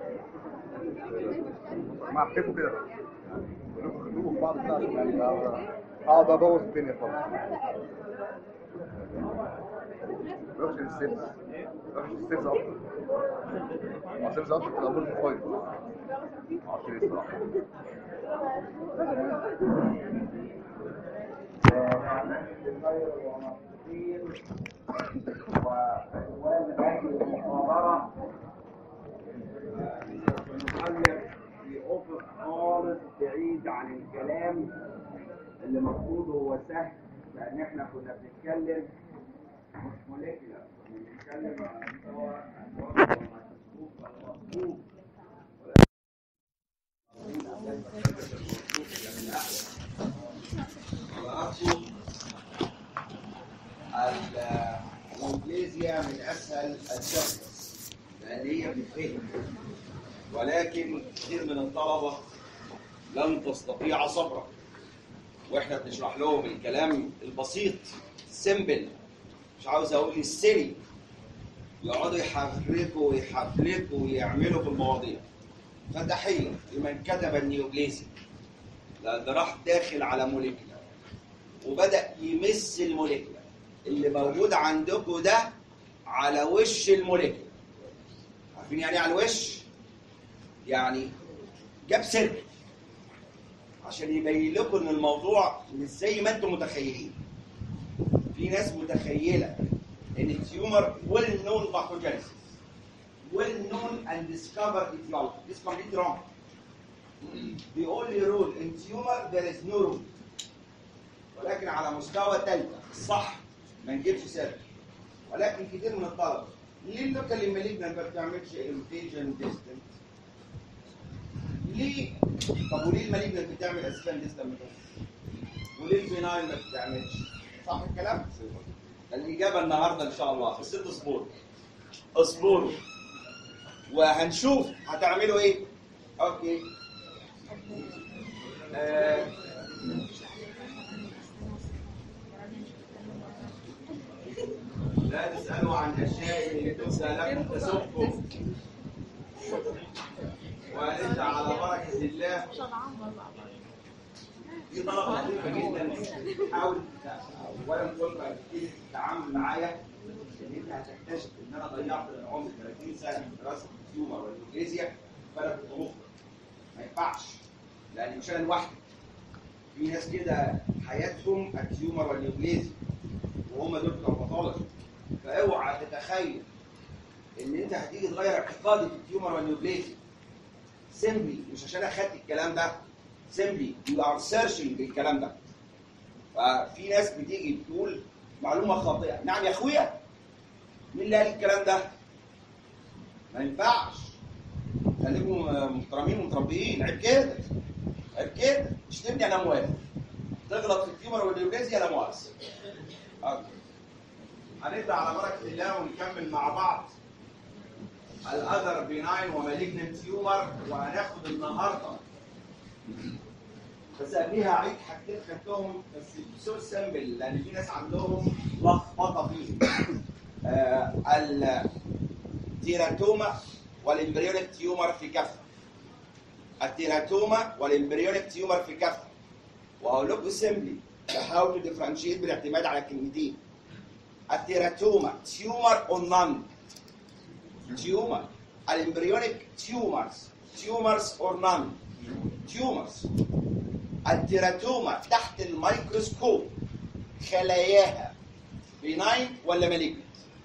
مع بتبقوا كده كلكم خدوه في بعض كده عشان يعني اقعد ابوظ الدنيا خالص روحش الستيبس روحش الستيبس اكتر الستيبس اكتر في الامور كويس معرفش ليه الصراحه وعنوان هذه المحاضرة نتكلم في أفق خالص بعيد عن الكلام اللي المفروض هو سهل لأن احنا كنا بنتكلم مش موليكيولر كنا بنتكلم على مستوى الوضع والميكروسكوب والمطلوب وأقصد الانجليزيا من اسهل الشغل لان هي بتفهم ولكن كثير من الطلبه لن تستطيع صبرا واحنا بنشرح لهم الكلام البسيط السيمبل مش عاوز اقول السري يقعدوا يحفركوا ويحفلكوا ويعملوا في المواضيع فتحيه لمن كتب النيوجليزي لان راح داخل على موليكولا وبدا يمس الموليكولا اللي موجود عندكم ده على وش الموليكولا عارفين يعني ايه على الوش يعني جاب سيركل عشان يبين لكم ان الموضوع مش زي ما انتم متخيلين في ناس متخيله ان التيومر ويل نون باثوجينيسيس well known and discovered etiology. This is completely wrong. The only rule in tumor there is no rule. ولكن على مستوى ثالثه صح ما نجيبش سر ولكن كتير من الطلبه ليه اللوكال المالجنت ما بتعملش انفيجن ديستنت؟ ليه؟ طب وليه المالجنت بتعمل اسفان ديستنت؟ وليه الفينايل ما بتعملش؟ صح الكلام؟ الاجابه النهارده ان شاء الله في ست اصبور اصبروا وهنشوف هتعملوا ايه؟ اوكي آه. لا تسألوا عن أشياء اللي تنسى لكم تسبكم وأنت على بركة الله دي طلبة لطيفة جدا حاول أولا تبقى في التعامل معايا إن أنت هتكتشف إن أنا ضيعت العمر 30 سنة في دراسة التيومر والإنجليزيا فأنا كنت مخرج ما ينفعش لأن مش أنا لوحدي في ناس كده حياتهم التيومر والإنجليزي وهم دول بتوع باثولوجي فاوعى تتخيل ان انت هتيجي تغير اعتقادي في التيومر والنيوبليزي سيمبلي مش عشان اخدت الكلام ده سيمبلي يو ار سيرشنج الكلام ده ففي ناس بتيجي بتقول معلومه خاطئه نعم يا اخويا مين اللي قال الكلام ده؟ ما ينفعش خليكم محترمين ومتربيين عيب كده عيب كده مش تبني انا موافق تغلط في التيومر والنيوبليزيا انا مؤثر أوكي. هنبدا على بركه الله ونكمل مع بعض الاذر بيناين ومالجنت تيومر وهناخد النهارده بس قبليها هعيد حاجتين خدتهم بس سو سامبل لان في ناس عندهم لخبطه فيهم آه التيراتوما والامبريونيك تيومر في كفه التيراتوما والامبريونيك تيومر في كفه وهقول لكم سيمبلي هاو تو ديفرنشيت بالاعتماد على كلمتين التيراتوما تيومر اور نون تيومر الامبريونيك تيومرز تيومرز اور نون تيومرز التيراتوما تحت الميكروسكوب خلاياها بيناين ولا مالجنت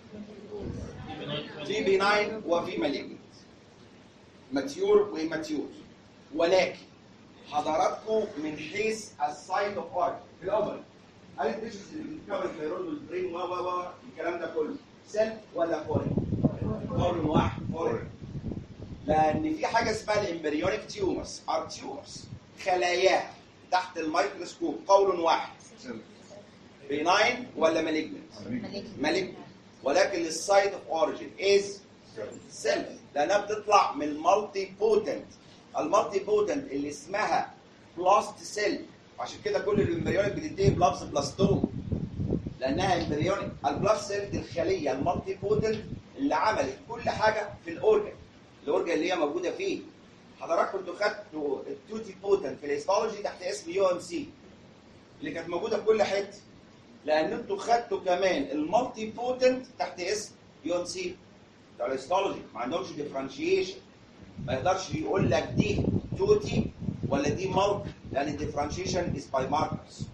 في بيناين وفي مالجنت ماتيور وماتيور ولكن حضراتكم من حيث السايد اوف ارت في الاول هل التشخيص اللي بتكبر النيرون والبرين و و و الكلام ده كله سيل ولا فورين؟ فورين واحد فورين لان في حاجه اسمها الامبريونيك تيومرز ار تيومرز خلاياها تحت الميكروسكوب قول واحد بيناين ولا مالجنت؟ مالجنت ولكن السايد اوف اوريجين از سيل لانها بتطلع من المالتي بوتنت المالتي بوتنت اللي اسمها بلاست سيل عشان كده كل الامبريونيك بتنتهي بلفظ بلاستوم لانها امبريونيك البلاست سيل دي الخليه المالتي بوتنت اللي عملت كل حاجه في الاورجن الاورجن اللي هي موجوده فيه حضراتكم انتوا خدتوا التوتي بوتن في الهيستولوجي تحت اسم يو ام سي اللي كانت موجوده في كل حته لان انتوا خدتوا كمان المالتي بوتنت تحت اسم يو ام سي بتاع الهيستولوجي ما عندهمش ديفرنشيشن ما يقدرش يقول لك دي توتي ولا دي مالتي لان الديفرنشيشن از باي ماركرز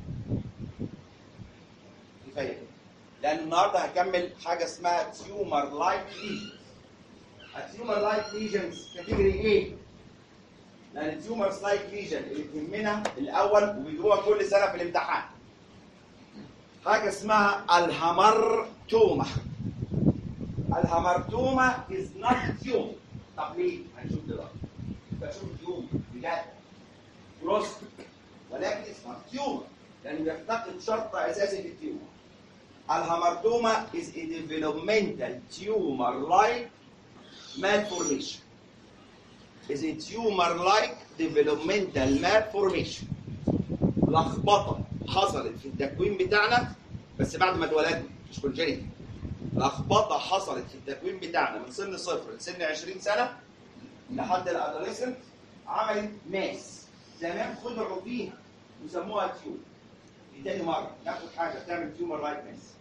كفايه كده. لان النهارده هكمل حاجه اسمها تيومر لايك ليجنز التيومر لايك ليجنز كاتيجوري ايه؟ لان التيومرز لايك ليجن اللي تهمنا الاول وبيجيبوها كل سنه في الامتحان حاجه اسمها الهامرتوما الهامرتوما از نوت تيوم طب ليه؟ هنشوف دلوقتي بشوف تيوم بجد بروست ولكن اسمها تيومر لانه بيفتقد شرط اساسي في التيومر الهامرتوما is a developmental tumor like malformation is a tumor like developmental malformation لخبطه حصلت في التكوين بتاعنا بس بعد ما اتولدنا مش كونجنيتال لخبطه حصلت في التكوين بتاعنا من سن صفر لسن 20 سنه لحد الادolescent عملت ماس زمان خدعوا فيها وسموها تيوب دي تاني مره ناخد حاجه تعمل تيومر لايك ماس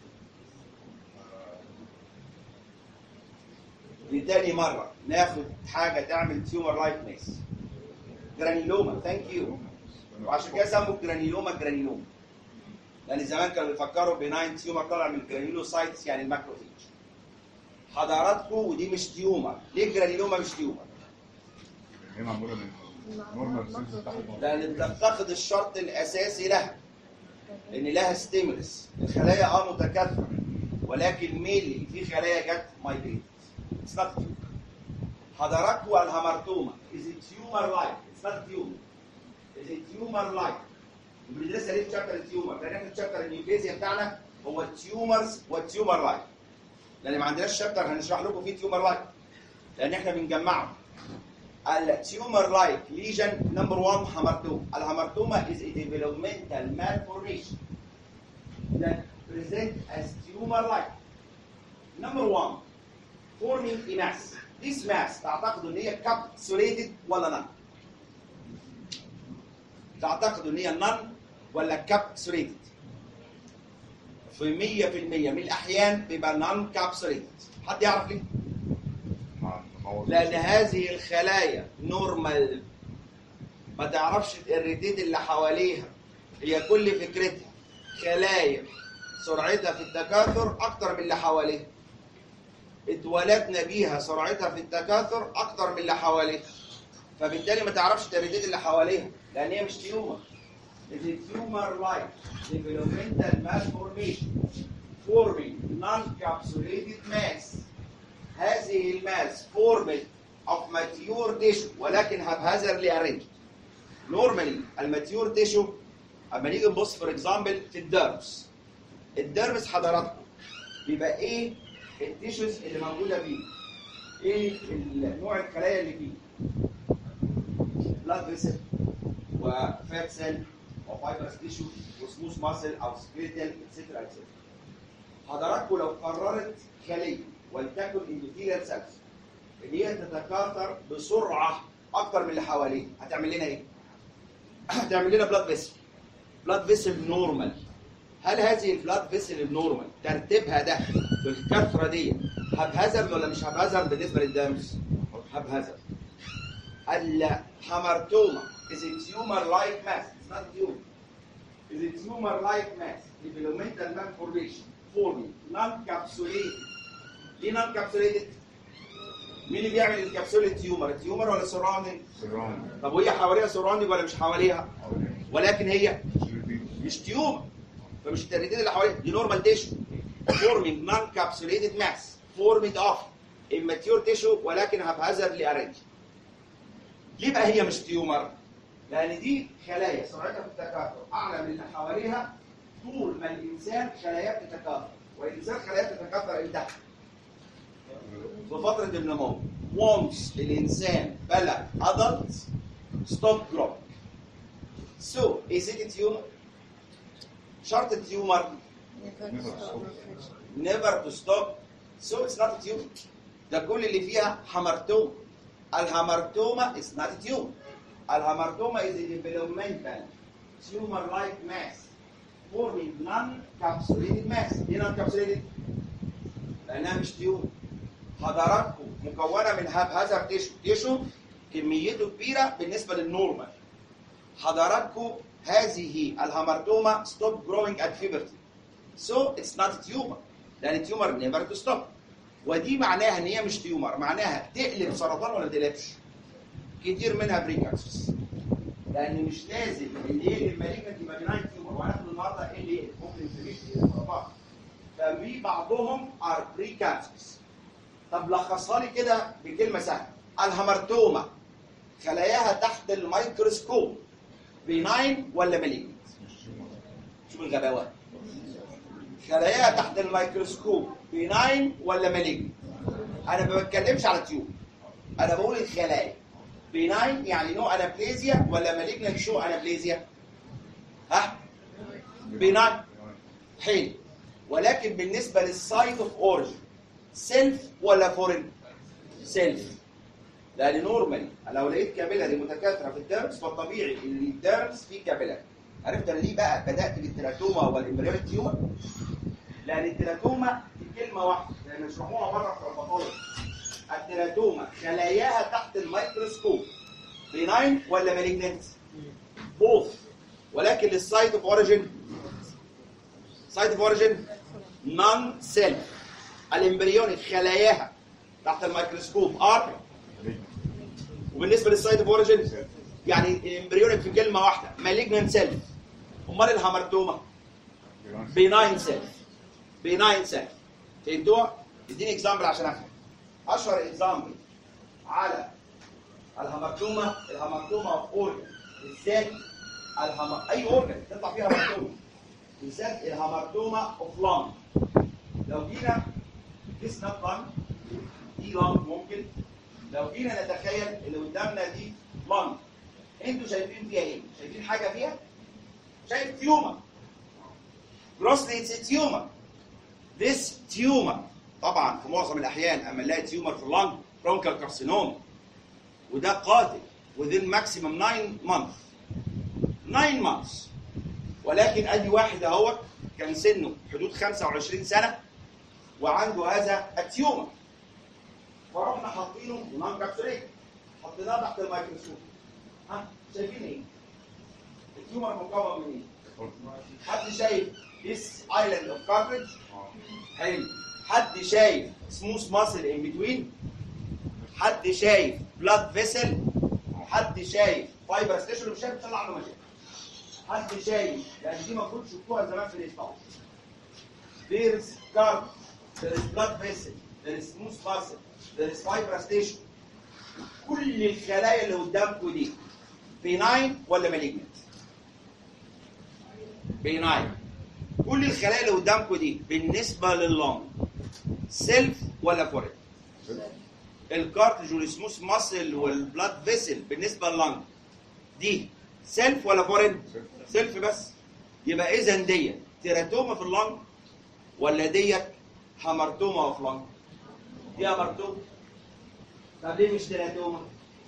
دي تاني مرة ناخد حاجة تعمل تيومر لايك ماس جرانيلوما ثانك يو وعشان كده سموا الجرانيلوما جرانيلوما لأن زمان كانوا بيفكروا بناين تيومر طالع من الجرانيلوسايتس يعني الماكروفيج حضراتكم ودي مش تيومر ليه الجرانيلوما مش تيومر؟ هي معموله من نورمال سيلز تحت لأن بتفتقد الشرط الأساسي لها إن لها ستيمولس الخلايا اه متكاثرة ولكن ميلي في خلايا جت مايجريت It's not tumor. حضراتكم الهامرتوما is a tumor like it's not tumor is a tumor like وبندرسها ليه في شابتر التيومر؟ لان احنا في شابتر النيوكليزيا بتاعنا هو التيومرز والتيومر لايك لان ما عندناش شابتر هنشرح لكم فيه تيومر لايك لان احنا بنجمعهم التيومر لايك ليجن نمبر 1 هامرتوما الهامرتوما is a developmental malformation that present as tumor like number 1 forming a mass this mass تعتقدوا ان هي capsulated ولا نان تعتقدوا ان هي نان ولا capsulated في 100% من الاحيان بيبقى نان capsulated حد يعرف ليه لان هذه الخلايا نورمال ما تعرفش الريتيت اللي حواليها هي كل فكرتها خلايا سرعتها في التكاثر اكتر من اللي حواليها اتولدنا بيها سرعتها في التكاثر اكتر من اللي حواليها فبالتالي ما تعرفش التريدات اللي حواليها لان هي مش تيومر It's a tumor-like developmental malformation forming non-capsulated mass هذه الماس formed of mature tissue ولكن haphazardly arranged normally الماتيور تيشو اما نيجي نبص فور اكزامبل في الدرمس الدرمس حضراتكم بيبقى ايه التيشوز اللي موجوده فيه ايه نوع الخلايا اللي فيه بلاد فيسل وفات سيل وفايبرس تيشو وسموث ماسل او سكريتال اتسترا اتسترا حضراتكم لو قررت خليه ولتكن اندوثيليال سيلز ان هي تتكاثر بسرعه اكتر من اللي حواليها هتعمل لنا ايه؟ هتعمل لنا بلاد فيسل بلاد فيسل نورمال هل هذه البلاد فيسل النورمال ترتيبها ده بالكثره دي هبهزر ولا مش هبهزر بالنسبه للدمس؟ هبهزر الهامرتوما is a tumor like mass it's not tumor is a tumor like mass developmental malformation forming non-capsulated ليه non-capsulated؟ مين اللي بيعمل الكبسولة تيومر؟ التيومر ولا السراوندنج؟ سيران طب وهي حواليها سراوندنج ولا مش حواليها؟ ولكن هي مش تيومر فمش التريدين اللي حواليها دي نورمال تيشو forming non-capsulated mass formed of immature tissue ولكن haphazardly arranged ليه بقى هي مش تيومر؟ لأن دي خلايا سرعتها في التكاثر أعلى من اللي حواليها طول ما الإنسان خلاياه بتتكاثر والإنسان خلاياه بتتكاثر إمتى؟ في فترة النمو once الإنسان بلغ adult stop growing so is it a tumor؟ شرط التيومر never to stop so it's not a tumor ده كل اللي فيها حمرتوم الهامرتوما is not a tumor الهامرتوما is a developmental tumor like mass forming non-capsulated mass ايه non-capsulated؟ لانها مش تيومر حضراتكم مكونه من هذا تيشو تيشو كميته كبيره بالنسبه للنورمال حضراتكم هذه الهامرتوما stop growing at puberty so it's not a tumor لان التيومر never to stop ودي معناها ان هي مش تيومر معناها تقلب سرطان ولا ما تقلبش كتير منها بريكانسرز لان مش لازم اللي يقلب مالجنت يبقى بناين تيومر وهناخد النهارده ايه اللي يقلب ممكن انفليشن سرطان ففي بعضهم ار بريكانسرز طب لخصها لي كده بكلمه سهله الهامرتوما خلاياها تحت الميكروسكوب بناين ولا مالجنت شوف الغباوه خلاياها تحت الميكروسكوب بناين ولا مالجنت انا ما بتكلمش على تيوب انا بقول الخلايا بناين يعني نوع انابليزيا ولا مالجنت شو انابليزيا ها بناين حلو ولكن بالنسبه للسايت اوف اوريجن سيلف ولا فورين سيلف لان نورمالي لو لقيت كابيلاري متكاثره في الديرمز فالطبيعي ان الديرمز فيه كابيلاري عرفت انا ليه بقى بدات بالتراتوما والامبريال تيومر لان التراتوما دي كلمه واحده لان يشرحوها بره في الباثولوجي التراتوما خلاياها تحت الميكروسكوب بناين ولا مالجنت بوث ولكن للسايت اوف اوريجن سايت اوف اوريجن نون سيلف الامبريونيك خلاياها تحت الميكروسكوب ار وبالنسبه للسايت اوف اوريجن يعني الامبريونيك في كلمه واحده مالجنت سيلف امال الهامرتوما بناين سيلف بناين سيلف فهمتوها؟ اديني اكزامبل عشان افهم اشهر اكزامبل على الهامرتوما الهامرتوما اوف اورجن بالذات الهم... اي اورجن تطلع فيها هامرتوما بالذات الهامرتوما اوف لانج لو جينا قسنا لانج دي لانج ممكن لو جينا نتخيل اللي قدامنا دي لانج انتوا شايفين فيها ايه؟ شايفين حاجه فيها؟ شايف تيومر grossly it's a tumor this tumor طبعا في معظم الاحيان اما نلاقي تيومر في اللنج برونكال كارسينوما وده قاتل within maximum 9 months 9 months ولكن ادي واحد اهوت كان سنه حدود 25 سنه وعنده هذا التيومر فرحنا حاطينه نون كابسوليت حطيناه تحت الميكروسكوب ها شايفين ايه؟ التيومر مكون من ايه؟ حد شايف this island of cartilage حلو حد شايف smooth muscle in between حد شايف blood vessel حد شايف fibrous tissue اللي مش شايف طلع عنه مشاكل حد شايف يعني دي المفروض شفتوها زمان في الاستاذ there is cartilage there is blood vessel there is smooth muscle there is fibrous tissue كل الخلايا اللي قدامكم دي بيناين ولا مالجنت بيناين كل الخلايا اللي قدامكم دي بالنسبه لللونج سيلف ولا فورين الكارتج والسموث ماسل والبلاد فيسل بالنسبه لللنج دي سيلف ولا فورين سيلف بس يبقى اذا ديت تيراتوما في اللنج ولا ديت هامرتوما في اللنج دي هامرتوما طب ليه مش تيراتوما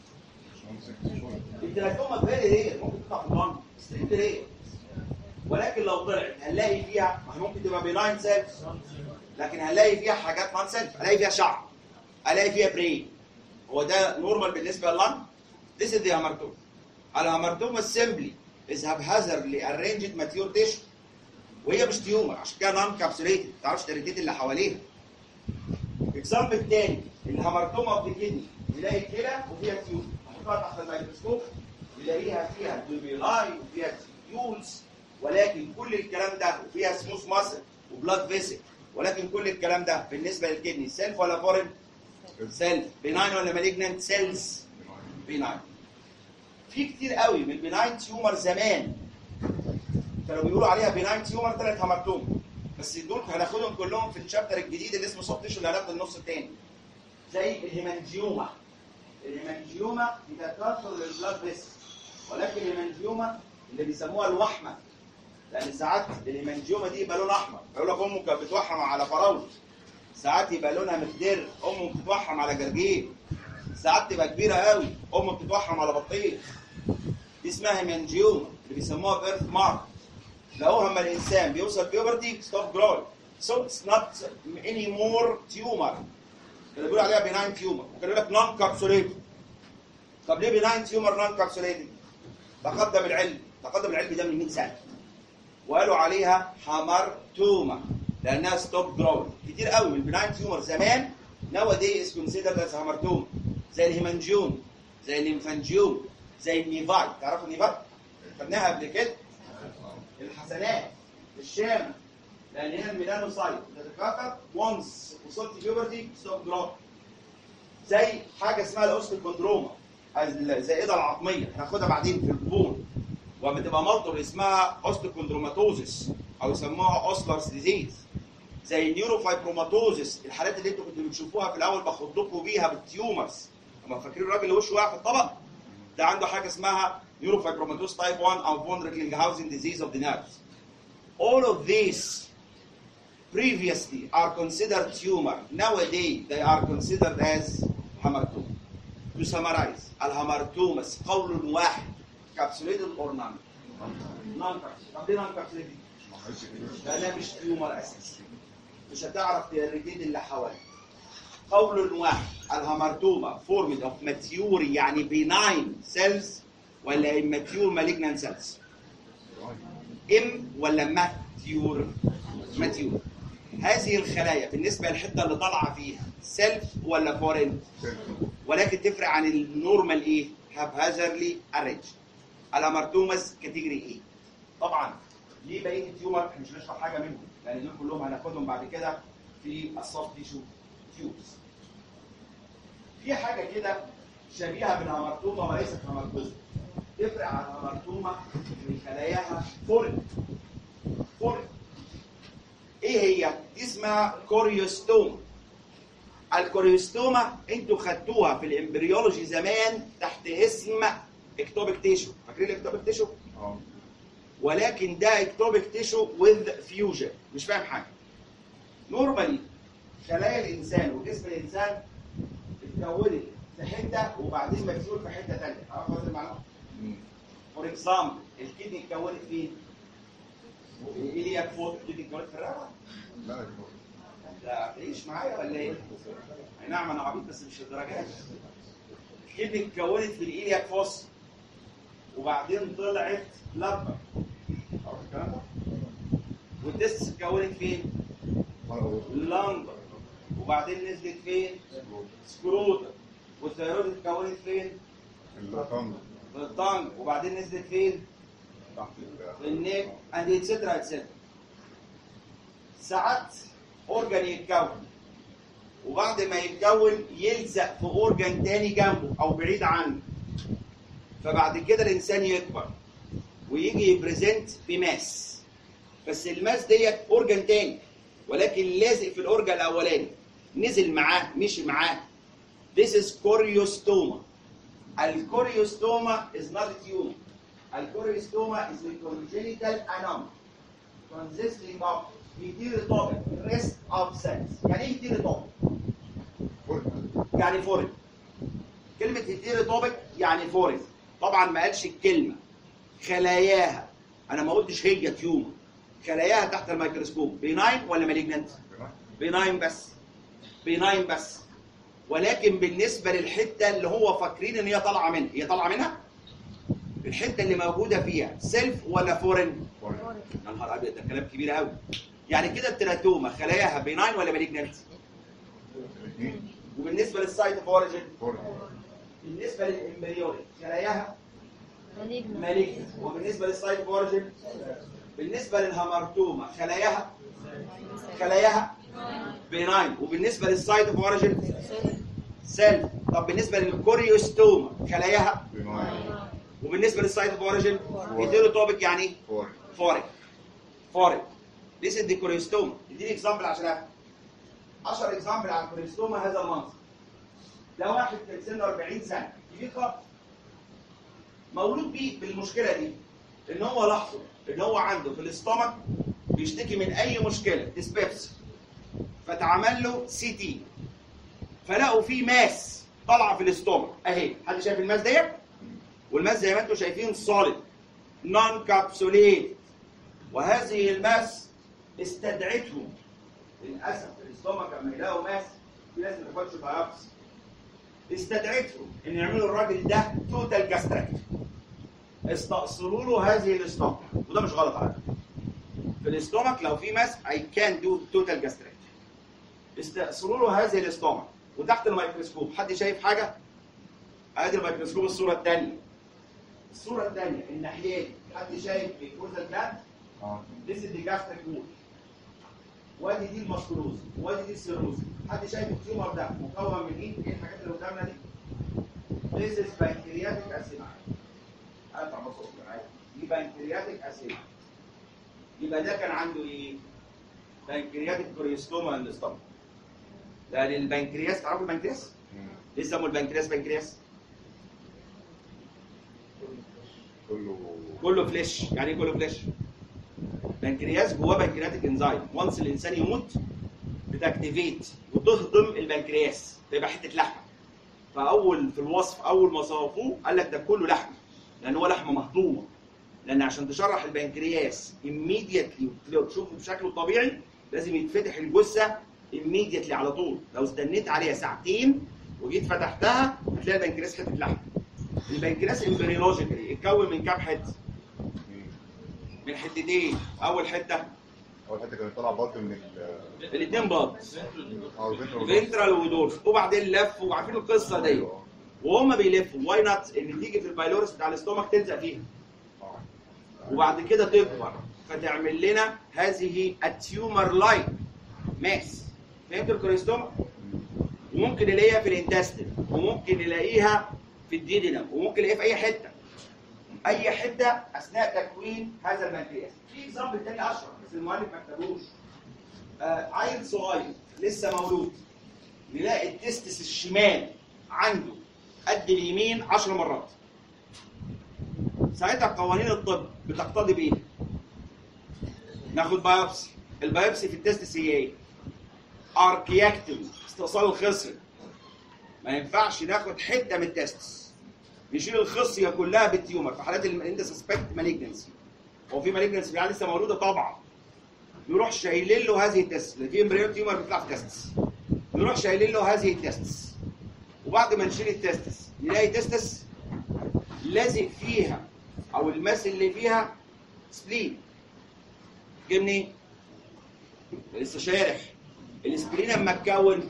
التيراتوما فيري رير ممكن تطلع في اللنج ستريت رير ولكن لو طلعت هنلاقي فيها ما هي ممكن تبقى بيناين سيلف لكن هنلاقي فيها حاجات نون سيلف هلاقي فيها شعر الاقي فيها برين هو ده نورمال بالنسبه لللنج This is the هامرتوما الهامرتوما السمبلي is haphazardly arranged mature tissue وهي مش تيومر عشان كده نون كابسوليتد ما تعرفش تريتيت اللي حواليها اكزامبل تاني الهامرتوما في كدني نلاقي كده وفيها تيومر نحطها تحت الميكروسكوب نلاقيها فيها دوبيلاي وفيها تيولز ولكن كل الكلام ده وفيها سموث ماسل وبلاد فيسل ولكن كل الكلام ده بالنسبه للكدني سيلف ولا فورين؟ سيلف بيناين ولا مالجنانت سيلز بيناين في كتير قوي من البيناين تيومر زمان كانوا بيقولوا عليها بيناين تيومر طلعت هامرتوما بس دول هناخدهم كلهم في الشابتر الجديد اللي اسمه سوفت اللي هناخد النص الثاني زي الهيمانجيوما الهيمانجيوما بتتكاثر للبلاد فيسل ولكن الهيمانجيوما اللي بيسموها الوحمه لان ساعات الهيمانجيوما دي يبقى لونها احمر يقول لك امه كانت بتوحم على فراوله ساعات يبقى لونها مخضر امه بتتوحم على جرجير ساعات تبقى كبيره قوي ام بتتوحم على بطيخ دي اسمها هيمانجيوما اللي بيسموها بيرث مارك لو اما الانسان بيوصل بيوبرتي ستوب جروي سو اتس نوت اني مور تيومر اللي بيقولوا عليها بيناين تيومر ممكن يقول لك نون كابسوليتد طب ليه بيناين تيومر نون كابسوليتد؟ تقدم العلم تقدم العلم ده من 100 سنه وقالوا عليها حمرتوما لانها ستوب جروي كتير قوي من البناين تيومر زمان نوا دي از كونسيدرد از حمرتوما زي الهيمانجيوم زي الليمفانجيوم زي النيفاي تعرفوا النيفاي؟ خدناها قبل كده الحسنات الشام لان هنا الميلانوسايت بتتكاثر وانس وصلت بيوبرتي ستوب جروي زي حاجه اسمها الاوستوكوندروما الزائده العظميه هناخدها بعدين في البون وبتبقى مالتر اسمها اوستوكوندروماتوزيس او يسموها اوسلرز ديزيز زي النيوروفايبروماتوزيس الحالات اللي انتوا كنتوا بتشوفوها في الاول بخضكم بيها بالتيومرز اما فاكرين الراجل اللي وشه واقع في الطبق ده عنده حاجه اسمها نيوروفايبروماتوز تايب 1 او فون ريكلينغهاوزن ديزيز اوف ذا نيرفز all of these previously are considered tumor nowadays they are considered as hamartoma to summarize الهامرتومس قول واحد capsulated or none non capsulated طب ليه non capsulated لانها مش تيومر اساسي مش هتعرف تهرجين اللي حواليك قول واحد الهامرتوما فورمد اوف ماتيور يعني بيناين سيلز ولا immature malignant cells ام ولا ماتيور ماتيور هذه الخلايا بالنسبه للحته اللي طالعه فيها سيلف ولا فورين ولكن تفرق عن النورمال ايه هابهازرلي ارينج الامرتومس كاتيجوري ايه طبعا ليه بقيه التيومر احنا مش هنشرح حاجه منهم لان دول كلهم هناخدهم بعد كده في السوفت تيشو تيوبس في حاجه كده شبيهه بالهامرتوما وليست هامرتوما تفرق عن الهامرتوما من خلاياها فورين فورين ايه هي؟ دي اسمها كوريوستوما الكوريوستوما انتوا خدتوها في الامبريولوجي زمان تحت اسم اكتوبيك تيشو فاكرين الاكتوبيك تيشو؟ اه ولكن ده اكتوبيك تيشو وذ فيوجن مش فاهم حاجه نورمالي خلايا الانسان وجسم الانسان اتكونت في حته وبعدين مفصول في حته ثانيه عرفت هذه المعلومه؟ فور اكزامبل الكدني اتكونت فين؟ ايلياك فوق الكدني اتكونت في الرقبه لا يا دكتور. لا تعيش معايا ولا ايه؟ اي نعم انا عبيط بس مش للدرجه دي الكدني اتكونت في الايلياك فوس وبعدين طلعت لبه عرفت الكلام ده؟ والتستس اتكونت فين؟ اللمبر وبعدين نزلت فين؟ سكروتا والثيرويد اتكونت فين؟ الرقم في الطنج وبعدين نزلت فين؟ تحت في النيك اند اتسترا اتسترا ساعات اورجان يتكون وبعد ما يتكون يلزق في اورجان تاني جنبه او بعيد عنه فبعد كده الانسان يكبر ويجي يبريزنت بماس بس الماس ديت اورجان تاني ولكن لازق في الاورجان الاولاني نزل معاه مشي معاه This is choriostoma. الكوريوستوما is not a tumor. الكوريوستوما is a congenital anomaly consisting of heterotopic rest of cells. يعني ايه heterotopic؟ يعني فورين. كلمة heterotopic يعني فورين. طبعا ما قالش الكلمة. خلاياها انا ما قلتش هي تيومر. خلاياها تحت الميكروسكوب بيناين ولا مالجنانت؟ بيناين بس. بيناين بس. ولكن بالنسبه للحته اللي هو فاكرين ان هي طالعه منها هي طالعه منها الحته اللي موجوده فيها سيلف ولا فورن يا نهار ابيض ده كلام كبير قوي يعني كده التراتوما خلاياها بيناين ولا مالجنانت وبالنسبه للسايت اوف اوريجن بالنسبه للامبريوني خلاياها مالجنانت وبالنسبه للسايت اوف اوريجن بالنسبه للهامرتوما خلاياها خلاياها بيناين وبالنسبه للسايت اوف اوريجن سيل طب بالنسبه للكوريوستوما خلاياها وبالنسبه للسايت اوف اوريجن هيتيروتوبيك يعني ايه؟ فورك فورك This is the كوريوستوما اديني اكزامبل عشان افهم 10 اكزامبل على الكوريوستوما هذا المنظر ده واحد كان سنه 40 سنه كبير خالص مولود بيه بالمشكله دي ان هو لاحظوا ان هو عنده في الاستومك بيشتكي من اي مشكله ديسبيبسي فتعمل له سي تي فلقوا فيه ماس طالعه في الاستومك اهي حد شايف الماس ديت والماس زي ما انتم شايفين سوليد نون كابسوليت وهذه الماس استدعتهم للاسف في الاستومك لما يلاقوا ماس في ناس ما تاخدش بايوبسي استدعتهم ان يعملوا الراجل ده توتال جاستراكت استأصلوا له هذه الاستومك وده مش غلط على فكره في الاستومك لو في ماس اي كان دو توتال جاستراكت استأصلوا له هذه الاستومك وتحت الميكروسكوب حد شايف حاجه؟ ادي الميكروسكوب الصوره الثانيه الصوره الثانيه الناحيه دي حد شايف الكوزا جلاند اه This is the gastric wall. وادي دي الماسكولوز وادي دي السيروز حد شايف التيومر ده مكون من ايه؟ ايه الحاجات اللي قدامنا دي؟ This is pancreatic acidosis. قطع بصوص عادي دي pancreatic acidosis. يبقى ده كان عنده ايه؟ pancreatic كوريستوما ان الاستومك. لان البنكرياس تعرفوا البنكرياس؟ ليه سموا البنكرياس بنكرياس؟ كله كله فليش يعني ايه كله فليش بنكرياس جواه بنكرياتيك انزايم وانس الانسان يموت بتاكتيفيت وتهضم البنكرياس تبقى حته لحمه فاول في الوصف اول ما وصفوه قال لك ده كله لحمه لان هو لحمه مهضومه لان عشان تشرح البنكرياس immediately وتشوفه بشكله الطبيعي لازم يتفتح الجثه immediately على طول لو استنيت عليها ساعتين وجيت فتحتها هتلاقي البنكرياس حته لحمه البنكرياس امبريولوجيكالي اتكون من كام حته؟ من حتتين اول حته اول حته كانت طالعه بلط من ال الاثنين بط اه الفنترال فينترال ودورس وبعدين لف وعارفين القصه دي ايوه وهم بيلفوا واي نوت ان تيجي في البايلورس بتاع الاستومك تلزق فيها اه وبعد كده تكبر فتعمل لنا هذه التيومر لاين ماس فهمت الكريستوما وممكن نلاقيها في الانتستين وممكن نلاقيها في الديدنم وممكن نلاقيها في اي حته اي حته اثناء تكوين هذا البنكرياس في اكزامبل تاني اشهر بس المؤلف ما كتبوش آه عيل صغير لسه مولود نلاقي التستس الشمال عنده قد اليمين 10 مرات ساعتها قوانين الطب بتقتضي بايه؟ ناخد بايوبسي البايوبسي في التستس هي ايه؟ اركياكتومي استئصال الخصيه ما ينفعش ناخد حته من التستس نشيل الخصيه كلها بالتيومر في حالات اللي انت سسبكت مالجنسي هو في مالجنسي في عيال لسه مولوده طبعا نروح شايلين له هذه التستس اللي في امبريون تيومر بيطلع في تستس نروح شايلين له هذه التستس وبعد ما نشيل التستس نلاقي تستس لازق فيها او الماس اللي فيها سبلين جه منين؟ لسه شارح الاسبرين لما اتكون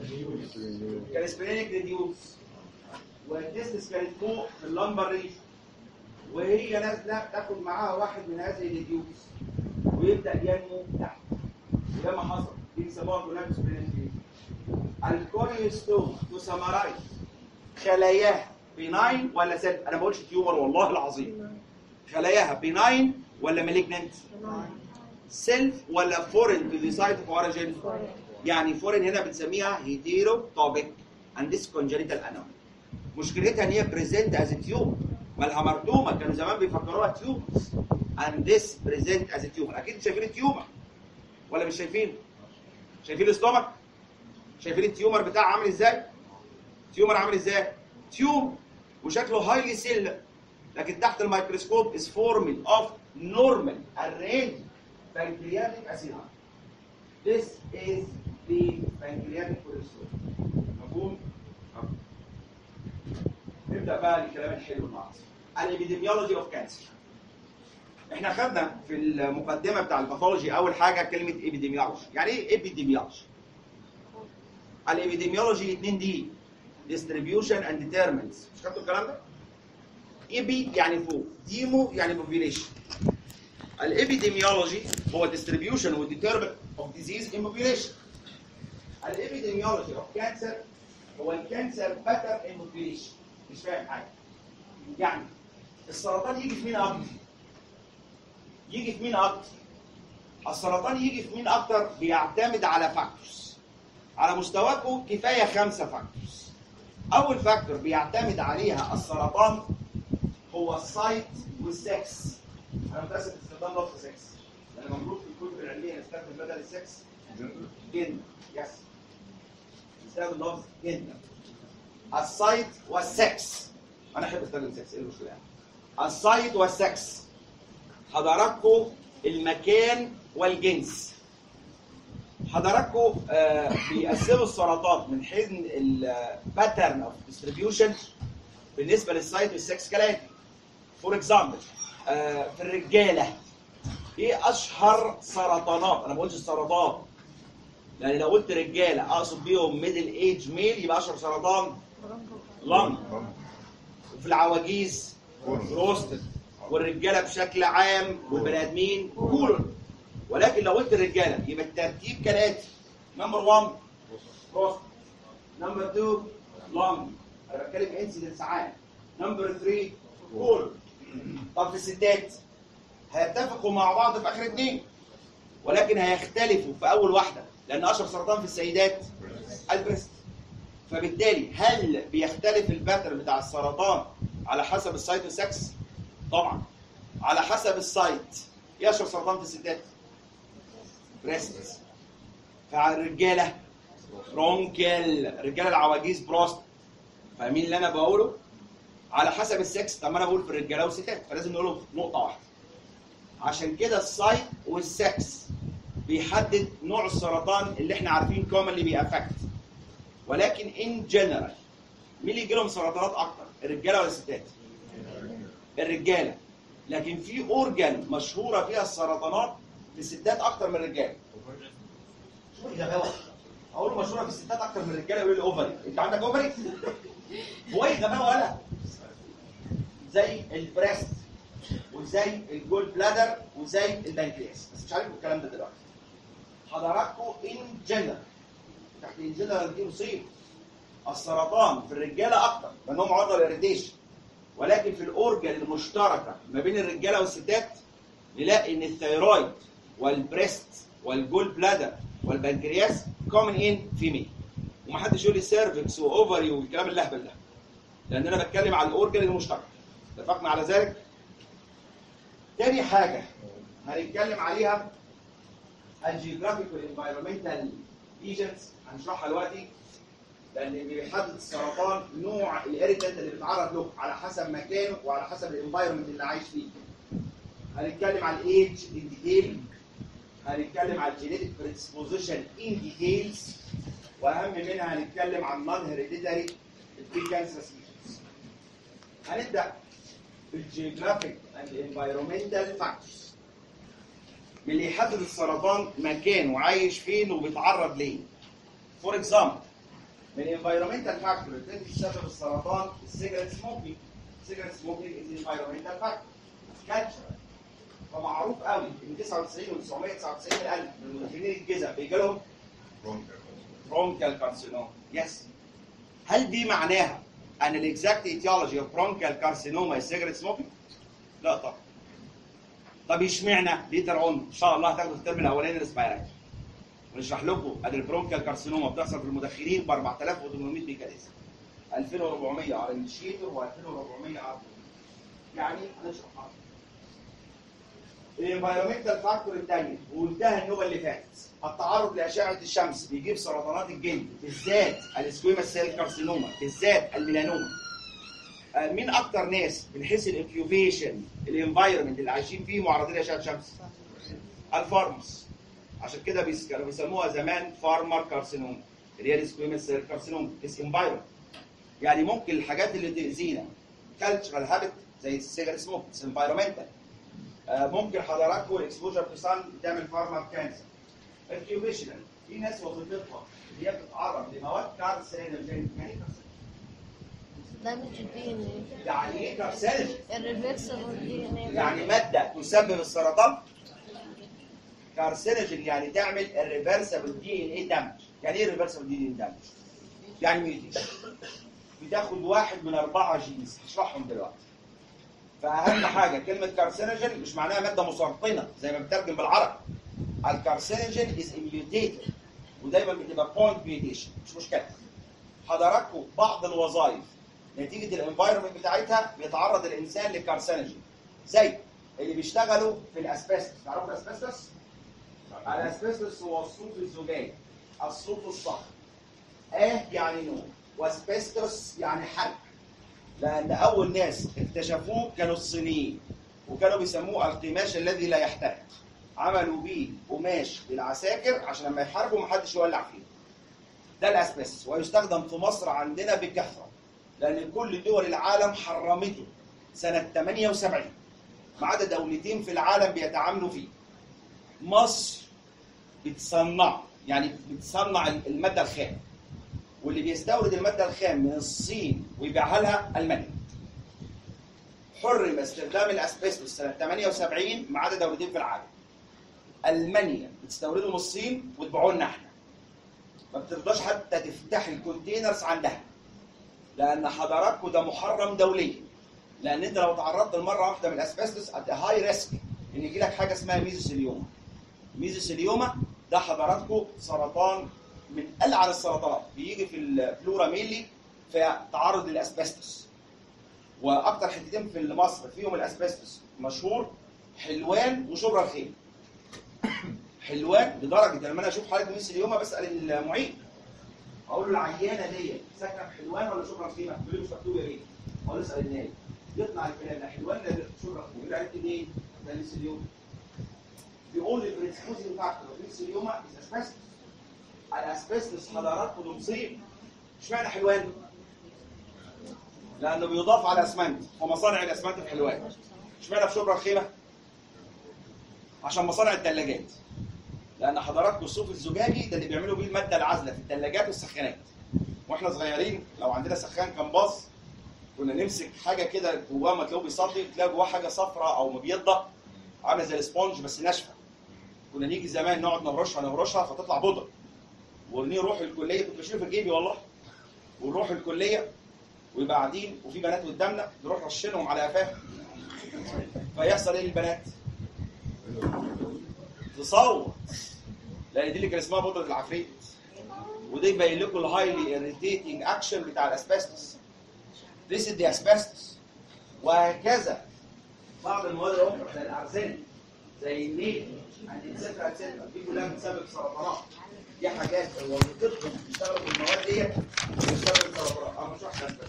كان سبلينك ريديوس والتستس كانت فوق في اللمبر ريش وهي نازله تاخد معاها واحد من هذه الريديوس ويبدا ينمو تحت وده ما حصل دي بيسموها جونات سبلينك الكوريوستوم تو سمرايز خلاياها بيناين ولا سيل انا ما بقولش تيومر والله العظيم خلاياها بيناين ولا مالجننت سيلف ولا فورين تو ذا سايت اوف اوريجين يعني فورين هنا بنسميها هيتيرو توبيك اند ذس كونجنتال انومالي مشكلتها ان هي بريزنت از تيوب مالها مردومه كانوا زمان بيفكروها تيوب اند ذس بريزنت از تيومر اكيد شايفين التيومر ولا مش شايفين شايفين الاستومك شايفين التيومر بتاعه عامل ازاي تيومر عامل ازاي تيوم وشكله هايلي سيل لكن تحت الميكروسكوب is forming of normal arranged pancreatic acidosis this is the pancreatic cholesterol مفهوم مفهوم. نبدا بقى الكلام الحلو النهارده الابيديميولوجي اوف كانسر احنا خدنا في المقدمه بتاع الباثولوجي اول حاجه كلمه ابيديميولوجي يعني ايه ابيديميولوجي الابيديميولوجي 2 دي distribution and determinants مش خدتوا الكلام ده؟ ايبي يعني فوق ديمو يعني population الابيديميولوجي هو distribution و determinant of disease in population الابيديميولوجي of cancer هو الكانسر pattern in population مش فاهم حاجه يعني السرطان يجي في مين اكتر؟ يجي في مين اكتر؟ السرطان يجي في مين اكتر؟ بيعتمد على فاكتورز على مستواكم كفايه خمسه فاكتورز اول فاكتور بيعتمد عليها السرطان هو السايت والسكس انا متاسف استخدام لفظ سكس لان المفروض في الكتب العلميه نستخدم بدل السكس جن يس نستخدم لفظ جن السايت والسكس انا احب استخدم سكس ايه المشكله يعني السايت والسكس حضراتكم المكان والجنس حضراتكم آه بيقسموا السرطان من حيث الباترن اوف ديستريبيوشن بالنسبه للسايت والسكس كالاتي فور اكزامبل في الرجاله ايه اشهر سرطانات انا ما بقولش السرطان يعني لو قلت رجاله اقصد بيهم ميدل ايج ميل يبقى اشهر سرطان لنج وفي العواجيز بروستات والرجاله بشكل عام والبني ادمين كولون ولكن لو قلت الرجاله يبقى الترتيب كالاتي نمبر 1 بروستات نمبر 2 لنج انا بتكلم انسيدنس عام نمبر 3 كولون طب في الستات هيتفقوا مع بعض في اخر اثنين ولكن هيختلفوا في اول واحده لان اشهر سرطان في السيدات البريست فبالتالي هل بيختلف الباتر بتاع السرطان على حسب السايت والسكس؟ طبعا على حسب السايت ايه اشهر سرطان في الستات؟ بريست فعلى الرجاله برونكل رجاله العواجيز بروست فاهمين اللي انا بقوله؟ على حسب السكس طب ما انا بقول في الرجاله والستات فلازم نقوله في نقطه واحده عشان كده السايت والسكس بيحدد نوع السرطان اللي احنا عارفين كومنلي بيأفكت ولكن ان جنرال مين اللي يجي لهم سرطانات اكتر الرجاله ولا الستات الرجاله لكن في اورجان مشهوره فيها السرطانات في الستات اكتر من الرجاله شو الغباوه اقول له مشهوره في الستات اكتر من الرجاله يقول لي اوفري انت عندك اوفري هو ايه غباوه ولا زي البريست وزي الجول بلادر وزي البنكرياس بس مش عارف الكلام ده دلوقتي حضراتكم ان جنرال تحت ان جنرال دي مصيبه السرطان في الرجاله اكتر لانهم عرضه للريديشن ولكن في الاورجن المشتركه ما بين الرجاله والستات نلاقي ان الثيرويد والبريست والجول بلادر والبنكرياس كومن ان فيميل ومحدش يقول لي سيرفكس واوفري والكلام اللهبل ده لان انا بتكلم على الاورجن المشترك اتفقنا على ذلك تاني حاجه هنتكلم عليها الجيوغرافيك والانفايرمنتال ايجنتس هنشرحها دلوقتي لان بيحدد السرطان نوع الاريتنت اللي بيتعرض له على حسب مكانه وعلى حسب الانفايرمنت اللي عايش فيه هنتكلم على الايدج ان ديتيل هنتكلم على الجينيتك بريدisposition ان ديتيلز واهم منها هنتكلم عن نون هيريديتاري البري كانسرس هنبدا بالجيوغرافيك اند انفايرمنتال فاكتورز من اللي يحدد السرطان مكانه وعايش فين وبيتعرض ليه فور اكزامبل من الانفايرمنتال فاكتور اللي تسبب السرطان السيجرت سموكينج السيجرت سموكينج از انفايرمنتال فاكتور كالتشر فمعروف قوي ان 99 و999 الف من المدخنين الجزم بيجي لهم برونكال كارسينوم يس هل دي معناها ان الاكزاكت ايتيولوجي اوف برونكال كارسينوما السيجرت سموكينج؟ لا طبعا طب اشمعنى ليتر اون ان شاء الله هتاخدوا الترم الاولاني الاسبيرات ونشرح لكم ان البرونكال كارسينوما بتحصل في المدخنين ب 4800 ميكانيزم 2400 على الانشيتور و2400 على يعني هنشرح حاجه الانفايرمنتال فاكتور الثاني وانتهى النوبه اللي فاتت التعرض لاشعه الشمس بيجيب سرطانات الجلد بالذات السكويما سيل كارسينوما بالذات الميلانوما آه، مين اكتر ناس من حيث الاكيوفيشن الانفايرمنت اللي عايشين فيه معرضين لاشعه الشمس الفارمس عشان كده بيس- كانوا بيسموها زمان فارمر كارسينوما اللي هي السكويما سيل كارسينوما اس انفايرمنت يعني ممكن الحاجات اللي تاذينا كالتشرال هابت زي السيجار سموك انفايرمنتال ممكن حضراتكم الاكسبوجر تو سان تعمل فارما كانسر الكيوبيشنال في ناس وظيفتها اللي هي بتتعرض لمواد كارسينوجين يعني ايه كارسينوجين؟ damage الدي يعني ايه كارسينوجين؟ الريفرسبل دي ان ايه يعني ماده تسبب السرطان كارسينوجين يعني تعمل الريفرسبل دي ان اي دامج يعني ايه الريفرسبل دي ان اي دامج؟ يعني ميوتيشن بتاخد واحد من اربعه جينز هشرحهم دلوقتي فاهم حاجه كلمه كارسينوجين مش معناها ماده مسرطنه زي ما بترجم بالعربي الكارسينوجين از اميوتيتد ودايما بتبقى بوينت ميوتيشن مش مشكله حضراتكم بعض الوظائف نتيجه الانفايرمنت بتاعتها بيتعرض الانسان للكارسينوجين زي اللي بيشتغلوا في الاسبستوس تعرفوا الاسبستوس؟ الاسبستوس هو الصوت الزجاجي الصوت الصخر اه يعني نور واسبستوس يعني حرق لان اول ناس اكتشفوه كانوا الصينيين وكانوا بيسموه القماش الذي لا يحترق عملوا بيه قماش للعساكر عشان لما يحاربوا محدش يولع فيه ده الاسبستوس ويستخدم في مصر عندنا بكثره لان كل دول العالم حرمته سنه 78 ما عدا دولتين في العالم بيتعاملوا فيه مصر بتصنع يعني بتصنع الماده الخام واللي بيستورد الماده الخام من الصين ويبيعها لها المانيا حرم استخدام الاسبستوس سنه 78 ما عدا دولتين في العالم المانيا بتستورده من الصين وتبيعه لنا احنا ما بترضاش حتى تفتح الكونتينرز عندها لان حضراتكم ده محرم دوليا لان انت لو تعرضت لمره واحده من الاسبستوس هاي ريسك ان يجي لك حاجه اسمها ميزوسيليوما ميزوسيليوما ده حضراتكم سرطان من العن السرطانات بيجي في الفلورا ميلي في تعرض للاسبستوس واكتر حتتين في مصر فيهم الاسبستوس مشهور حلوان وشبرا الخيل حلوان لدرجه لما انا اشوف حاله ميزوسيليوما بسال المعيد اقول له العيانه دي ساكنه في حلوان ولا شبرا الخيمه؟ يقول لي مش مكتوبه ايه؟ اقول له اسال النايب يطلع الكلام لا حلوان لا شبرا الخيمه يقول عرفت منين؟ ده ميزوسيليوما بيقول لي بريسبوزنج فاكتور ميزوسيليوما از اسبستوس الاسبستوس حضراتكم مصيب اشمعنى حلوان؟ لانه بيضاف على اسمنت ومصانع الاسمنت في حلوان اشمعنى في شبرا الخيمه؟ عشان مصانع الثلاجات لان حضراتكم الصوف الزجاجي ده اللي بيعملوا بيه الماده العازله في الثلاجات والسخانات واحنا صغيرين لو عندنا سخان كان باظ كنا نمسك حاجه كده جواه ما تلاقوه بيصلي تلاقي جواه حاجه صفراء او مبيضه عامله زي الاسبونج بس ناشفه كنا نيجي زمان نقعد نهرشها نهرشها فتطلع بودره ونروح الكليه كنت بشيله في جيبي والله ونروح الكليه ويبقى قاعدين وفي بنات قدامنا نروح رشينهم على قفاهم فيحصل ايه للبنات؟ تصوت لان دي اللي كان اسمها بودره العفريت وده يبين لكم الهايلي اريتيتنج اكشن بتاع الاسبستوس This is the asbestos وهكذا بعض المواد الاخرى زي الارسنال زي النيل عند اتسترا اتسترا دي كلها بتسبب سرطانات دي حاجات وظيفتهم بيشتغلوا بالمواد ديت بتسبب سرطانات انا مش واحد بس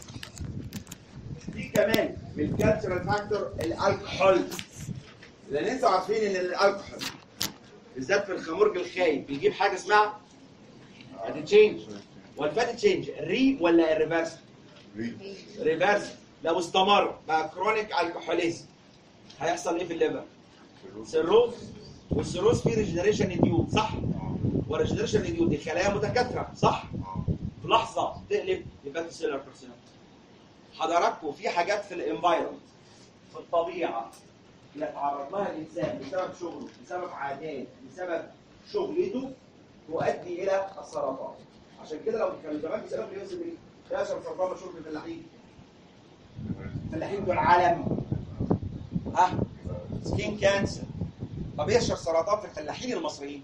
في كمان من الكالتشرال فاكتور الالكحول لان انتوا عارفين ان الالكحول بالذات في الخمرج الخايب بيجيب حاجه اسمها فات تشينج والفات تشينج ري ولا الريفرس؟ ريفرس لو استمر بقى كرونيك الكحوليزم هيحصل ايه في الليفر؟ سيروز والسيروز فيه ريجنريشن نديود صح؟ والريجنريشن نديود دي خلايا متكاثره صح؟ في لحظه تقلب لفات سيلر كارسينوم حضراتكم في حاجات في الانفايرمنت في الطبيعه يتعرض لها الانسان بسبب شغله بسبب عادات بسبب شغلته تؤدي الى السرطان عشان كده لو كانوا زمان بيسالوا في يوسف ايه؟ ده عشان سرطان مشهور في الفلاحين الفلاحين دول عالم ها سكين كانسر طب يشهر سرطان في الفلاحين المصريين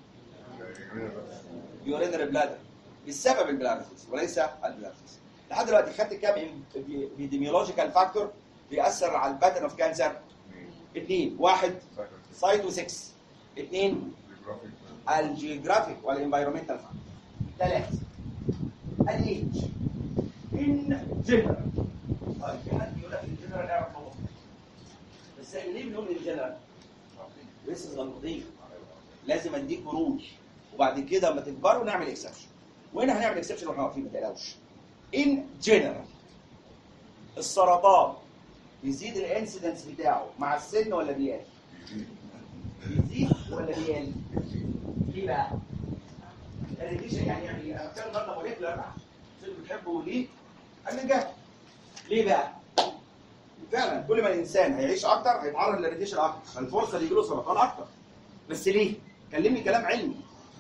يورينري بلادر بسبب البلاريتس وليس البلاريتس لحد دلوقتي خدت كام ابيديميولوجيكال فاكتور بيأثر على الباترن اوف كانسر اثنين واحد سايتو 6 اثنين الجيوغرافيك والانفايرمنتال فاكتور ثلاثة الايج ان جنرال طيب في حد يقول لك الجنرال اعرف هو بس احنا ليه بنقول الجنرال؟ لسه غلطين لازم اديك رول وبعد كده لما تكبروا نعمل اكسبشن وهنا هنعمل اكسبشن واحنا واقفين ما تقلقوش ان جنرال السرطان يزيد الانسيدنس بتاعه مع السن ولا بيقل؟ يزيد ولا بيقل؟ ليه بقى؟ الريديشن يعني يعني انا بتكلم النهارده موليكولر اللي بتحبه ليه؟ النجاح ليه بقى؟ فعلا كل ما الانسان هيعيش اكتر هيتعرض للريديشن اكتر فالفرصه اللي يجيله سرطان اكتر بس ليه؟ كلمني كلام علمي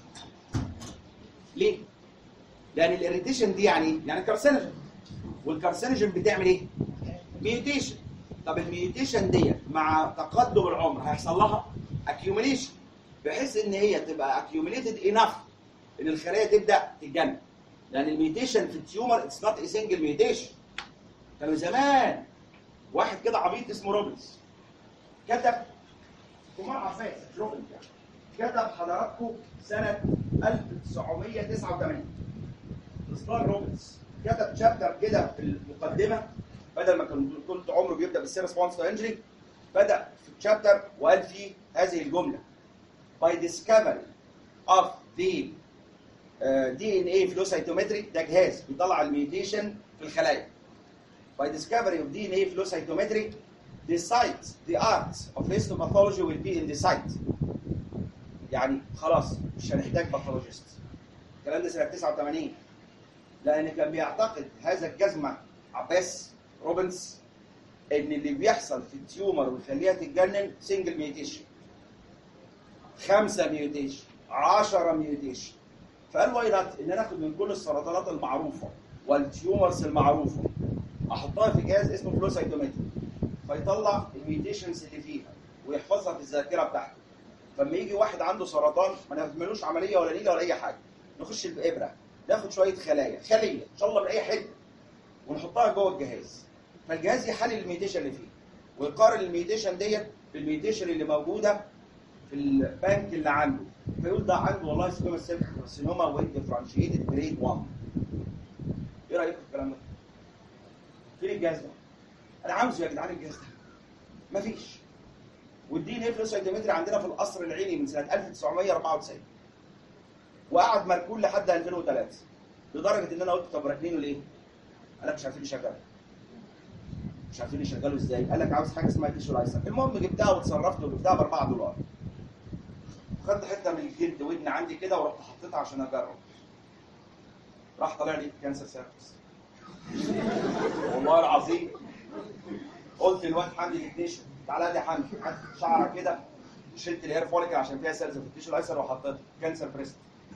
ليه؟ لان الاريتيشن دي يعني إيه؟ يعني كارسينوجين والكارسينوجين بتعمل ايه؟ ميوتيشن طب الميوتيشن ديت مع تقدم العمر هيحصل لها اكيوميليشن بحيث ان هي تبقى اكيوميليتد انف ان الخلايا تبدا تتجنن لان الميوتيشن في التيومر اتس نوت سنجل ميوتيشن كانوا زمان واحد كده عبيط اسمه روبنز كتب كمان عفاف روبنز يعني كتب حضراتكم سنه 1989 اصدار روبنز كتب شابتر كده في المقدمه بدل ما كان كنت عمره بيبدا بالسير ريسبونس تو انجري بدا في الشابتر وقال فيه هذه الجمله by discovery of the دي ان اي فلو سايتومتري ده جهاز بيطلع الميوتيشن في الخلايا by discovery of DNA flow cytometry the site the art of histopathology will be in the site يعني خلاص مش هنحتاج باثولوجيست الكلام ده سنه 89 لان كان بيعتقد هذا الجزمه عباس روبنز ان اللي بيحصل في التيومر ويخليها تتجنن سنجل ميوتيشن خمسه ميوتيشن 10 ميوتيشن فقال واي نوت ان انا اخد من كل السرطانات المعروفه والتيومرز المعروفه احطها في جهاز اسمه فلو سايتومتري فيطلع الميوتيشنز اللي فيها ويحفظها في الذاكره بتاعته فلما يجي واحد عنده سرطان ما نعملوش عمليه ولا نيله ولا اي حاجه نخش بابره ناخد شويه خلايا خليه ان شاء الله من اي حته ونحطها جوه الجهاز فالجهاز يحلل الميوتيشن اللي فيه ويقارن الميوتيشن ديت بالميوتيشن اللي موجوده في البنك اللي عنده فيقول ده عنده والله سكوما سيل كارسينوما ويت ديفرنشيتد جريد 1 ايه رايكم في الكلام ده؟ فين الجهاز ده؟ انا عاوزه يا جدعان الجهاز ده مفيش والدي ان اف سايتومتري عندنا في القصر العيني من سنه 1994 وقعد مركون لحد 2003 لدرجه ان انا قلت طب راكنينه ليه؟ قال لك مش عارفين نشغله مش عارفين يشغلوا ازاي قال لك عاوز حاجه اسمها تيشو لايسر المهم جبتها وتصرفت وجبتها ب 4 دولار خدت حته من الجلد ودن عندي كده ورحت حطيتها عشان اجرب راح طالع لي كانسر سيرفس والله العظيم قلت للواد حمدي التكنيشن تعالى يا حمدي هات شعره كده شلت الهير فوليكل عشان فيها سيلز في التيشو الايسر وحطيتها كانسر بريست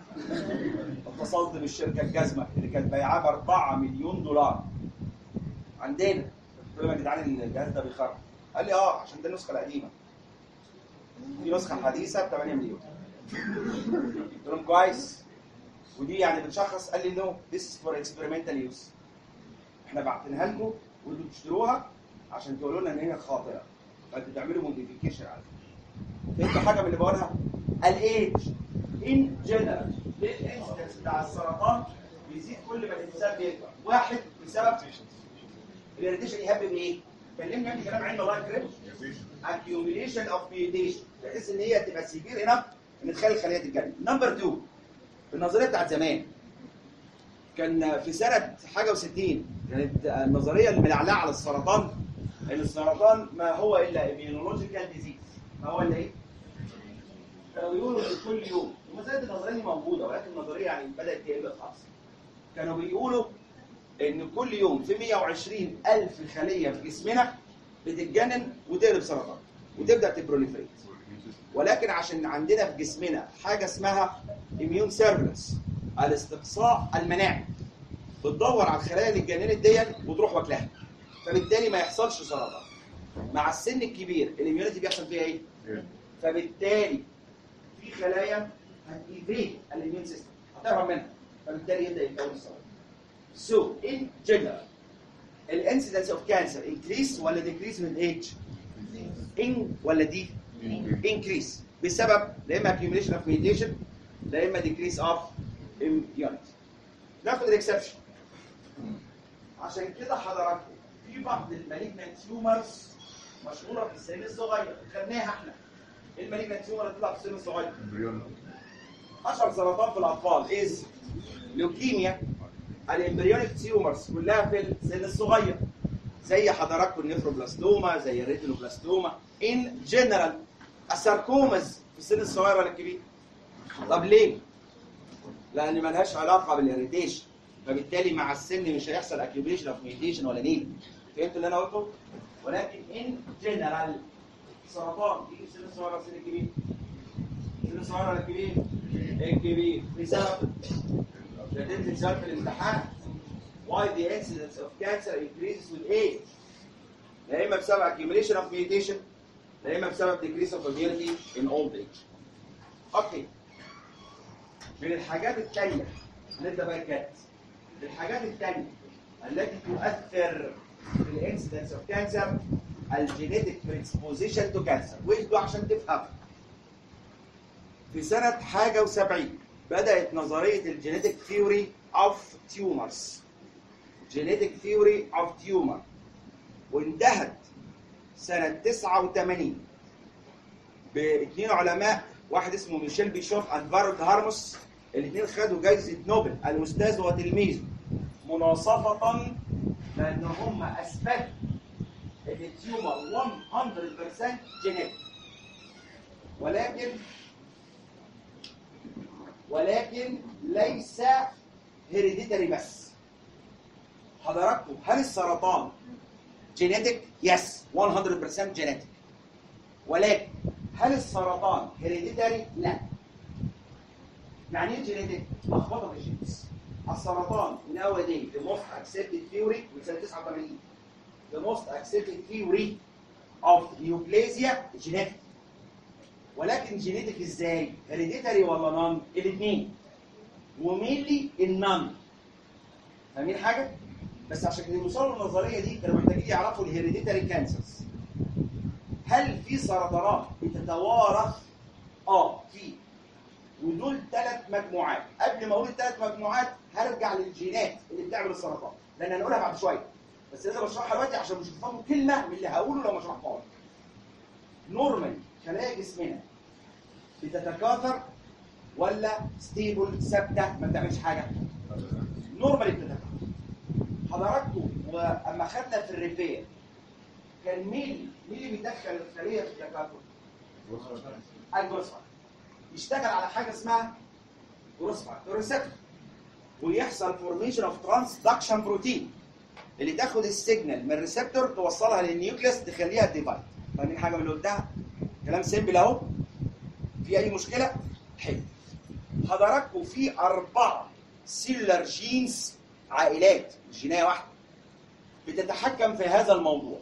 اتصلت بالشركه الجزمه اللي كانت بايعاه ب 4 مليون دولار عندنا قلت لهم يا جدعان الجهاز ده بيخرب قال لي اه عشان ده النسخه القديمه في نسخه حديثه ب 8 مليون قلت لهم كويس ودي يعني بتشخص قال لي نو ذيس فور اكسبيرمنتال يوز احنا بعتناها لكم وانتوا تشتروها عشان تقولوا لنا ان هي خاطئه فانتوا تعملوا موديفيكيشن عليها فهمتوا حاجه من اللي بقولها الايدج ان جنرال ليه الانسيدنس بتاع السرطان بيزيد كل ما الانسان بيكبر واحد بسبب الاريتيشن يهبب ايه؟ كلمني عن كلام علم الله يكرمك accumulation of mutation بحيث ان هي تبقى سيفير انف ان تخلي الخليه تتجنن نمبر 2 النظريه بتاعت زمان كان في سنه حاجه و60 كانت النظريه الملعلعه على السرطان ان السرطان ما هو الا immunological disease ما هو الا ايه؟ كانوا بيقولوا ان كل يوم وما زالت النظريه دي موجوده ولكن النظريه يعني بدات تقل خالص كانوا بيقولوا ان كل يوم في 120 الف خليه في جسمنا بتتجنن وتقلب سرطان وتبدا تبروليفريت ولكن عشان عندنا في جسمنا حاجه اسمها اميون سيرفلنس الاستقصاء المناعي بتدور على الخلايا اللي اتجننت ديت وتروح واكلها فبالتالي ما يحصلش سرطان مع السن الكبير الاميونيتي بيحصل فيها ايه؟ فبالتالي في خلايا هتيفيد الاميون سيستم هتهرب منها فبالتالي يبدا يتكون السرطان So in general الانسيدنس اوف كانسر increase ولا decrease with age؟ in ولا دي؟ increase بسبب لا اما accumulation of mutation لا اما decrease of immunity. ناخد الاكسبشن عشان كده حضراتكم في بعض المالجنت تيومرز مشهوره في السن الصغير خدناها احنا المالجنت تيومر اللي بتطلع في السن الصغير امبريون اشهر سرطان في الاطفال از لوكيميا الامبريونيك تيومرز كلها في السن الصغير زي حضراتكم النيفروبلاستوما زي الريتينوبلاستوما ان جنرال الساركومز في السن الصغير ولا الكبير طب ليه؟ لان ملهاش علاقه بالاريتيشن فبالتالي مع السن مش هيحصل اكيوبيشن اوف ميوتيشن ولا نيل فهمتوا اللي انا قلته؟ ولكن ان جنرال سرطان يجي في السن الصغير ولا السن الكبير؟ السن الصغير ولا الكبير؟ الكبير بسبب ده تنزل سؤال في الامتحان why the incidence of cancer increases with age لا اما بسبب accumulation of mutation لا اما بسبب decrease of immunity in old age اوكي من الحاجات التانية هنبدا بقى الكات الحاجات التانية التي تؤثر في الانسيدنس اوف كانسر الجينيتك بريسبوزيشن تو كانسر واهدوا عشان تفهم في سنة حاجة وسبعين بدأت نظرية الجينيتك ثيوري اوف تيومرز جينيتك ثيوري اوف تيومر وانتهت سنة 89 باثنين علماء واحد اسمه ميشيل بيشوف انفارد هارموس الاثنين خدوا جائزة نوبل الأستاذ وتلميذه مناصفة لأن هم أثبتوا إن التيومر 100% جينيتك ولكن ولكن ليس هيريديتري بس حضراتكم هل السرطان جينيتك؟ يس 100% جينيتك ولكن هل السرطان هيريديتري؟ لا يعني ايه جينيتك؟ لخبطه في الجينز السرطان nowadays the most accepted theory من سنه 89 the most accepted theory of neoplasia genetic ولكن جينيتك ازاي؟ هيريديتري ولا نون؟ الاثنين ومينلي النون فاهمين حاجه؟ بس عشان يوصلوا للنظريه دي كانوا محتاجين يعرفوا الهيريديتري كانسرز هل في سرطانات بتتوارث؟ اه في ودول ثلاث مجموعات قبل ما اقول الثلاث مجموعات هرجع للجينات اللي بتعمل السرطان لان هنقولها بعد شويه بس لازم اشرحها دلوقتي عشان مش هتفهموا كلمه من اللي هقوله لو ما شرحتهاش نورمالي خلايا جسمنا بتتكاثر ولا ستيبل ثابته ما بتعملش حاجه نورمالي بتتكاثر حضراتكم واما خدنا في الريبير كان مين مين اللي بيدخل الخليه في التكاثر؟ الجروس فاكتور يشتغل على حاجه اسمها جروس فاكتور ريسبتور ويحصل فورميشن اوف ترانسدكشن بروتين اللي تاخد السيجنال من الريسبتور توصلها للنيوكليس تخليها ديفايد فاهمين حاجه من اللي قلتها؟ كلام سيمبل اهو في اي مشكله؟ حلو حضراتكم في اربعه سيلر جينز عائلات مش جينيه واحده بتتحكم في هذا الموضوع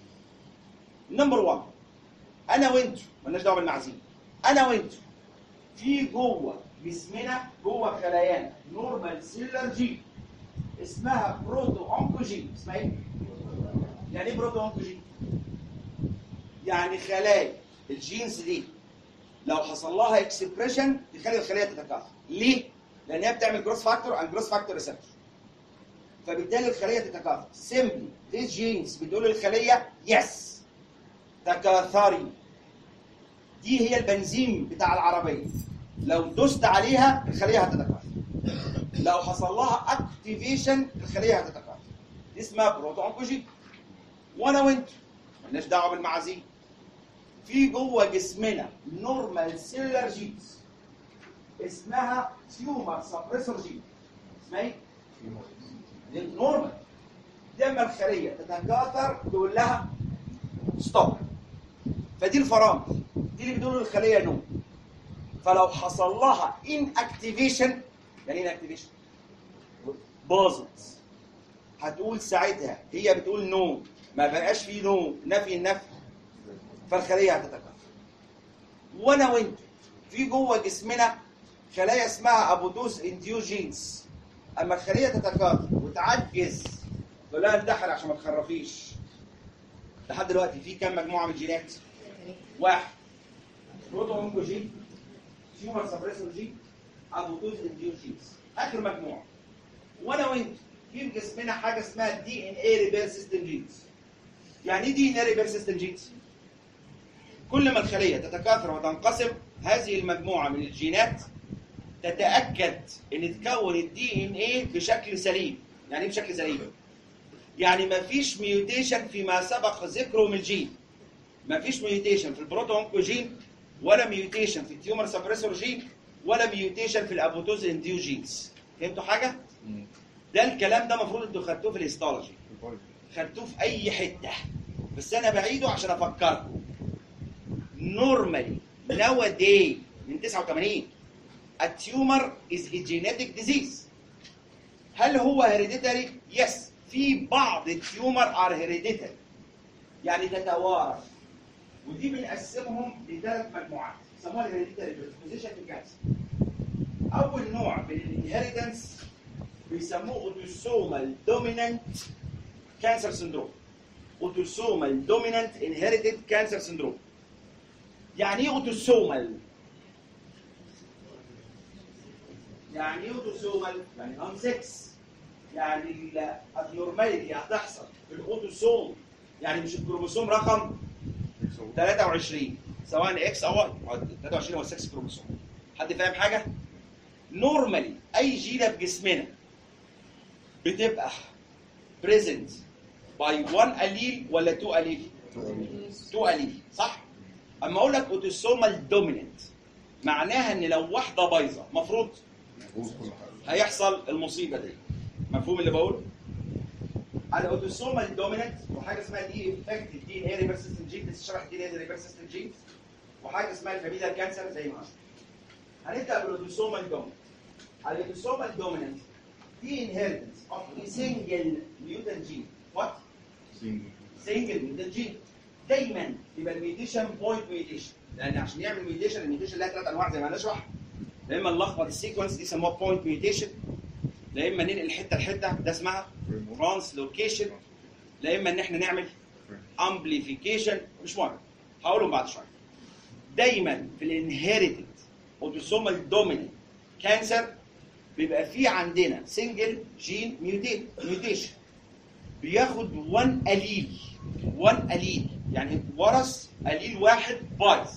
نمبر 1 انا وانتوا مالناش دعوه بالمعازيم انا وانتوا في جوه جسمنا جوه خلايانا نورمال سيلر جين اسمها بروتو اونكوجين اسمها ايه؟ يعني ايه بروتو اونكوجين؟ يعني خلايا الجينز دي لو حصل لها اكسبريشن تخلي الخليه تتكاثر ليه؟ لان هي بتعمل جروس فاكتور اند جروس فاكتور ريسبتور فبالتالي الخليه تتكاثر سيمبلي these جينز بتقول للخليه يس تكاثري دي هي البنزين بتاع العربيه لو دوست عليها الخليه هتتكاثر لو حصل لها اكتيفيشن الخليه هتتكاثر دي اسمها بروتو اونكوجين وانا وانت مالناش دعوه بالمعازيم في جوه جسمنا نورمال سيلر جينز اسمها تيومر سبريسور جين اسمها ايه؟ دي نورمال لما الخليه تتكاثر تقول لها ستوب فدي الفرامل دي اللي بتقول للخليه نو فلو حصل لها ان اكتيفيشن يعني ان اكتيفيشن باظت هتقول ساعتها هي بتقول نو ما بقاش فيه نو نفي النفي فالخليه هتتكاثر وانا وانت في جوه جسمنا خلايا اسمها ابوتوس انديوجينز اما الخليه تتكاثر وتعجز تقول لها انتحر عشان ما تخرفيش لحد دلوقتي في كام مجموعه من الجينات؟ واحد بروتو اونكوجين تيومر سبريسور جين ابوتوز انديوجينز اخر مجموعه وانا وانت في في جسمنا حاجه اسمها دي ان اي ريبير سيستم جينز يعني ايه دي ان اي ريبير سيستم جينز؟ كل ما الخليه تتكاثر وتنقسم هذه المجموعه من الجينات تتاكد ان تكون الدي ان اي بشكل سليم يعني ايه بشكل سليم يعني ما فيش ميوتيشن فيما سبق ذكره من الجين ما فيش ميوتيشن في البروتو اونكوجين ولا ميوتيشن في التيومر سبريسور جين ولا ميوتيشن في الابوتوز انديو جينز فهمتوا حاجه ده الكلام ده المفروض انتوا خدتوه في الهيستولوجي خدتوه في اي حته بس انا بعيده عشان افكركم نورمالي nowadays من 89 التيومر از a genetic disease هل هو هيريديتري؟ يس في بعض التيومر ار هيريديتري يعني تتوارث ودي بنقسمهم لثلاث مجموعات يسموها الهيريديتري بريسبوزيشن في الكانسر اول نوع من الانهيرتنس بيسموه اوتوسومال دومينانت كانسر سندروم اوتوسومال دومينانت انهيرتد كانسر سندروم يعني ايه اوتوسومال يعني ايه اوتوسومال يعني نون 6 يعني الابنورماليتي هتحصل في الاوتوسوم يعني مش الكروموسوم رقم 23 سواء اكس او واي هو 23 هو 6 كروموسوم حد فاهم حاجه نورمالي اي جينه في جسمنا بتبقى بريزنت باي 1 اليل ولا 2 اليل 2 اليل صح اما اقول لك اوتوسومال دوميننت معناها ان لو واحده بايظه مفروض هيحصل المصيبه دي مفهوم اللي بقوله الاوتوسومال دوميننت وحاجه اسمها دي افكت الدي ان اي ريبرسيستنت جين لسه شرح الدي ان اي ريبرسيستنت جين وحاجه اسمها الفاميليا كانسر زي ما قلنا هنبدا بالاوتوسومال دوميننت الاوتوسومال دوميننت دي انهيرتنس اوف a single mutant gene what single mutant gene دايما يبقى الميوتيشن بوينت ميوتيشن لان عشان يعمل ميوتيشن الميوتيشن لها ثلاث انواع زي ما هنشرح يا اما نلخبط السيكونس دي يسموها بوينت ميوتيشن لا اما ننقل حته لحته ده اسمها ترانسلوكيشن لا اما ان احنا نعمل امبليفيكيشن مش مهم هقولهم بعد شويه دايما في الانهيرتد اوتوسومال دوميننت كانسر بيبقى في عندنا سنجل جين ميوتيشن بياخد 1 اليل 1 اليل يعني ورث اليل واحد بايظ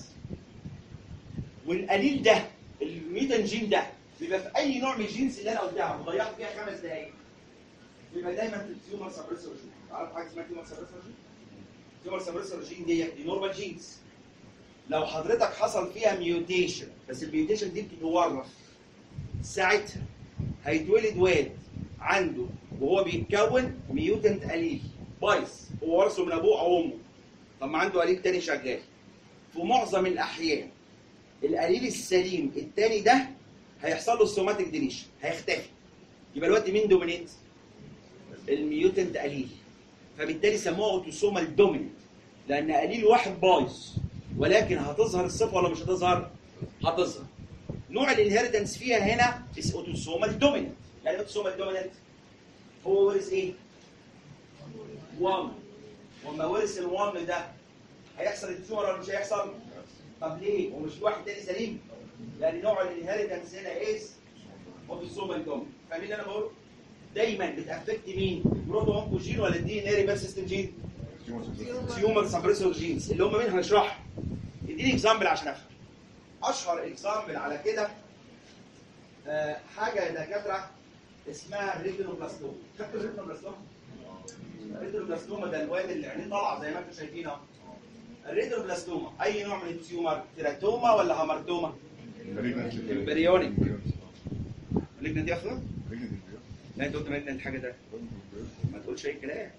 والاليل ده الميتان جين ده بيبقى في اي نوع من الجينز اللي انا قلتها وضيعت فيها خمس دقائق بيبقى دايما في التيومر سبريسور جين عارف حاجه اسمها تيومر سبريسور جين؟ تيومر سبريسور جين دي دي نورمال جينز لو حضرتك حصل فيها ميوتيشن بس الميوتيشن دي بتتورث ساعتها هيتولد واد عنده وهو بيتكون ميوتنت اليل بايظ هو ورثه من ابوه او امه طب ما عنده اليل تاني شغال في معظم الاحيان الاليل السليم التاني ده هيحصل له السوماتيك ديليشن هيختفي يبقى الوقت مين دومينيت الميوتنت اليل فبالتالي سموها اوتوسومال دوميننت لان اليل واحد بايظ ولكن هتظهر الصفه ولا مش هتظهر هتظهر نوع الانهيرتنس فيها هنا اس اوتوسومال دوميننت يعني اوتوسومال دوميننت هو ورث ايه 1 وما ورث ال1 ده هيحصل التيومر ولا مش هيحصل طب ليه؟ هو مش في واحد تاني سليم؟ لان نوع الانهيرتنس هنا ايز اوتوسومال دوميننت فاهمين اللي انا بقوله؟ دايما بتافكت مين؟ البروتو اونكوجين ولا الدي ان اي ريبرسيستنت جين؟ تيومر سبريسور جينز اللي هم مين هنشرحها اديني اكزامبل عشان افهم اشهر اكزامبل على كده آه، حاجه يا دكاتره اسمها الريتينوبلاستوما خدتوا الريتينوبلاستوما الريتينوبلاستوما ده الواد اللي عينيه طالعه زي ما انتم شايفين اهو الريتينوبلاستوما اي نوع من التيومر تيراتوما ولا هامرتوما امبريونيك مالجنت يا اخويا لا انت قلت مالجنت حاجه ده ما تقولش اي كلام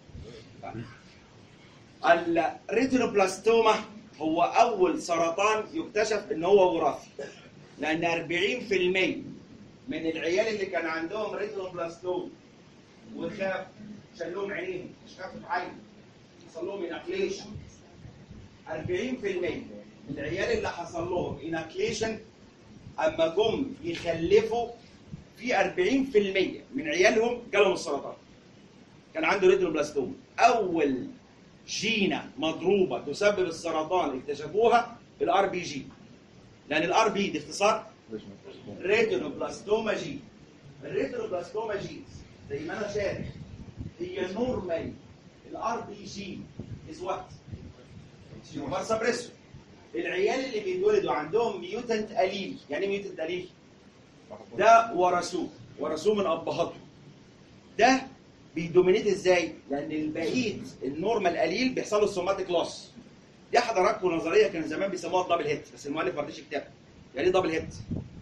الريتينوبلاستوما هو اول سرطان يكتشف ان هو وراثي لان 40% من العيال اللي كان عندهم ريتينوبلاستوما وخاف شال لهم عينيهم مش خاف عين حصل لهم اناكليشن 40% من العيال اللي حصل لهم اناكليشن اما جم يخلفوا في 40% من عيالهم جالهم السرطان كان عنده ريتينوبلاستوما اول جينه مضروبه تسبب السرطان اكتشفوها الار بي جي لان الار بي دي اختصار ريتينوبلاستوما جين الريتينوبلاستوما جين زي ما انا شارح هي نورمال الار بي جي از وات تيومر سبريسور العيال اللي بيتولدوا عندهم ميوتنت اليل يعني ايه ميوتنت اليل ده ورثوه ورثوه من ابهاتهم ده بيدومينيت ازاي؟ لان البقيه النورمال قليل بيحصل له السوماتيك لوس دي حضراتكم نظريه كان زمان بيسموها الدبل هيت بس المؤلف ما رضيش يكتبها يعني ايه دبل هيت؟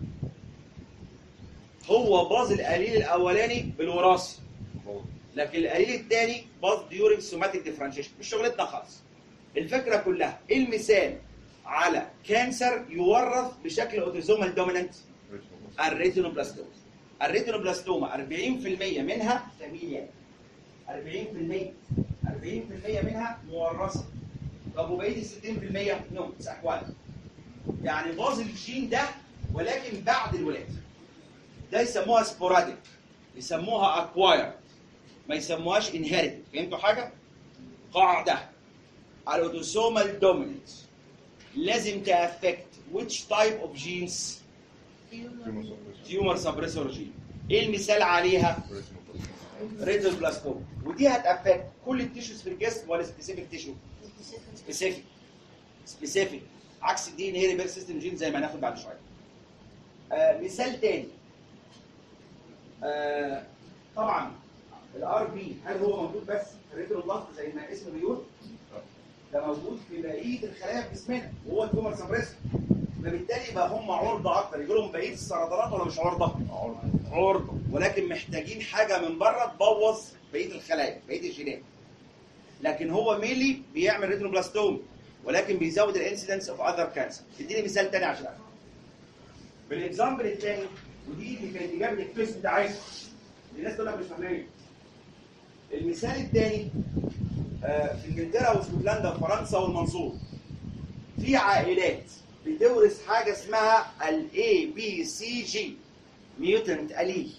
هو باظ القليل الاولاني بالوراثه لكن القليل الثاني باظ ديورنج سوماتيك ديفرنشيشن مش شغلتنا خالص الفكره كلها ايه المثال على كانسر يورث بشكل اوتوزومال دوميننت الريتينوبلاستوما الريتينوبلاستوما 40% منها فاميليا 40% 40% منها مورثه طب وبقيه ال 60% نو احوال يعني باظ الجين ده ولكن بعد الولاده ده يسموها سبوراديك يسموها اكواير ما يسموهاش انهيرت فهمتوا حاجه؟ قاعده الاوتوسومال دوميننت لازم تافكت which type of genes tumor suppressor gene ايه المثال عليها ريتروبلاستوما ودي هتأفكت كل التيشوز في الجسم ولا سبيسيفيك تيشو سبيسيفيك سبيسيفيك عكس الدي ان اي ريبير سيستم جين زي ما هناخد بعد شويه آه مثال تاني آه طبعا الار بي هل هو موجود بس في الريتروبلاست زي ما اسمه بيقول ده موجود في بقيه الخلايا في جسمنا وهو التومر سبريسور فبالتالي بقى هم عرضه اكتر يجي لهم بقيه السرطانات ولا مش عرضه؟ عرضه ولكن محتاجين حاجه من بره تبوظ بقيه الخلايا بقيه الجينات لكن هو ميلي بيعمل ريتروبلاستوم ولكن بيزود الانسيدنس اوف اذر كانسر اديني مثال تاني عشان أفهم. بالاكزامبل الثاني ودي اللي كانت اجابه الكويس بتاعتنا الناس تقول لك مش فاهمين المثال الثاني آه، في انجلترا واسكتلندا وفرنسا والمنصور في عائلات بتورث حاجه اسمها الاي بي سي جي ميوتنت اليل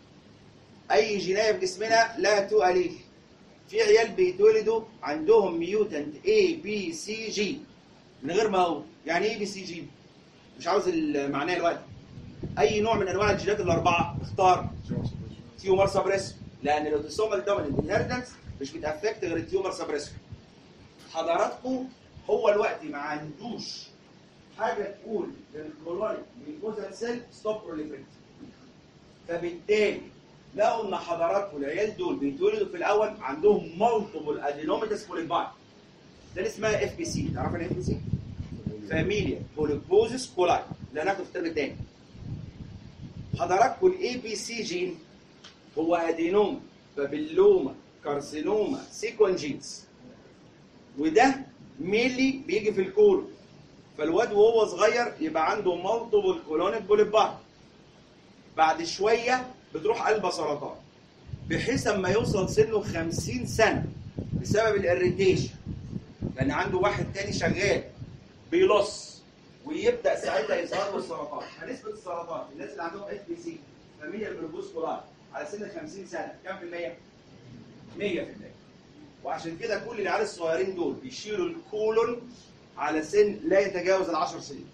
اي جينيه في جسمنا لها تو اليل في عيال بيتولدوا عندهم ميوتنت اي بي سي جي من غير ما اقول يعني ايه بي سي جي مش عاوز المعناه دلوقتي اي نوع من انواع الجينات الاربعه اختار تيومر سبريسور لان الاوتوسومال دوميننت انهيرتنس مش بتافكت غير التيومر سبريسور حضراتكم هو الوقت ما عندوش حاجه تقول للكلوريك ميكوزال سيل ستوب بروليفريت فبالتالي لقوا ان حضراتكم العيال دول بيتولدوا في الاول عندهم مالتيبل ادينوميتاس بوليباي ده اللي اسمها اف بي سي تعرف ايه اف بي سي؟ فاميليا بوليبوزيس كولاي ده هناخده في الترم الثاني حضراتكم الاي بي سي جين هو ادينوما بابيلوما كارسينوما سيكونجينز وده ميلي بيجي في الكولون فالواد وهو صغير يبقى عنده مالتيبل كولونيك بوليباي بعد شويه بتروح قلبه سرطان بحيث اما يوصل سنه 50 سنه بسبب الاريتيشن لان عنده واحد تاني شغال بيلص ويبدا ساعتها يظهر له السرطان فنسبه السرطان الناس اللي عندهم اف بي سي فاميليا بالبوس كولار على سن 50 سنه كام في المية؟ 100% وعشان كده كل العيال الصغيرين دول بيشيلوا الكولون على سن لا يتجاوز ال 10 سنين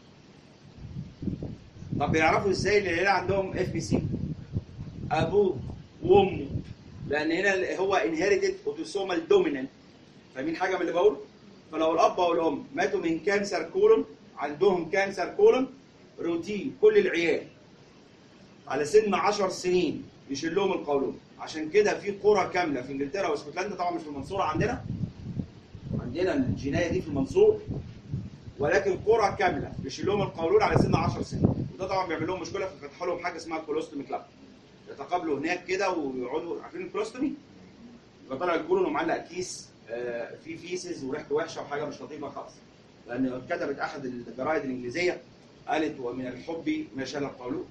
طب بيعرفوا ازاي ان العيله عندهم اف بي سي؟ ابوه وامه لان هنا هو انهيرتد اوتوسومال دومينانت فاهمين حاجه من اللي بقوله؟ فلو الاب او الام ماتوا من كانسر كولون عندهم كانسر كولون روتين كل العيال على سن 10 سنين يشيل لهم القولون عشان كده في قرى كامله في انجلترا واسكتلندا طبعا مش في المنصوره عندنا عندنا الجنايه دي في المنصور ولكن قرى كامله بيشيل لهم القولون على سن 10 سنين وده طبعا بيعمل لهم مشكله ففتحوا لهم حاجه اسمها كولوستومي كلاب يتقابلوا هناك كده ويقعدوا عارفين الكولوستومي؟ يبقى طالع الكولون ومعلق كيس آه، فيه فيسز وريحته وحشه وحاجه مش لطيفه خالص لان كتبت احد الجرايد الانجليزيه قالت ومن الحب ما شال القولون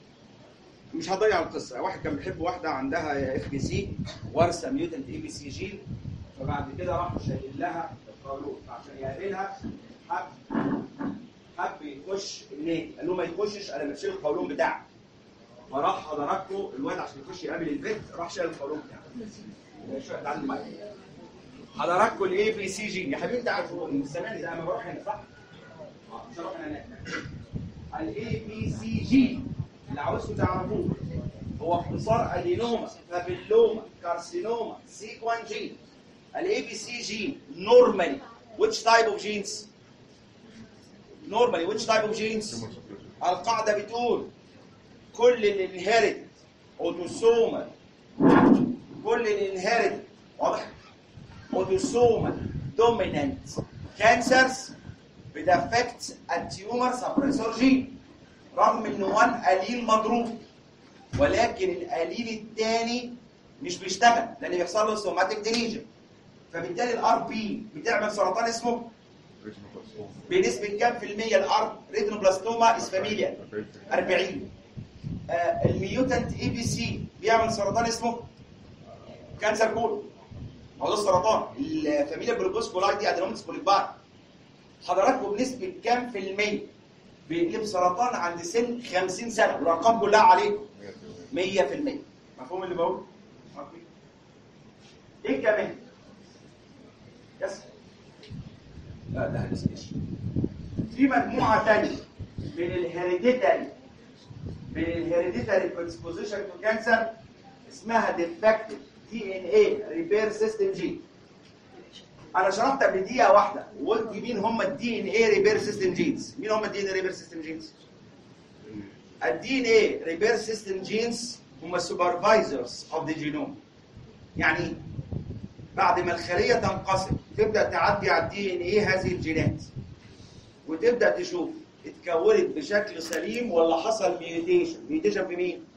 مش هضيع القصه واحد كان بيحب واحده عندها اف بي سي وارثه ميوتنت اي بي سي جين فبعد كده راحوا شايلين لها القولون عشان يقابلها حب حب يخش النادي قال له ما يخشش انا بشيل القولون بتاعك فراح حضراتكم الواد عشان يخش يقابل البنت راح شايل القولون بتاعه شويه تعالوا معايا حضراتكم الاي بي سي جي يا حبيبي انت عارف من زمان ده انا بروح هنا صح؟ اه مش هروح انا هناك الاي بي سي جي اللي عاوزكم تعرفوه هو اختصار ادينوما بابيلوما كارسينوما سيكوان جين الاي بي سي جين normally which type of genes normally which type of genes القاعده بتقول كل الانهيرت اوتوسومال كل الانهيرت واضح autosomal dominant cancers بتافكت التيومر سبريسور جين رغم ان وان قليل مضروب ولكن القليل الثاني مش بيشتغل لان بيحصل له سوماتيك ديليجن فبالتالي الار بي بتعمل سرطان اسمه بنسبه كام في المية الار ريتنوبلاستوما اس فاميليا 40 آه الميوتنت اي بي سي بيعمل سرطان اسمه كانسر كول هو ده السرطان الفاميليا بروبوس كولاي دي ادينوميتس بوليبار حضراتكم بنسبه كام في المية بيقلب سرطان عند سن 50 سنه والارقام كلها عليكم 100% مفهوم اللي بقوله؟ ايه كمان؟ يس لا ده هنسكش في مجموعه ثانيه من الهيريديتاري من الهيريديتاري بريسبوزيشن تو كانسر اسمها ديفكتيف الدي ان ايه ريبير سيستم جين انا شرحت قبل دقيقه واحده وقلت مين هم الدي ان ايه ريبير سيستم جينز مين هم الدي ان ايه ريبير سيستم جينز الدي ان ايه ريبير سيستم جينز هم السوبرفايزرز اوف ذا جينوم يعني إيه؟ بعد ما الخليه تنقسم تبدا تعدي على الدي ان ايه هذه الجينات وتبدا تشوف اتكونت بشكل سليم ولا حصل ميوتيشن ميوتيشن في مين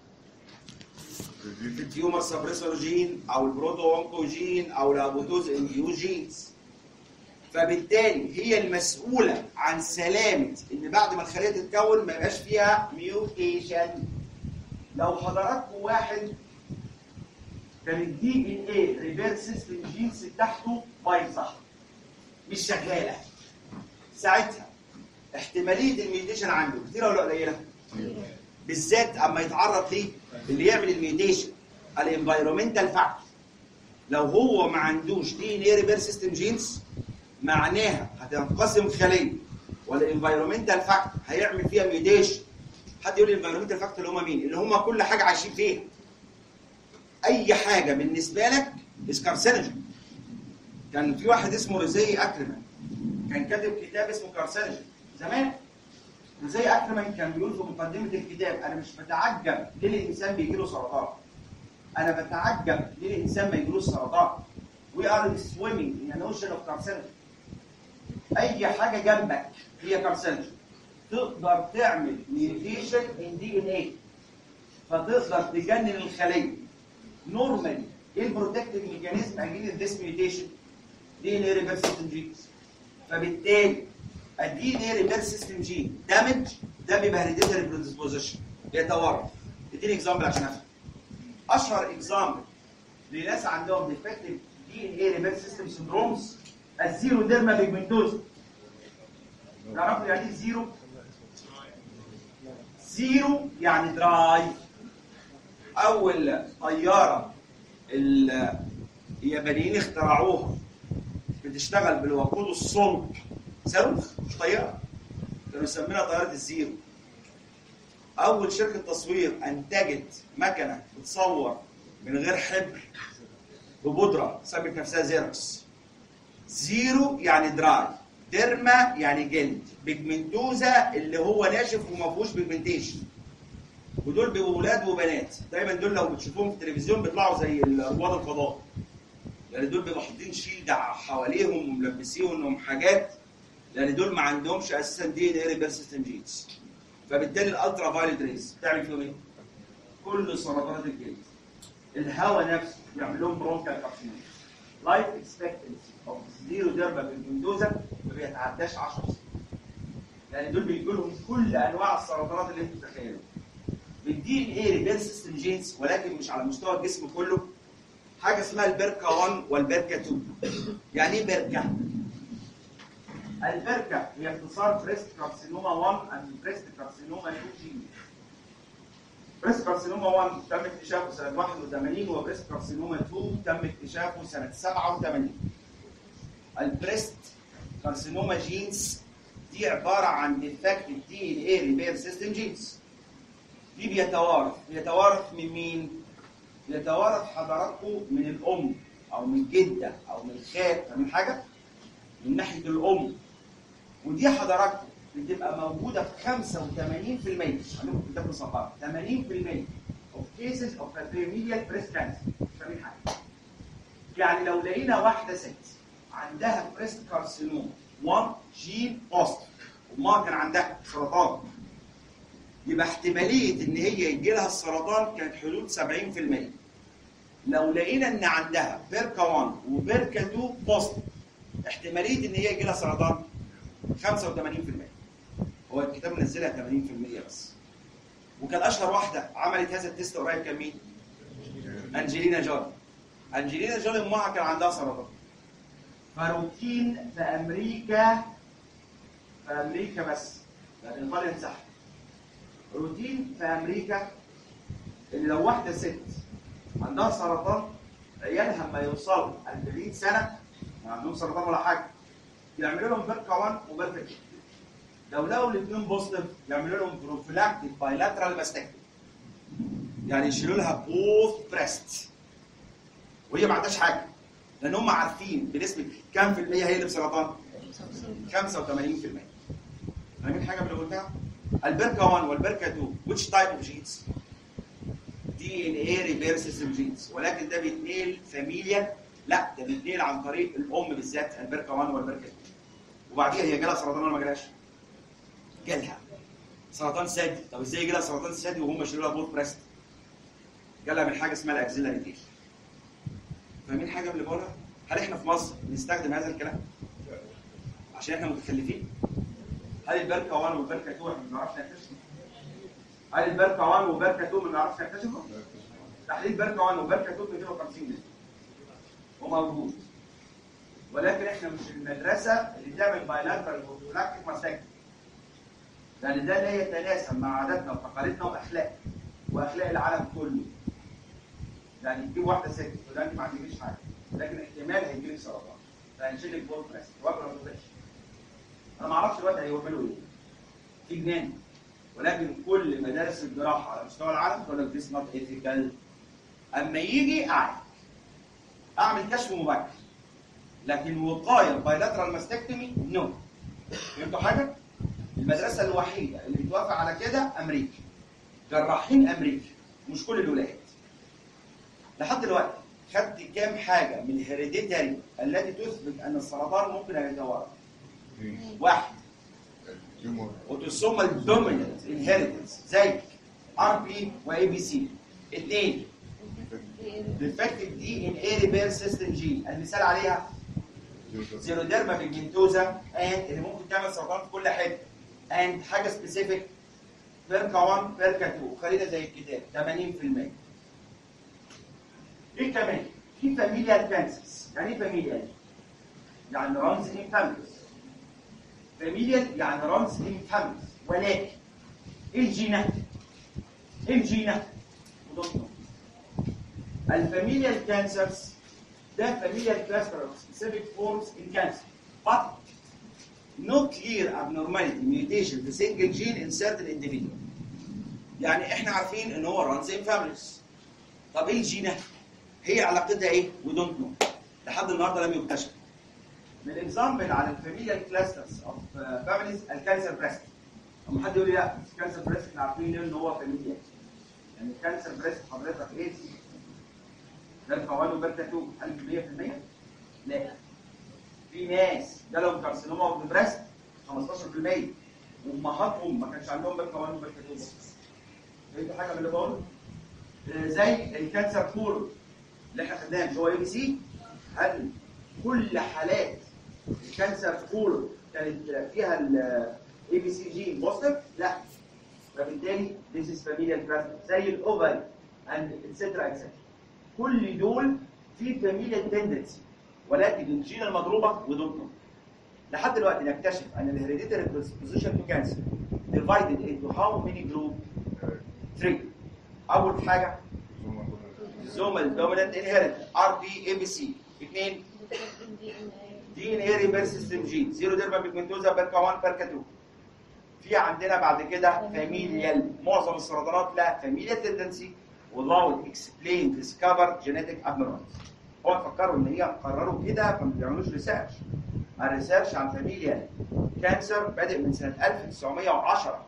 في التيومر سبريسور جين او البروتو اونكو جين او الابوتوز انديو جينز فبالتالي هي المسؤوله عن سلامه ان بعد ما الخليه تتكون ما يبقاش فيها ميوتيشن لو حضراتكم واحد كان الدي ان ايه ريفيرس سيستم جينز بتاعته بايظه مش شغاله ساعتها احتماليه الميوتيشن عنده كتيره ولا قليله؟ بالذات اما يتعرض ليه اللي يعمل الميوتيشن الانفايرومنتال فاكتور لو هو ما عندوش دي ان اي ريبير سيستم جينز معناها هتنقسم خليه والانفايرومنتال فاكتور هيعمل فيها ميوتيشن حد يقول لي الانفايرومنتال فاكتور اللي هم مين؟ اللي هم كل حاجه عايشين فيها اي حاجه بالنسبه لك اسكارسينوجين كان في واحد اسمه رزي اكرمان كان كاتب كتاب اسمه كارسينوجين زمان زي اكرمان كان بيقول في مقدمه الكتاب انا مش بتعجب ليه الانسان بيجي له سرطان انا بتعجب ليه الانسان ما يجيلوش سرطان وي ار سويمنج ان اوشن اوف كارسينوجين اي حاجه جنبك هي كارسينوجين تقدر تعمل ميوتيشن ان دي ان اي فتقدر تجنن الخليه نورمالي ايه البروتكتيف ميكانيزم اجين ذيس ميوتيشن دي ان اي ريفرس سيستم جينز فبالتالي الدي ان اي ريفيرس سيستم جين دامج ده بيبقى هيريديتري بريدisposition بيتورث اديني اكزامبل عشان افهم اشهر اكزامبل لناس عندهم ديفكتيف دي ان اي ريفيرس سيستم سندرومز الزيرو ديرما بيجمنتوز تعرفوا يعني ايه زيرو؟ زيرو يعني دراي اول طياره ال- اليابانيين اخترعوها بتشتغل بالوقود الصلب صاروخ مش طياره كانوا يسمينها طياره الزيرو اول شركه تصوير انتجت مكنه بتصور من غير حبر ببودره سمت نفسها زيروكس زيرو يعني دراي ديرما يعني جلد بيجمنتوزا اللي هو ناشف وما فيهوش بيجمنتيشن ودول بيبقوا ولاد وبنات دايما دول لو بتشوفوهم في التلفزيون بيطلعوا زي رواد الفضاء لان دول بيبقوا حاطين شيلد حواليهم وملبسيهم حاجات لان دول ما عندهمش اساسا دي ان اي ريبير سيستم جينز فبالتالي الالترا فايلت ريز بتعمل فيهم ايه؟ كل سرطانات الجلد الهواء نفسه يعمل لهم برونكال كارسينوم لايف اكسبكتنسي اوف زيرو ديرما بالمندوزا ما بيتعداش 10 سنين يعني دول بيجي لهم كل انواع السرطانات اللي انتم تتخيلوا بالدي ان اي ريبير سيستم جينز ولكن مش على مستوى الجسم كله حاجه اسمها البركه 1 والبركه 2 يعني ايه بركه؟ البركه هي اختصار بريست كارسينوما 1 اند بريست كارسينوما 2 جين بريست كارسينوما 1 تم اكتشافه سنه 81 وبريست كارسينوما 2 تم اكتشافه سنه 87 البريست كارسينوما جينز دي عباره عن ديفكت دي ان اي ريبير سيستم جينز دي بيتوارث بيتوارث من مين؟ بيتوارث حضراتكم من الام او من جده او من خال من حاجه من ناحيه الام ودي حضراتكم بتبقى موجوده في 85% عندكم في كتاب الصفحه 80% of cases of familial breast cancer مش فاهمين حاجه يعني لو لقينا واحده ست عندها بريست كارسينوم 1 جين بوست وما كان عندها سرطان يبقى احتماليه ان هي يجي لها السرطان كانت حدود 70% لو لقينا ان عندها بيركا 1 وبيركا 2 بوست احتماليه ان هي يجي لها سرطان 85% هو الكتاب منزلها 80% بس وكان اشهر واحده عملت هذا التيست قريب كان مين؟ انجلينا جولي انجلينا جولي امها كان عندها سرطان فروتين في امريكا في امريكا بس لان ايطاليا انسحب روتين في امريكا ان لو واحده ست عندها سرطان عيالها لما يوصلوا 40 سنه ما عندهم سرطان ولا حاجه يعملوا لهم بيركا 1 وبيركا 2 لو لقوا الاثنين بوزيتيف يعملوا لهم بروفيلاكتيك بايلاترال ماستكتومي يعني يشيلوا لها بوث بريست وهي ما عندهاش حاجه لان هم عارفين بنسبه كام في الميه هي اللي بسرطان 85% فاهمين حاجه من اللي قلتها؟ البركه 1 والبركه 2 which type of genes؟ دي ان ايه ريفيرسيسيف جينز ولكن ده بيتنقل فاميليا لا ده بيتنقل عن طريق الام بالذات البركه 1 والبركه 2 وبعديها هي جالها سرطان ولا ما جالهاش؟ جالها سرطان ثدي طب ازاي يجي لها سرطان ثدي وهم شالوا لها بوث بريست؟ جالها من حاجه اسمها الاكزيلاري تيش فاهمين حاجه من اللي بقولها؟ هل احنا في مصر بنستخدم هذا الكلام؟ عشان احنا متخلفين؟ هل البركه 1 والبركه 2 احنا ما بنعرفش نكتشفهم؟ هل البركه 1 وبركه 2 ما بنعرفش نكتشفهم؟ تحليل بركه 1 وبركه 2 250 جنيه وموجود ولكن احنا مش المدرسه اللي بتعمل بايلاترال بروفلاكتيك ماساكر لان ده لا يتناسب مع عاداتنا وتقاليدنا واخلاق واخلاق العالم كله يعني تجيب واحده ست تقول لها انت ما عندكيش حاجه لكن احتمال هيجي لك سرطان فهنشيل لك بول بريست وابره ما تقولش انا ما اعرفش دلوقتي هيعملوا ايه في جنان ولكن كل مدارس الجراحه على مستوى العالم تقول لك ذيس نوت ايثيكال اما يجي اعمل اعمل كشف مبكر لكن وقايه بايلاترال ماستكتومي نو فهمتوا حاجه؟ المدرسه الوحيده اللي بتوافق على كده امريكا جراحين امريكا مش كل الولايات لحد دلوقتي خدت كام حاجه من الهيريديتاري التي تثبت ان السرطان ممكن ان يتوارث واحد تيومور وتسمى الدوميننت انهيرتنس زي ار بي واي بي سي اثنين ديفكتيف دي ان اي ريبير سيستم جين المثال عليها زيروديرما بيجمنتوزا اند اللي ممكن تعمل سرطان في كل حته اند حاجه سبيسيفيك بيركا 1 بيركا 2 خلينا زي الكتاب 80% ايه كمان؟ في فاميليال كانسرز يعني ايه فاميليال؟ يعني رمز ان فاميليز فاميليال يعني رمز ان فاميليز ولكن ايه الجينات؟ ايه الجينات؟ وضبطهم الفاميليال كانسرز ده familial cluster of specific forms in cancer but no clear abnormality mutation في single gene in certain individual يعني احنا عارفين ان هو runs in families طب ايه الجينات؟ هي علاقتها ايه؟ we don't know لحد النهارده لم يكتشف من اكزامبل على الفاميليال كلاسترز اوف فاميليز الكانسر بريست اما حد يقول لي لا الكانسر بريست احنا عارفين ليه ان هو فاميليال يعني الكانسر بريست حضرتك ايه؟ ده قوانه وبركه 2 100% لا في ناس جالهم كارسينوما اوف ذا بريست 15% وامهاتهم ما كانش عندهم بيت قوانه وبركه 2 فهمتوا حاجه من اللي بقوله؟ آه، زي الكانسر كولون اللي احنا خدناه مش هو اي بي سي هل كل حالات الكانسر كولون كانت فيها الاي بي سي جين بوزيتيف؟ لا فبالتالي this is familial plasma زي الاوفري and etc etc كل دول في familial tendency ولكن الجين المضروبه ودول لحد دلوقتي نكتشف ان الهيريديتري predisposition to cancer divided into how many group 3 اول حاجه زومال دومينانت انهيرنت ار بي اي بي سي اثنين دي ان اي ريفيرس سيستم جين زيرو ديرما بيجمنتوزا بيركا 1 بيركا 2 في عندنا بعد كده فاميليال معظم السرطانات لها فاميليال تندنسي without explained discovered genetic abnormalities هو تفكروا ان هي قرروا كده فما بيعملوش ريسيرش الريسيرش عن فاميليال كانسر بادئ من سنه 1910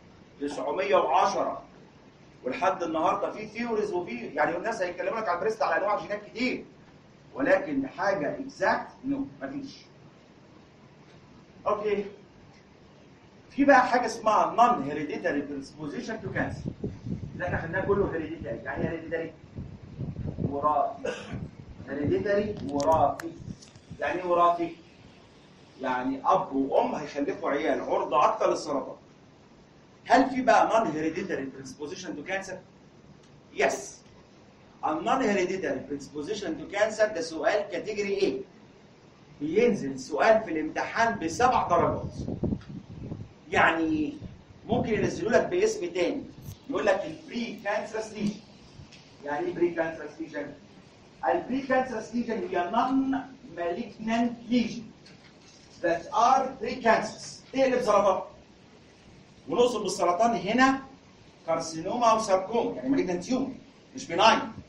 910 ولحد النهارده في ثيوريز وفي يعني الناس هيتكلموا لك على البريست على انواع جينات كتير ولكن حاجه اكزاكت نو مفيش اوكي في بقى حاجه اسمها نون هيريديتاري بريسبوزيشن تو كانسر اللي احنا خدناه كله هيريديتاري يعني هيريديتاري وراثي هيريديتاري وراثي يعني ايه وراثي؟ يعني اب وام هيخلفوا عيال عرضه اكتر للسرطان هل في بقى نون هيريديتاري بريسبوزيشن تو كانسر؟ يس النون هيريديتاري بريسبوزيشن تو كانسر ده سؤال كاتيجوري ايه؟ بينزل سؤال في الامتحان بسبع درجات يعني ممكن ينزلوا لك باسم تاني يقول لك البري كانسرس ليجن يعني ايه بري كانسرس ليجن؟ البري كانسرس ليجن هي نون مالجنانت ليجن that are precancerous ايه اللي بسرطان؟ ونقصد بالسرطان هنا كارسينوما او ساركوما يعني مالجنانت تيومر مش بناين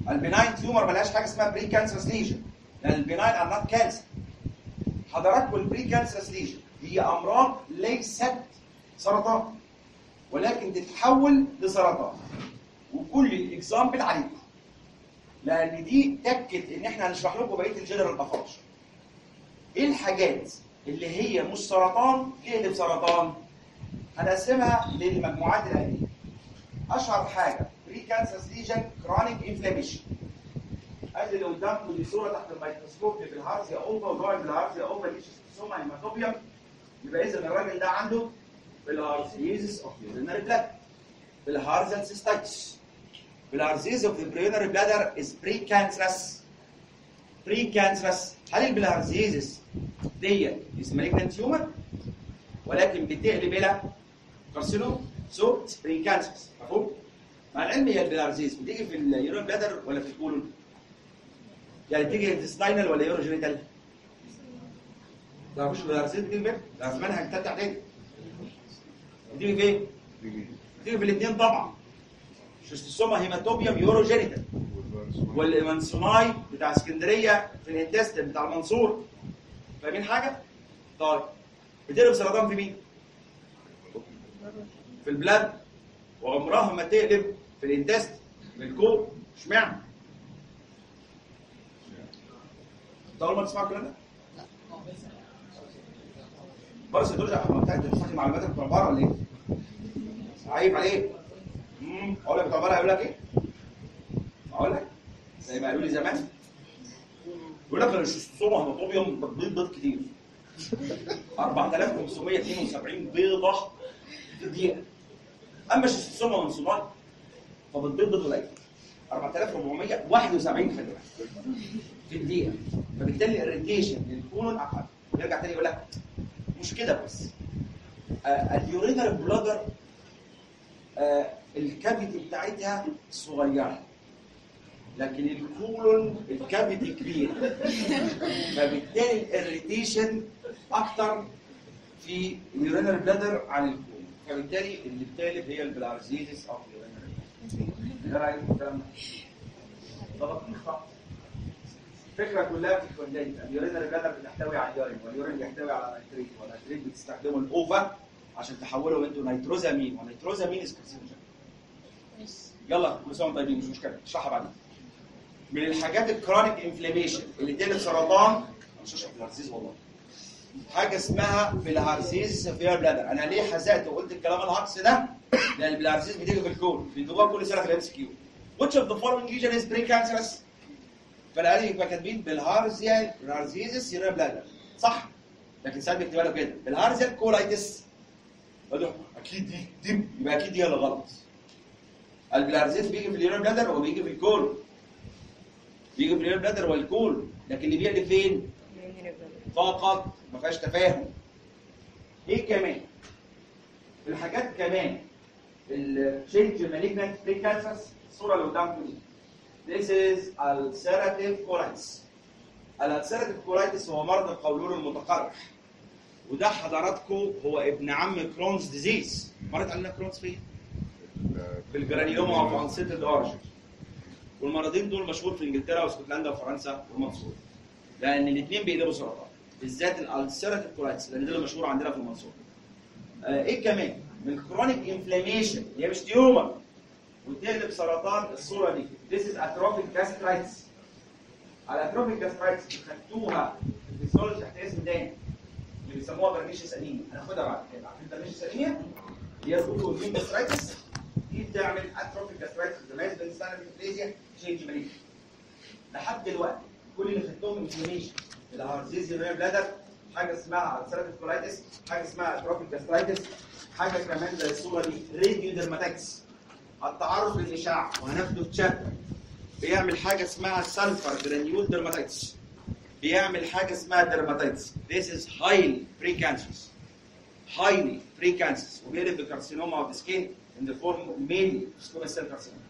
البناين تيومر ملهاش حاجه اسمها بري كانسرس ليجن لان البناين ار نوت كانسر حضراتكم البري كانسرس ليجن هي امراض ليست سرطان ولكن تتحول لسرطان وكل الاكزامبل عليكم لان دي تكت ان احنا هنشرح لكم بقيه الجنرال باثولوجي ايه الحاجات اللي هي مش سرطان تقلب سرطان هنقسمها للمجموعات الآتية اشهر حاجه بري كانسرس ليجن كرونيك انفلاميشن ادي اللي قدامكم دي صوره تحت الميكروسكوب بالهارزيا اوفا ونوع بالهارزيا اوفا دي شيستوسوما هيماتوبيوم يبقى اذا الراجل ده عنده بالهارزيزس اوف يورينري بلاد بالهارزال سيستايتس بالهارزيز اوف يورينري بلادر از بري كانسرس بري كانسرس هل البلهارزيزس ديت از مالجنت تيومر ولكن بتقلب الى كارسينوم سو بري كانسرس مفهوم؟ مع العلم هي البلهارزيز بتيجي في اليورين بلادر ولا في الكولون؟ يعني بتيجي انتستاينال ولا يوروجينيتال؟ لا مش البلهارزيز بتيجي فين؟ ده زمانها تالتة اعدادي بتيجي فين؟ بيجي بتيجي في الاثنين طبعا شيستوسوما هيماتوبيوم يوروجينيتال والمنسوناي بتاع اسكندريه في الانتستين بتاع المنصور فاهمين حاجه؟ طيب بتقلب سرطان في مين؟ في البلاد وعمرها ما تقلب في الانتست في الكور اشمعنى؟ انت اول ما تسمع الكلام ده؟ بس دول بتاعت بتاعت معلوماتك بتوع بره ولا ايه؟ عيب عليك امم اقول لك بتوع بره هيقول لك ايه؟ اقول لك زي ما قالوا لي زمان يقول لك الشيستوما هيماتوبيوم بتبيض بيض كتير 4572 بيضه في الدقيقه اما الشيستوما منصوبات فبتبيض بيض قليل 4471 خلي في الدقيقه فبالتالي الريتيشن للكولون اقل نرجع تاني يقول لك مش كده بس آه اليورينال بلادر آه الكافيتي بتاعتها صغيره لكن الكولون الكافيتي كبير فبالتالي الريتيشن اكتر في اليورينال بلادر عن الكولون فبالتالي اللي بتالف هي البلارزيزس او اليورينال ايه رايك في الكلام ده؟ ده لطيف صح؟ الفكره كلها في الكوندنت اليورينال بلادر بتحتوي على اليورين واليورين بيحتوي على نيتريت والنيتريت بتستخدمه الاوفا عشان تحوله انتو نيتروزامين ونيتروزامين از كارسينوجين يلا كل سنه وانتم طيبين مش مشكله اشرحها بعدين من الحاجات الكرونيك انفلاميشن اللي تقلب سرطان مش هشرح بالهرسيز والله حاجه اسمها بالهرسيز سفير بلادر انا ليه حزقت وقلت الكلام الهكس ده لان البلهارسيز بتيجي في الكون بيدوها كل سنه في الام اس كيو which of the following lesion is precancerous فالقال يبقى كاتبين بالهارزيال بالهارزيزس يوريا بلادر صح لكن ساعات بيكتبها له كده بالهارزيال كولايتس قالوا اكيد دي دي يبقى اكيد دي اللي غلط البلارزيز بيجي في اليورين بلادر وبيجي في الكول بيجي في اليورين بلادر والكول لكن اللي بيقلب فين؟ فقط ما فيهاش تفاهم ايه كمان؟ الحاجات كمان الشينج مالجنت بريكانسس الصوره اللي قدامكم دي This is ulcerative colitis. الالسيراتيف كولايتس هو مرض القولون المتقرح وده حضراتكم هو ابن عم كرونز ديزيز مرض علينا كرونز فين؟ في الجرانيوما اوف انسيتد اورجن والمرضين دول مشهور في انجلترا واسكتلندا وفرنسا والمنصورة لان الاثنين بيقلبوا سرطان بالذات الالسيراتيف كولايتس لان ده اللي مشهور عندنا في المنصورة آه ايه كمان من الكرونيك انفلاميشن هي مش تيومر وتقلب سرطان الصوره دي This is atrophic gastritis الاتروفيك جاسترايتس خدتوها في الفيسيولوجي تحت اسم تاني اللي بيسموها برنيشيس انيميا هناخدها بعد كده عارفين برنيشيس انيميا اللي هي الاوتوميون جاسترايتس دي بتعمل اتروفيك جاسترايتس تميز بين ستانر ديفليزيا شينج ماليك لحد دلوقتي كل اللي خدتهم انفلاميشن الهارزيزي ريال بلادر حاجه اسمها السيراتيف كولايتس حاجه اسمها اتروفيك جاسترايتس حاجه كمان زي الصوره دي راديو ديرماتايتس التعرض للاشعاع وهناخده في شابتر بيعمل حاجه اسمها سلفر جرانيول ديرماتايتس بيعمل حاجه اسمها ديرماتايتس This is highly precancerous highly precancerous وبيقلب بكارسينوما of the skin in the form mainly squamous cell carcinoma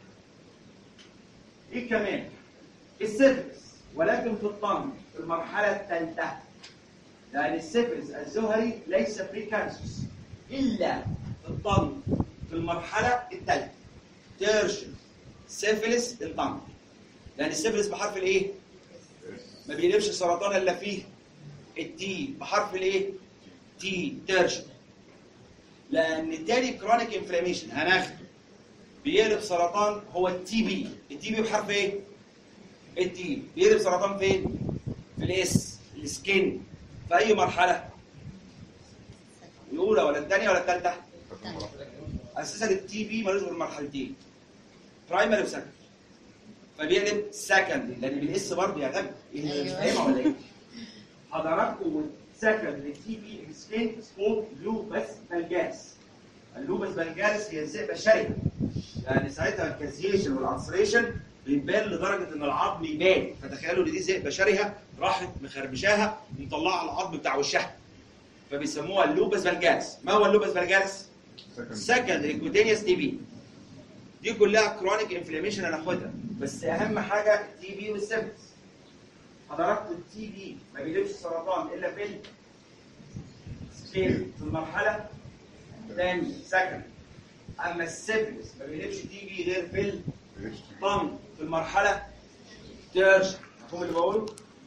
ايه كمان السيفلس ولكن في الطن في المرحله الثالثه لان السيفلس الزهري ليس بريكانسوس الا في الطن في المرحله الثالثه تيرشن سيفلس الطن لان السيفلس بحرف الايه ما بيقلبش السرطان الا فيه التي بحرف الايه تي ترشن لان تاني كرونيك انفلاميشن هناخده بيقلب سرطان هو التي بي التي بي بحرف ايه التي بيقلب سرطان فين في الاس السكين في اي مرحله الاولى ولا الثانيه ولا الثالثه اساسا التي بي ملوش غير مرحلتين برايمري وسكندري فبيقلب سكندري لان بالاس برضه يا غبي ايه اللي مش أيوة. فاهمها ولا ايه؟ حضراتكم سكندري تي بي سكين اسمه لوبس فالجاس اللوبس فالجاس هي الذئبه الشرهه يعني ساعتها الكازيشن والانسريشن بيبان لدرجه ان العظم يبان فتخيلوا ان دي ذئبه شرهه راحت مخربشاها مطلعه العظم بتاع وشها فبيسموها اللوبس فالجاس ما هو اللوبس فالجاس؟ سكندري كوتينيوس تي بي دي كلها كرونيك انفلاميشن هناخدها بس اهم حاجه التي بي والسيفلس حضراتكم التي بي ما بيجيبش سرطان الا في السكين في المرحله الثانيه سكند اما السيفلس ما بيجيبش تي بي غير في الطن في المرحله ترش مفهوم اللي بقوله؟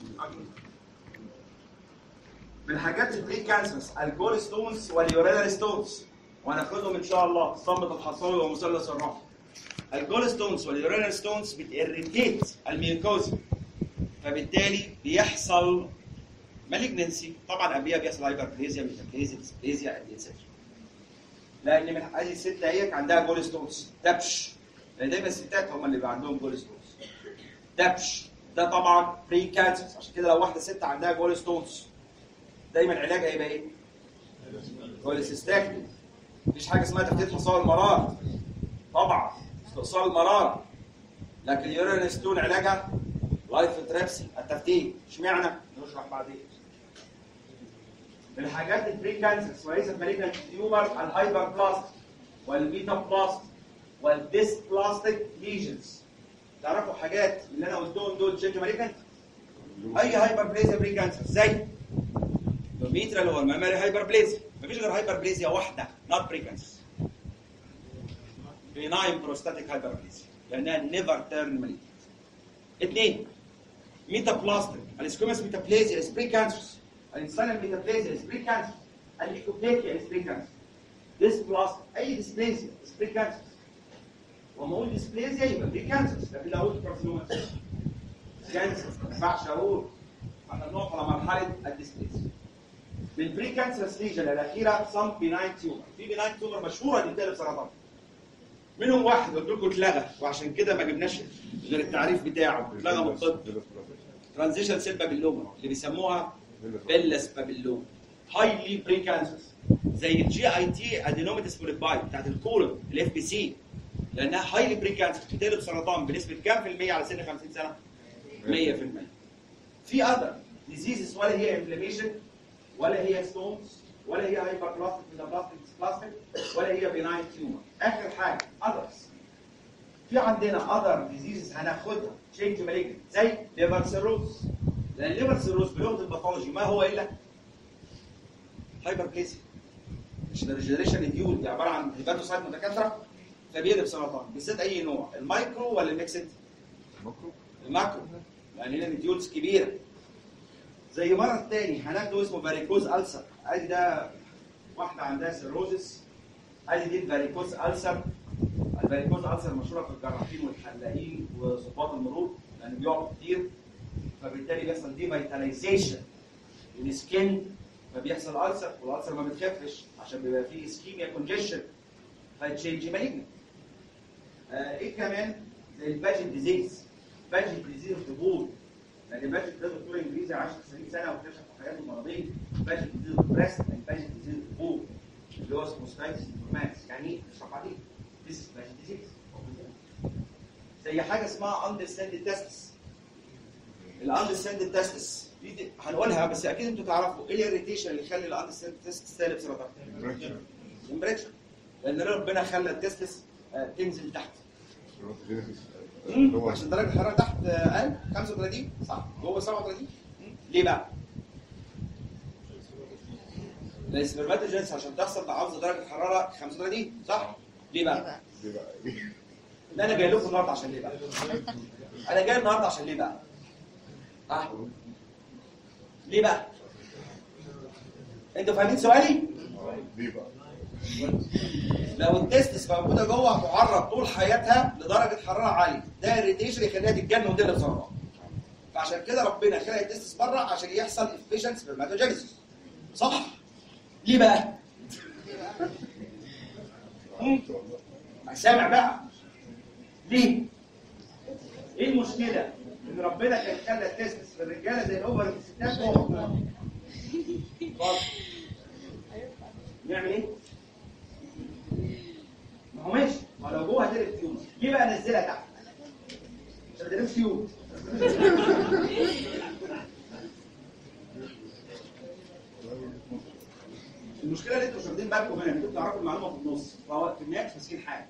من الحاجات البري كانسرز الجول ستونز واليورينال ستونز وهناخدهم ان شاء الله صمت الحصاوي ومثلث الرفع الجول ستونز واليورينال ستونز بتirritate الميوكوزا فبالتالي بيحصل مالجنسي طبعا قبلها بيحصل هايبربليزيا ميتابليزيا ديسبليزيا اتسترا لان من ادي الست اهيك عندها جول ستونز دبش لان دايما الستات هم اللي بيبقى عندهم جول ستونز دبش ده طبعا بري كانسر عشان كده لو واحده ست عندها جول ستونز دايما العلاج هيبقى ايه؟ كوليسيستاكتومي مفيش حاجه اسمها تفتيت حصان المرار طبعا استئصال المراره لكن اليورين ستون علاجها لايف ترابسي التفتيت اشمعنى؟ نشرح بعدين من الحاجات البري كانسرز وليس مالجنت تيومر الهايبر بلاست والبيتا بلاست والديس بلاستيك ليجنز تعرفوا حاجات اللي انا قلتهم دول تشينج مالجنت اي هايبر بليزيا بري كانسر زي الميترال هو المامري هايبر بليزيا مفيش غير هايبر بليزيا واحده نوت بري كانسر بيناين بروستاتيك هايبر بليزيا لانها نيفر تيرن مالجنت اثنين ميتابلاستيك الاسكومس ميتابليزيا از بري كانسر الانسان ميتابليزيا از بري كانسر الليكوبليكيا از بري كانسر ديسبلاست اي ديسبليزيا از بري كانسر وما اقول ديسبليزيا يبقى بري كانسر لكن لو قلت كارسينوما كانسر ما ينفعش اقول احنا بنقف على مرحله الديسبليزيا من بري كانسر ليجن الاخيره سم بيناين تيومر في بيناين تيومر مشهوره اللي بتقلب سرطان منهم واحد قلت لكم اتلغى وعشان كده ما جبناش غير التعريف بتاعه اتلغى من الطب ترانزيشن سيل بابيلوما اللي بيسموها بيلس بابيلوما هايلي بري كانسرز زي الجي اي تي ادينوميتس بوليباي بتاعت الكولون الاف بي سي لانها هايلي بري كانسر بتقلب سرطان بنسبه كام في المية على سن 50 سنه؟ 100% في اذر ديزيزز ولا هي انفلاميشن ولا هي ستونز ولا هي هايبر بلاستيك بلاستيك بلاستيك ولا هي بيناين تيومر اخر حاجه اذرز في عندنا اذر ديزيزز هناخدها تشينج مالجنت زي ليفر سيروز لان الليفر سيروز بلغه الباثولوجي ما هو الا هايبر بليزيا مش الريجنريشن ديول دي عباره عن هيباتوسايت متكاثره فبيقلب سرطان بالذات اي نوع المايكرو ولا الميكسد الماكرو لان هنا الديولز كبيره زي مرض تاني هناخده اسمه فاريكوز ألسر ادي ده واحده عندها سيروزس ادي دي الفاريكوز ألسر الفاريكوز ألسر مشهوره في الجراحين والحلاقين وظباط المرور لان بيقعدوا كتير فبالتالي بيحصل دي فيتاليزيشن السكين فبيحصل ألسر والألسر ما بتخفش عشان بيبقى فيه اسكيميا كونجيشن فيتشينج مالجنت آه ايه كمان زي الباجت ديزيز باجت ديزيز القبول لان باجت ده دكتور انجليزي عاش 90 سنه واكتشف في حياته مرضين باجت ديزيز بريست باجت ديزيز القبول اللي هو اسمه سبايتس انفورمانس يعني ايه؟ اشرح عليه This is باجت ديزيز زي حاجه اسمها اندرستاند تيستس الاندرستاند تيستس دي دي- هنقولها بس اكيد انتوا تعرفوا ايه الاريتيشن اللي يخلي الاندرستاند تيستس تقلب سرطان؟ تمبريتشر لان ربنا خلى التستس آه، تنزل تحت مم، عشان درجه الحراره تحت آه، اقل 35 صح جوه 37 مم، ليه بقى؟ لان السبرماتوجينس عشان تحصل عاوزه درجه الحراره 35 صح؟ ليه ليه بقى؟ بقى؟ ده انا جاي لكم النهارده عشان ليه بقى؟ انا جاي النهارده عشان ليه بقى؟ ها؟ ليه بقى؟ انتوا فاهمين سؤالي؟ ليه بقى؟ لو التستس موجوده جوه هتعرض طول حياتها لدرجه حراره عاليه ده الريديشن يخليها تتجن وتقلب سرطان فعشان كده ربنا خلق التستس بره عشان يحصل افيشنس سبرماتوجينيسيس صح ليه بقى مم. سامع بقى ليه ايه المشكله ان ربنا كان خلى التستس في الرجاله زي الاوفر في الستات جوه اتفضل. نعمل ايه ما هو ماشي ما لو جوه هتقلب فيوز ليه بقى نزلها تحت عشان تقلب فيوز المشكله اللي انتوا مش واخدين بالكم منها انتوا بتعرفوا المعلومه في النص فهو في النهايه مش ماسكين حاجه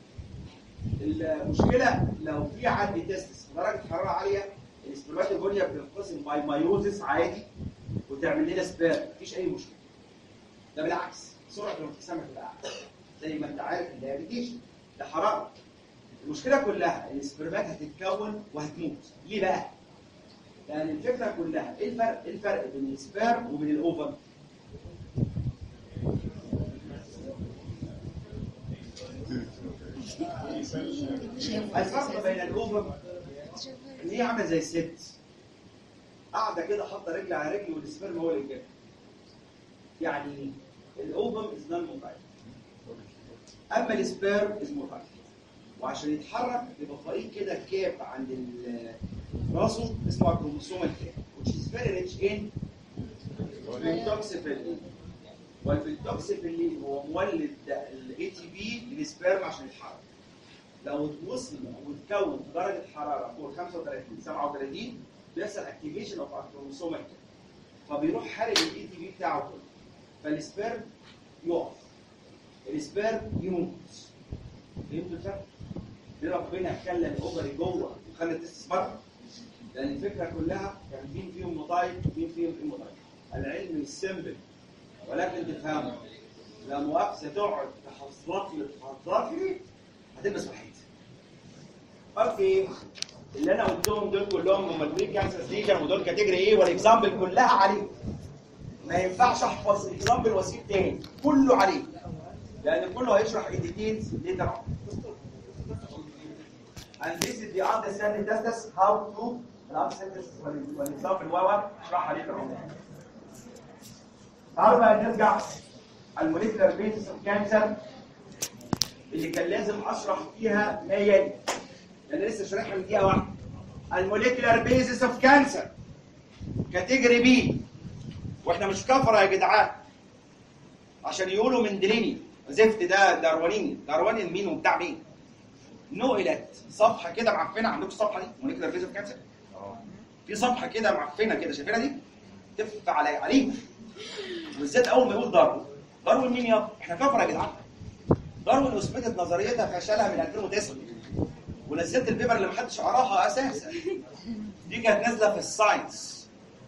المشكله لو في عندي تستس في درجه حراره عاليه السبرماتوجونيا بتنقسم باي مايوزس عادي وتعمل لنا سبير مفيش اي مشكله ده بالعكس سرعه الانقسام بتبقى اعلى زي ما انت عارف ان الريديشن ده حراره المشكله كلها ان السبرمات هتتكون وهتموت ليه بقى؟ لان الفكره كلها ايه الفرق ايه الفرق بين السبير وبين الاوفر؟ الفرق بين الاوفر ان هي عامله زي الست قاعده كده حاطه رجل على رجل والسبرم هو اللي جاي يعني الاوفم از نون موتايل اما السبيرم از موتايل وعشان يتحرك يبقى طريق كده كاب عند ال- راسه اسمه الكروموسوم الكاب which is very rich in البنتوكسيفيلين والبنتوكسيفيلين هو مولد الاي تي بي للسبيرم عشان يتحرك لو اتوصل واتكون في درجه حراره فوق 35 37 بيحصل اكتيفيشن اوف الكروموسوم الكاب فبيروح حارق الاي تي بي بتاعه كله فالسبيرم يقف السبيرم يموت فهمتوا الفرق؟ ليه ربنا خلى الاوفري جوه وخلى التستس بره؟ لان الفكره كلها كان مين فيهم موتايل مين فيهم ايموتايل العلم السمبل ولكن تفهمه لا مؤاخذه تقعد تحصلك لي تحصلك لي هتلبس وحيد اوكي اللي انا قلتهم دول كلهم هم البري كانسر ستيشن ودول كاتيجري ايه والاكزامبل كلها عليه ما ينفعش احفظ اكزامبل واسيب تاني كله عليه لان كله هيشرح الديتيلز later on and this is the understanding testis how to الانسنتس والاكزامبل واوا اشرحها later on تعالوا بقى نرجع الموليكولار بيسس اوف كانسر اللي كان لازم اشرح فيها ما يلي انا لسه شارحها من دقيقه واحده الموليكولار بيسس اوف كانسر كاتيجوري بي واحنا مش كفره يا جدعان عشان يقولوا مندليني زفت ده دارويني داروين مين وبتاع مين نقلت صفحه كده معفنه عندكم الصفحه دي موليكولار بيسس اوف كانسر في صفحه كده معفنه كده شايفينها دي تف على عليكم بالذات اول ما يقول داروين داروين مين يا احنا كفره يا جدعان داروين اثبتت نظريتها فشلها من 2009 ونزلت البيبر اللي محدش قراها اساسا دي كانت نازله في الساينس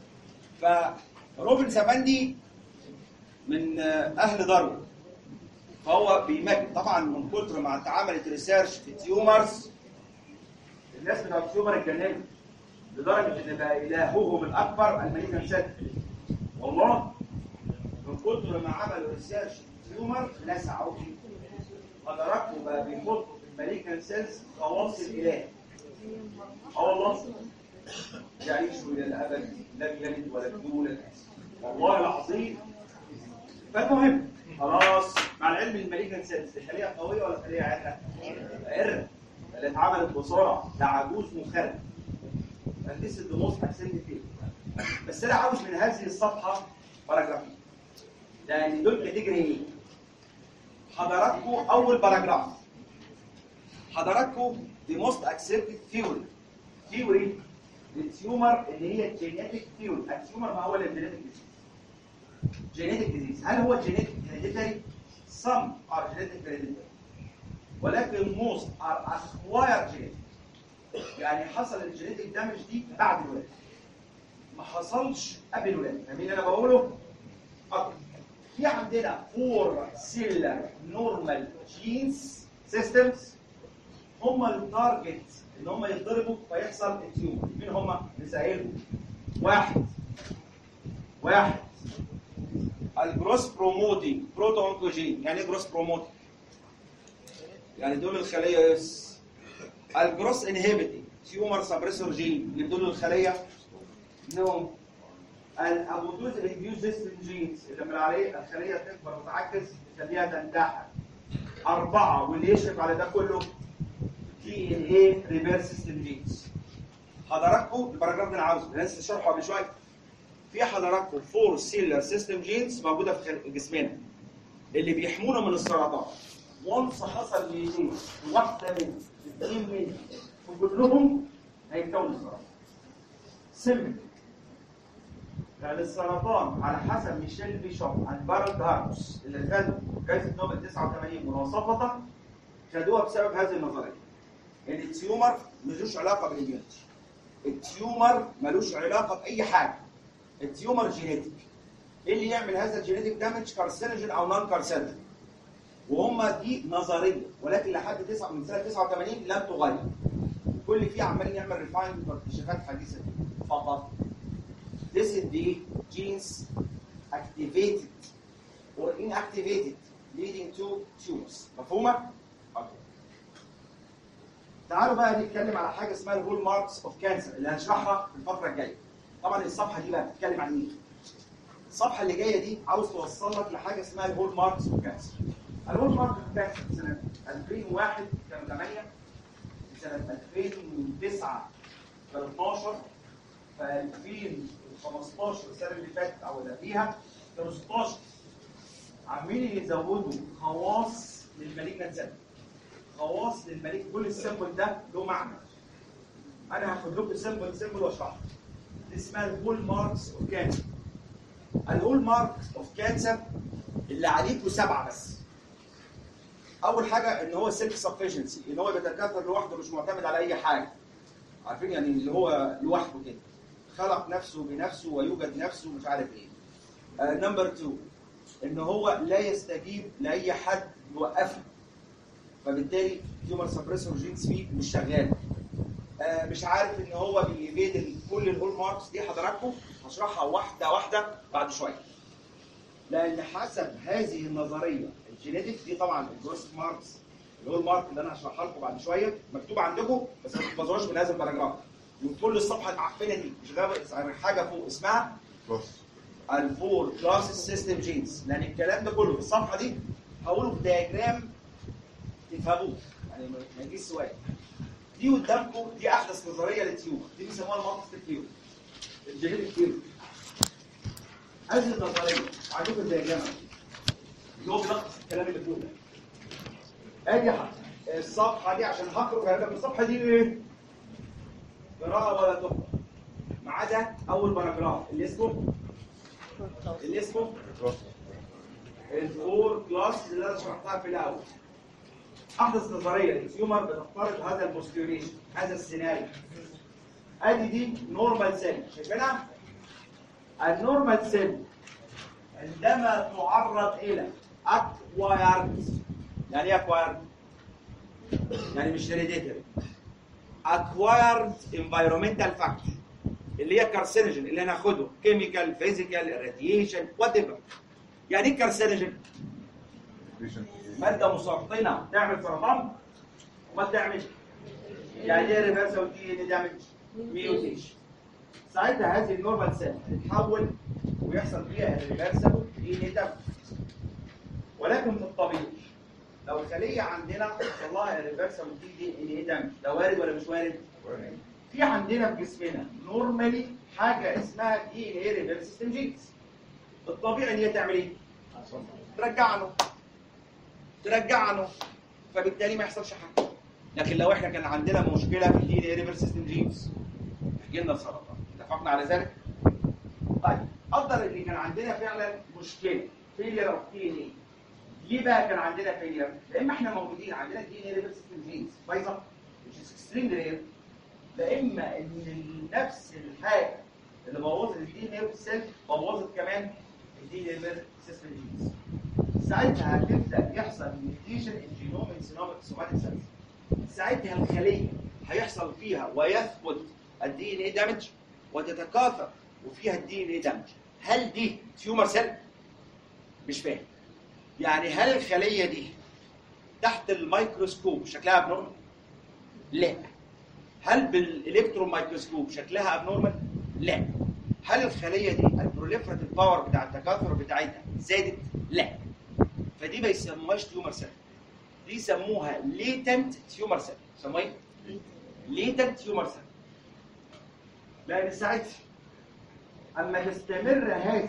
فروبن سافاندي من اهل داروين فهو بيمجد طبعا من كتر ما اتعملت ريسيرش في التيومرز الناس بتوع التيومر اتجننوا لدرجه ان بقى الههم الاكبر المليكان سيت والله من كتر ما عملوا ريسيرش في التيومر لسعوا حضراتكم بقى بيحطوا في المليكان سيلز خواص الاله اه والله يعيش الى الابد لم يلد ولم يولد والله العظيم فالمهم خلاص مع العلم المالجنت سيلز دي خليه قويه ولا خليه عاقله؟ عرة اللي اتعملت بسرعه ده عجوز مخرب فديس الدموس احسن فيه بس انا عاوز من هذه الصفحه باراجرافين لان دول كاتيجري ايه؟ حضراتكم اول باراجراف حضراتكم the most accepted theory theory للتيومر اللي هي الجينيتك ثيوري التيومر ما هو الا الجينيتك ديزيز جينيتك ديزيز هل هو جينيتك هيريديتري some are genetic hereditary ولكن most are acquired genetic يعني حصل الجينيتك دامج دي بعد الولاده ما حصلش قبل الولاده فاهمين اللي انا بقوله؟ أوكي. في عندنا فور سيلر نورمال جينز سيستمز هم التارجت ان هم يتضربوا فيحصل التيومر مين هم؟ نسائلهم واحد واحد الجروس بروموتنج بروتو اونكوجين يعني ايه جروس بروموتنج؟ يعني دول الخليه اس الجروس انهبيتنج تيومر سبريسور جين اللي دول الخليه نو الابوتوز ريديوس سيستم جينز اللي من عليه الخليه تكبر وتعكس تخليها تندحر اربعه واللي يشرف على ده كله تي ان اي ريفيرس سيستم جينز حضراتكم الباراجراف ده انا عاوزه انا لسه شرحه قبل شويه في حضراتكم فور سيلر سيستم جينز موجوده في خل- جسمنا اللي بيحمونا من السرطان وانس حصل ليدين واحده منهم اثنين منهم وكلهم هيكونوا السرطان سمبل لان السرطان على حسب ميشيل بيشوب عن بارل هارمس اللي خدوا جائزه نوبل 89 مناصفه خدوها بسبب هذه النظريه ان التيومر ملوش علاقه بالاميونيتي التيومر ملوش علاقه باي حاجه التيومر جينيتك ايه اللي يعمل هذا الجينيتك دامج كارسينوجين او نون كارسينوجين وهم دي نظريه ولكن لحد 9 من سنه 89 لم تغير كل فيه عمالين يعمل ريفاين واكتشافات حديثه فقط This is the genes activated or inactivated leading to tumors. مفهومة؟ أوكي. تعالوا بقى نتكلم على حاجة اسمها الهول ماركس اوف كانسر اللي هنشرحها في الفترة الجاية. طبعا الصفحة دي بقى بتتكلم عن ايه؟ الصفحة اللي جاية دي عاوز توصل لك لحاجة اسمها الهول ماركس اوف كانسر. الهول ماركس اوف كانسر سنة 2001 كانوا 8 سنة 2009 كانوا 12 في 2015 السنه اللي فاتت او اللي قبليها كانوا 16 عاملين يزودوا خواص للمالجنت سيل خواص للمالج كل السيمبل ده له معنى انا هاخد لكم سيمبل سيمبل واشرحها دي اسمها الهول ماركس اوف كانسر الهول ماركس اوف كانسر اللي عليكم سبعه بس اول حاجه ان هو سيلف سفشنسي ان هو بيتكاثر لوحده مش معتمد على اي حاجه عارفين يعني اللي هو لوحده كده خلق نفسه بنفسه ويوجد نفسه مش عارف ايه نمبر 2 ان هو لا يستجيب لاي حد يوقفه فبالتالي تيومر سبريسور جينز فيه مش شغال آه، مش عارف ان هو بيفيد ال- كل الهول ماركس دي حضراتكم هشرحها واحده واحده بعد شويه لان حسب هذه النظريه الجينيتك دي طبعا الجروس ماركس الهول مارك اللي انا هشرحها لكم بعد شويه مكتوبه عندكم بس ما تحفظوهاش من هذا الباراجراف وكل الصفحه المعفنه دي مش غير حاجه فوق اسمها بص الفور كلاس سيستم جينز لان الكلام ده كله في الصفحه دي هقوله في دياجرام تفهموه يعني ما ما يجيش سؤال دي قدامكم دي احدث نظريه للتيومر دي بيسموها المالتي ثيوري الجينيتك ثيوري هذه النظريه عندكم الدياجرام اللي هو بيلخص الكلام اللي فوق ده ادي ح- الصفحه دي عشان هخرج هقول لك الصفحه دي ايه؟ قراءه ولا تقرا ما عدا اول باراجراف اللي اسمه اللي اسمه الفور كلاس اللي انا شرحتها في الاول احدث نظريه للتيومر بتفترض هذا البوستيوليشن هذا السيناريو ادي دي نورمال سيل شايفينها؟ النورمال سيل عندما تعرض الى اكوايرد يعني ايه اكوايرد؟ يعني مش هيريديتري اكوايرد انفايرمنتال فاكتور اللي هي كارسينوجين اللي هناخده كيميكال فيزيكال راديشن وات ايفر يعني ايه كارسينوجين؟ ماده مسرطنه تعمل سرطان وما تعمل يعني ايه ريفرسال دي ان دامج ميوتيشن ساعتها هذه النورمال سيل تتحول ويحصل فيها الريفرسال دي ان دامج ولكن في الطبيعي لو الخليه عندنا حصل لها الريفرسال دي ان ايه دامج ده وارد ولا مش وارد؟ في عندنا في جسمنا نورمالي حاجه اسمها دي ان ايه ريفرس سيستم جينز الطبيعي ان هي تعمل ايه؟ ترجعنا ترجعنا فبالتالي ما يحصلش حاجه لكن لو احنا كان عندنا مشكله في الدي ان اي ريفرس سيستم جينز يجي لنا السرطان اتفقنا على ذلك؟ طيب قدر اللي كان عندنا فعلا مشكله فيلير اوف دي ان اي ليه بقى كان عندنا فيلير؟ يا اما احنا موجودين عندنا دي ان اي ريفرس سيستم جينز بايظه which is extremely rare لا اما ان نفس الحاجه اللي بوظت الدي ان اي سيل بوظت كمان الدي ان اي سيستم جينز ساعتها هتبدا يحصل ميوتيشن ان جينوم سينوماتيك سيلز ساعتها الخليه هيحصل فيها ويثبت الدي ان اي دامج وتتكاثر وفيها الدي ان اي دامج هل دي تيومر سيل مش فاهم يعني هل الخليه دي تحت الميكروسكوب شكلها ابنورمال لا هل بالالكترون مايكروسكوب شكلها ابنورمال لا هل الخليه دي البروليفراتيف باور بتاع التكاثر بتاعتها زادت لا فدي ما يسموهاش تيومر سيل دي يسموها ليتنت تيومر سيل يسموها ايه ليتنت تيومر سيل لان ساعتها اما تستمر هذه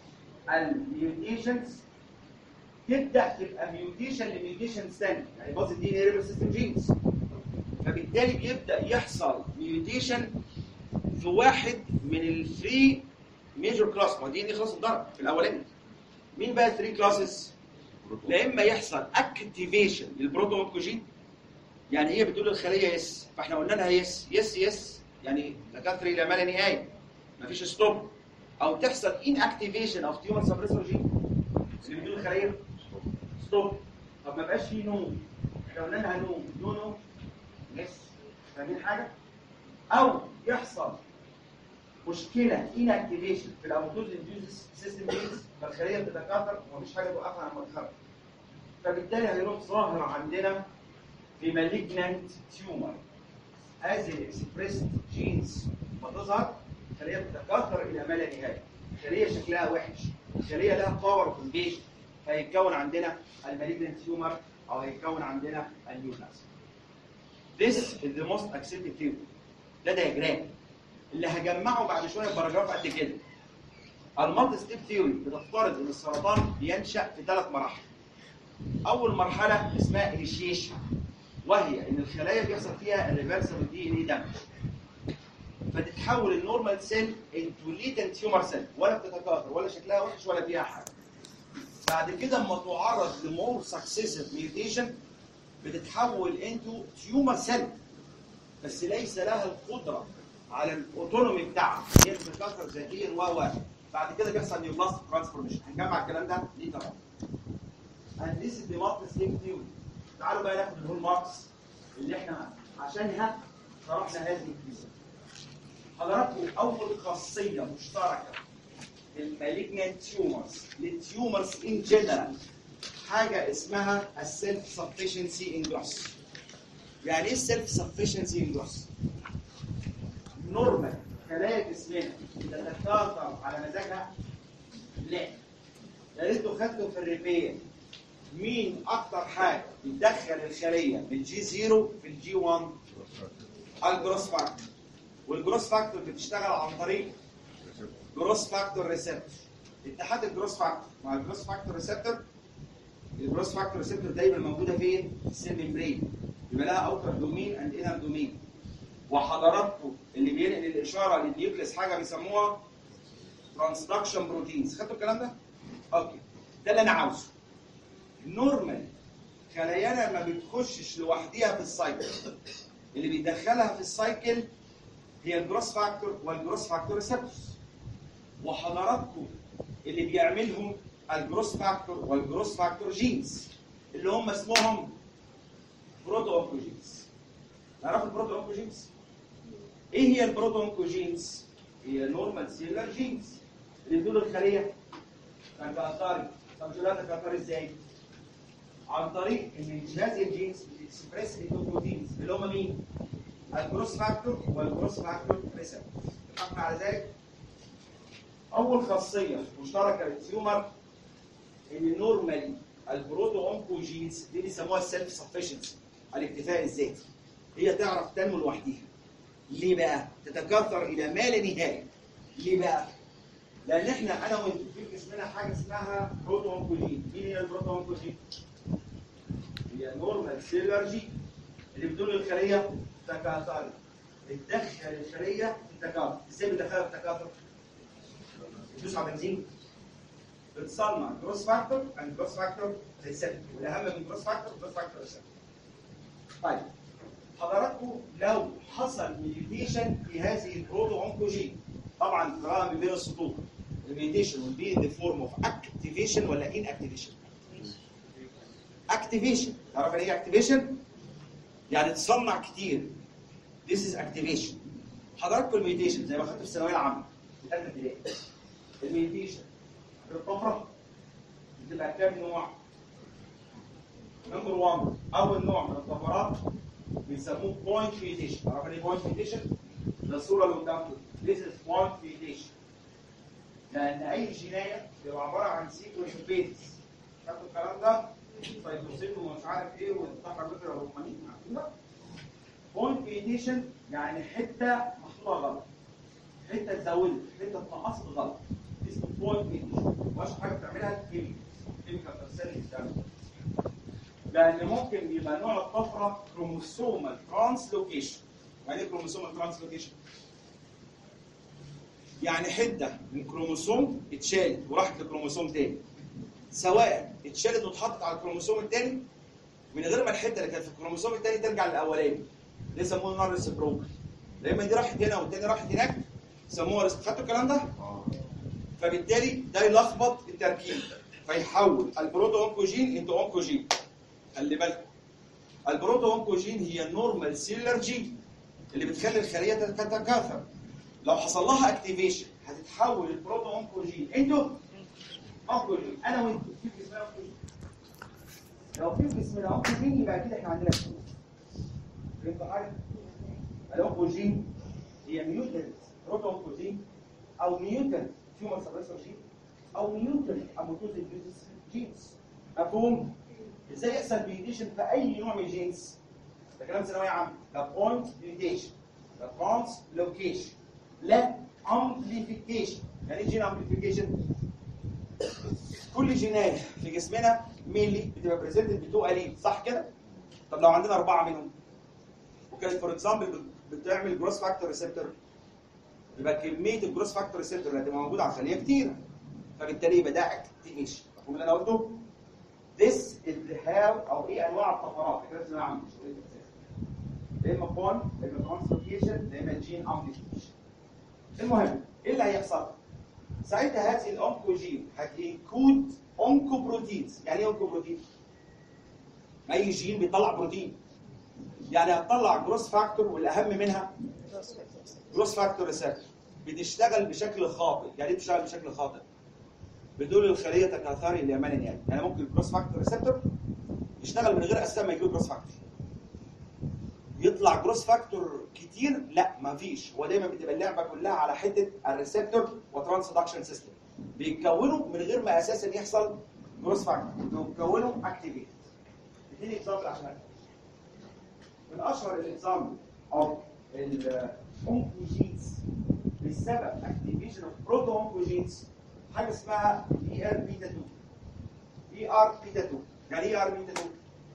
الميوتيشنز تبدا تبقى ميوتيشن لميوتيشن ثاني يعني باظ الدي ان اي سيستم جينز فبالتالي بيبدا يحصل ميوتيشن في واحد من الثري ميجور كلاس ما دي ان خلاص اتضرب في الاولاني مين بقى الثري كلاسز؟ لا اما يحصل اكتيفيشن للبروتو اونكوجين يعني هي بتقول الخليه يس فاحنا قلنا لها يس يس يس يعني تكاثر الى ما لا نهايه مفيش ستوب او تحصل ان اكتيفيشن اوف تيومر سبريسور جين اللي بتقول الخليه ستوب طب ما بقاش فيه نوم احنا قلنا لها نوم نو نو يس فاهمين حاجه او يحصل مشكله ان اكتيفيشن في الاوتوز انديوز سيستم جينز فالخليه بتتكاثر ومفيش حاجه توقفها لما تتخرج فبالتالي هيروح ظاهر عندنا في malignant tumor as expressed genes ما تظهر الخليه بتتكاثر الى ما لا نهايه الخليه شكلها وحش الخليه لها باور فونديشن فيتكون عندنا المالجنت تيومر او هيتكون عندنا النيوبلازم This is the most accepted theory ده دياجرام اللي هجمعه بعد شويه باراجراف قد كده المالتي ستيب ثيوري بتفترض ان السرطان بينشا في ثلاث مراحل اول مرحله اسمها انيشيشن وهي ان الخلايا بيحصل فيها الريفرسبل دي ان اي دامج فتتحول النورمال سيل انتو ليتنت تيومر سيل ولا بتتكاثر ولا شكلها وحش ولا فيها حاجه بعد كده اما تعرض لمور سكسيسيف ميوتيشن بتتحول انتو تيومر سيل بس ليس لها القدره على الاوتونومي بتاعها هي بتتكاثر ذاتيا و و بعد كده بيحصل نيوبلاست ترانسفورميشن هنجمع الكلام ده ليه طبعا and this is the multi-stage theory تعالوا بقى ناخد الهول ماركس اللي احنا عشانها شرحنا هذه الكيسه حضراتكم اول خاصيه مشتركه للمالجنت تيومرز للتيومرز ان جنرال حاجه اسمها السيلف سفشنسي ان جروس يعني ايه السيلف سفشنسي ان جروس نورمال خلايا جسمنا تتكاثر على مزاجها لا يا ريتوا خدتوا في الريبير مين اكتر حاجه بتدخل الخليه من الجي 0 في الجي 1 الجروس فاكتور والجروس فاكتور بتشتغل عن طريق جروس فاكتور ريسبتور اتحاد الجروس فاكتور مع الجروس فاكتور ريسبتور الجروس فاكتور ريسبتور دايما موجوده فين؟ في السيل ممبرين يبقى لها اوتر دومين اند انر دومين وحضراتكم اللي بينقل الاشاره للنيوكليس حاجه بيسموها ترانسدكشن بروتينز خدتوا الكلام ده؟ اوكي ده اللي انا عاوزه نورمال خلايانا ما بتخشش لوحديها في السايكل اللي بيدخلها في السايكل هي الجروس فاكتور والجروس فاكتور ريسبتورز وحضراتكم اللي بيعملهم الجروس فاكتور والجروس فاكتور جينز اللي هم اسمهم بروتو اونكوجينز تعرفوا البروتو اونكوجينز ايه هي البروتو اونكوجينز هي نورمال سيلر جينز اللي بتقول الخليه تكاثري طب شو تكاثري ازاي عن طريق ان هذه الجينز بتكسبريس البروتينز اللي هم مين الجروس فاكتور والجروس فاكتور ريسبتور اتفقنا على ذلك اول خاصيه مشتركه للتيومر ان نورمالي البروتو اونكوجينز دي بيسموها السيلف سفشنسي الاكتفاء الذاتي هي تعرف تنمو لوحديها ليه بقى تتكاثر الى ما لا نهايه ليه بقى لان احنا انا وانتم في جسمنا حاجه اسمها بروتو اونكوجين مين هي البروتو اونكوجين هي نورمال سيلر جي اللي بتقول للخليه تكاثري بتدخل الخليه في التكاثر ازاي بتدخلها في التكاثر بتدوس على بنزين بتصنع جروس فاكتور اند جروس فاكتور ريسبتور والاهم من جروس فاكتور جروس فاكتور ريسبتور طيب حضراتكم لو حصل ميوتيشن في هذه البروتو اونكوجين طبعا قراءه من بين السطور الميوتيشن will be in the form of activation ولا inactivation activation تعرف يعني ايه activation؟ يعني تصنع كتير This is activation حضراتكم الميديتيشن زي ما خدت في الثانويه العامه في ثالثه ابتدائي الميديتيشن في الطفره بتبقى كام نوع؟ نمبر 1 اول نوع من الطفرات بيسموه بوينت ميديتيشن عارف يعني ايه بوينت ميديتيشن؟ ده الصوره اللي قدامكم This is point mutation لان اي جنايه بيبقى عباره عن سيكونس بيتس فاكر الكلام ده؟ سايتوسين ومش عارف ايه والطاقه البكره الرومانيه عارفين ده؟ بوينت ميديتيشن يعني حته محطوطه غلط حته اتزودت حته اتنقصت غلط اسمه بوينت ميديتيشن واشهر حاجه بتعملها الكيميكال كيميكال ترسلي لان ممكن يبقى نوع الطفره كروموسومال ترانسلوكيشن يعني ايه كروموسومال ترانسلوكيشن؟ يعني حته من كروموسوم اتشالت وراحت لكروموسوم تاني سواء اتشالت واتحطت على الكروموسوم التاني من غير ما الحته اللي كانت في الكروموسوم التاني ترجع للاولاني ده يسموه نون ريسبروكال يا اما دي راحت هنا والتاني راحت هناك يسموها ريسب خدتوا الكلام ده؟ فبالتالي ده يلخبط التركيب فيحول البروتو اونكوجين انتو اونكوجين خلي بالكم البروتو اونكوجين هي النورمال سيلر جين اللي بتخلي الخليه تتكاثر لو حصل لها اكتيفيشن هتتحول البروتو اونكوجين انتو اونكوجين انا وانتو في اسمها اونكوجين لو في اسمنا اونكوجين يبقى اكيد احنا عندنا فلوس فهمتوا حاجه؟ الاونكوجين هي ميوتنت بروتو اونكوجين او ميوتنت تيومر سبريسور جين او ميوتنت اموتوز جينز مفهوم؟ ازاي يحصل ميوتيشن في اي نوع من الجينز؟ ده كلام ثانويه عامه ده بوينت ميوتيشن ده ترانسلوكيشن لا امبليفيكيشن يعني ايه جين امبليفيكيشن؟ كل جينات في جسمنا مينلي بتبقى بريزنتد بتو الين صح كده؟ طب لو عندنا اربعه منهم وكانت فور اكزامبل بتعمل جروس فاكتور ريسبتور يبقى كميه الجروس فاكتور ريسبتور اللي هتبقى موجوده على الخليه كتيره فبالتالي يبقى ده اكتيفيشن مفهوم اللي انا قلته؟ This is the how او ايه انواع الطفرات كده اسمها عم يا اما بون يا اما كونسلوكيشن يا اما جين امبليفيكيشن المهم ايه اللي هيحصل؟ ساعتها هذه الاونكوجين هتنكود اونكوبروتينز يعني ايه اونكوبروتين؟ اي جين بيطلع بروتين يعني هتطلع جروس فاكتور والاهم منها جروس فاكتور ريسبتور بتشتغل بشكل خاطئ يعني ايه بتشتغل بشكل خاطئ؟ بدون الخليه تكاثري ليمانا يعني يعني ممكن الجروس فاكتور ريسبتور يشتغل من غير اساسا ما يجيله جروس فاكتور يطلع جروس فاكتور كتير لا ما فيش هو دايما بتبقى اللعبه كلها على حته الريسبتور وترانسدكشن سيستم بيتكونوا من غير ما اساسا يحصل جروس فاكتور بيتكونوا اكتيفيت اديني اكزامبل عشان أفهم. من اشهر الاكزامبل اوف الاونكوجينز بسبب اكتيفيشن اوف بروتو اونكوجينز حاجه اسمها اي ار بيتا 2 اي ار بيتا 2 يعني ايه ار بيتا 2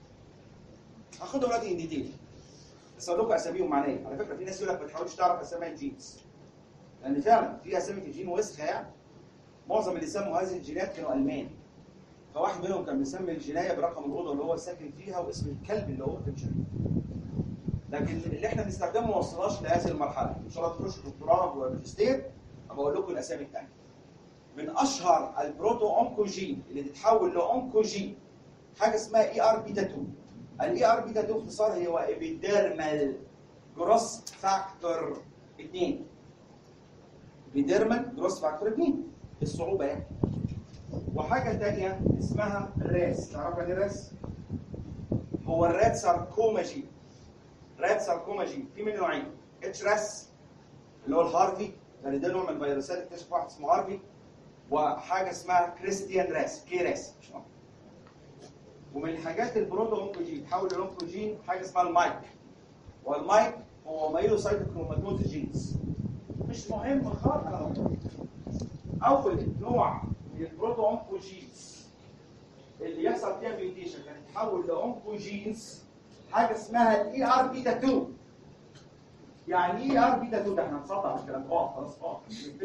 هاخدها دلوقتي ان ديتيل بس اقول لكم اساميهم معناها على فكره في ناس يقول لك ما تحاولش تعرف اسامي الجينز لان فعلا في اسامي الجين وسخه يعني معظم اللي سموا هذه الجينات كانوا المان فواحد منهم كان بيسمي الجنايه برقم الاوضه اللي هو ساكن فيها واسم الكلب اللي هو كان شاريه لكن اللي احنا بنستخدمه ما وصلناش لهذه المرحله ان شاء الله تخش دكتوراه وماجستير بقول لكم الاسامي الثانيه من اشهر البروتو اونكوجين اللي تتحول لاونكوجين حاجه اسمها اي ار بيتا 2 الاي ار بيتا 2 اختصار هو ايبيديرمال جروس فاكتور 2 ايبيديرمال جروس فاكتور 2 الصعوبه يعني وحاجه ثانيه اسمها الراس تعرف يعني الراس هو الرات ساركوما جين رات ساركوما جين في منه نوعين اتش راس اللي هو الهارفي يعني ده نوع من الفيروسات اكتشف واحد اسمه هارفي وحاجه اسمها كريستيان راس كي راس مش مهم. ومن الحاجات البروتو اونكوجين تحول الاونكوجين حاجه اسمها المايك والمايك هو مايلوسايتوكروماتوز جينز مش مهم خالص على فكرة. اول نوع من البروتو اونكوجينز اللي يحصل فيها ميوتيشن كانت تتحول لاونكوجينز حاجه اسمها الاي ار بيتا 2 يعني ايه ار بيتا 2 ده احنا هنسطح الكلام اه خلاص اه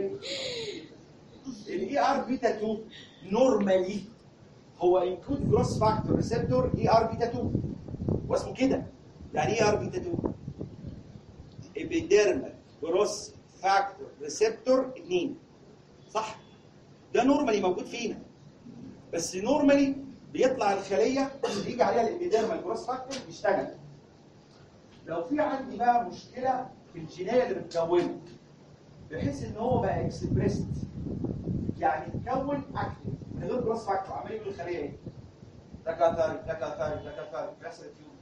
الاي ار بيتا 2 نورمالي هو انكود جروس فاكتور ريسبتور اي ار بيتا 2 واسمه كده يعني ايه ار بيتا 2 ابيديرمال جروس فاكتور ريسبتور 2 صح ده نورمالي موجود فينا بس نورمالي بيطلع الخليه اللي يجي عليها الابيديرمال جروس فاكتور يشتغل لو في عندي بقى مشكله في الجينيه اللي بتكونه بحيث ان هو بقى اكسبريست يعني اتكون اكتف من غير جروس فاكتور عمال يقول الخليه ايه؟ تكاثر تكاثر تكاثر بيحصل فيهم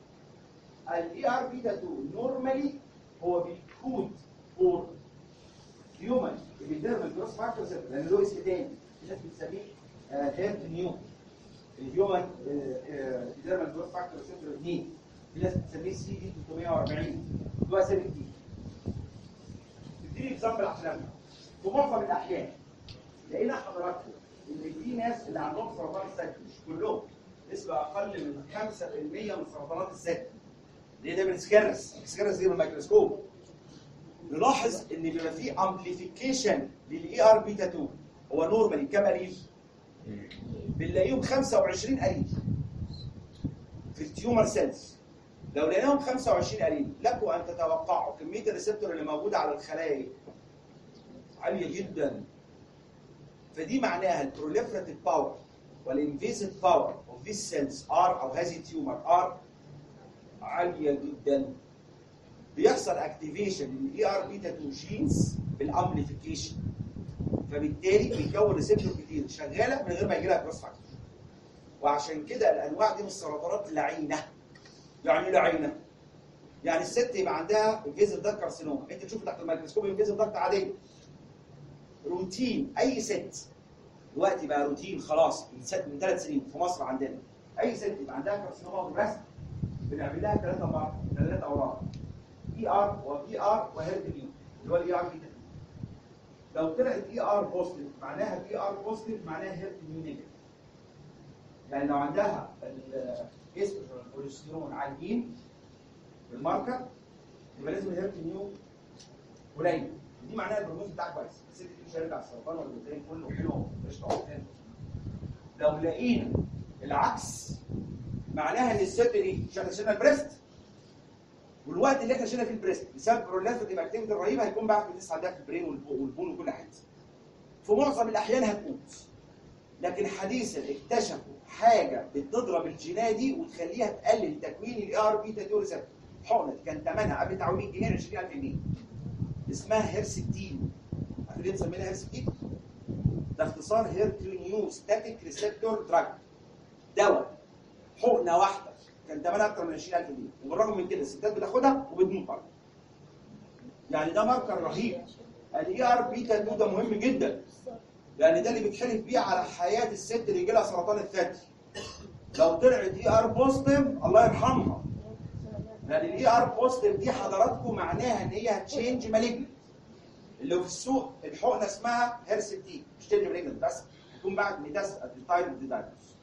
الاي ار بيتا 2 نورمالي هو بيكود فور هيومن بيديرمال جروس فاكتور لان له اسم تاني في ناس بتسميه هيرت نيو الهيومن بيديرمال جروس فاكتور ريسبتور 2 في ناس بتسميه سي دي 340 له اسامي كتير اديني اكزامبل عشان افهم في معظم الاحيان لقينا حضراتكم ان في ناس اللي عندهم سرطان الثدي مش كلهم نسبه اقل من 5% من سرطانات الثدي اللي هي دايما سكرس سكرس دي بالميكروسكوب نلاحظ ان بيبقى في امبليفيكيشن للاي ار بيتا 2 هو نورمالي كام قليل؟ بنلاقيهم 25 قليل في التيومر سيلز لو لقيناهم 25 قليل لكم ان تتوقعوا كميه الريسبتور اللي موجوده على الخلايا ايه؟ عاليه جدا فدي معناها البروليفراتيف باور والانفيزيف باور اوف ذيس سيلز ار او هذه التيومر ار عاليه جدا بيحصل اكتيفيشن للاي ار بيتا 2 جينز بالامبليفيكيشن فبالتالي بيكون ريسبتور كتير شغاله من غير ما يجي لها كروس فاكتور وعشان كده الانواع دي من السرطانات لعينه يعني إيه لعينه يعني الست يبقى عندها انفيزيف دارك كارسينوما انت تشوف تحت الميكروسكوب انفيزيف دارك عاديه روتين اي ست دلوقتي بقى روتين خلاص من ست من ثلاث سنين في مصر عندنا اي ست يبقى عندها كارسينوما بالرسم بنعمل لها ثلاثه مرات ثلاثه اوراق اي ار وبي ار وهيرد بي اللي هو الاي ار بي لو طلعت اي ار بوزيتيف معناها بي ار بوزيتيف معناها هيرد بي نيجاتيف يعني لو عندها الاستروجين والبروجستيرون عاليين بالماركر يبقى لازم الهيرت نيو قليل دي معناها البروجنوز بتاعك كويس الست دي مش هيرجع السرطان ولا البروتين كله حلو قشطه وحلو. لو لقينا العكس معناها ان الست دي مش هتشيلها البريست والوقت اللي احنا شلنا فيه البريست بسبب بروليفريتيف اكتيفيتي الرهيبه هيكون بقى في لسه عندها في البرين والب- والبون وكل حاجه في معظم الاحيان هتموت لكن حديثا اكتشفوا حاجه بتضرب الجينات دي وتخليها تقلل تكوين الاي ار بيتا 2 ريسبتور حقنه كان ثمنها قبل تعويم الجنيه 20000 جنيه اسمها هيرسبتين عارفين ليه مسمينها هيرسبتين؟ ده اختصار هيرترينيو ستاتيك ريسبتور دراج دواء حقنه واحده كان ثمنها اكتر من 20000 جنيه وبالرغم من كده الستات بتاخدها وبتموت برضه يعني ده ماركر رهيب الاي ار بيتا 2 ده مهم جدا لان ده اللي بتحلف بيه على حياه الست اللي يجي لها سرطان الثدي لو طلعت اي ار بوزيتيف الله يرحمها لان الاي ار بوزيتيف دي حضراتكم معناها ان هي هتشينج مالجنت اللي في السوق الحقنه اسمها هيرسبتين مش تشينج مالجنت بس هتكون بعد ميتاس ات تايم اوف دايجنوز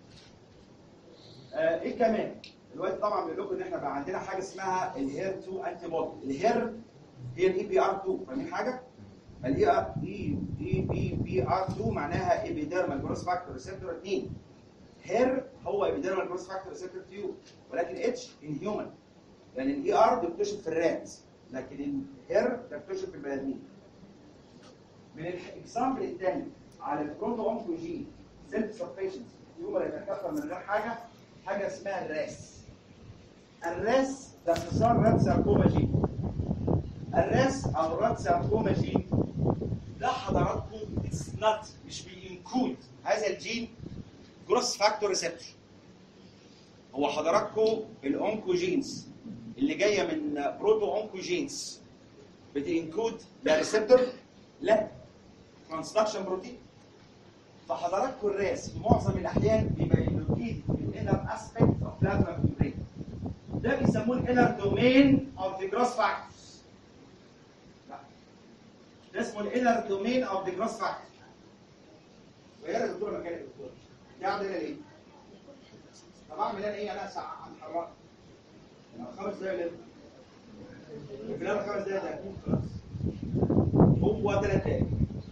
آه ايه كمان دلوقتي طبعا بيقول لكم ان احنا بقى عندنا حاجه اسمها الهير 2 انتي بودي الهير هي الاي بي ار 2 فاهمين حاجه؟ الاي ار اي اي بي بي ار 2 معناها ايبيديرمال جروس فاكتور ريسبتور 2 هير هو ايبيديرمال جروس فاكتور ريسبتور 2 ولكن اتش ان هيومن يعني الاي ار بيكتشف في الرات لكن الهير بيكتشف في البني ادمين من الاكزامبل الثاني على البروتو اونكوجين سيلف سبيشنز هيومر يتكاثر من غير حاجه حاجه اسمها الراس الراس ده اختصار رات ساركوما جين الراس او رات ساركوما جين ده حضراتكم اتس نوت مش بينكود هذا الجين جروس فاكتور ريسبتور هو حضراتكم الاونكوجينز اللي جايه من بروتو اونكوجينز بتنكود لا ريسبتور لا ترانسدكشن بروتين فحضراتكم الراس في معظم الاحيان بيبقى لوكيد في الانر اسبيكت اوف بلازما ميمبرين ده بيسموه الانر دومين اوف ذا جروس فاكتورز ده اسمه الانر دومين اوف ذا جروس فاكتور وهي الدكتوره مكان الدكتور دي قاعده هنا ليه؟ طب اعمل انا ايه انا ساعه هنحرك خمس دقايق ليه؟ في خلال خمس دقايق ده هيكون خلاص هو ثلاث دقايق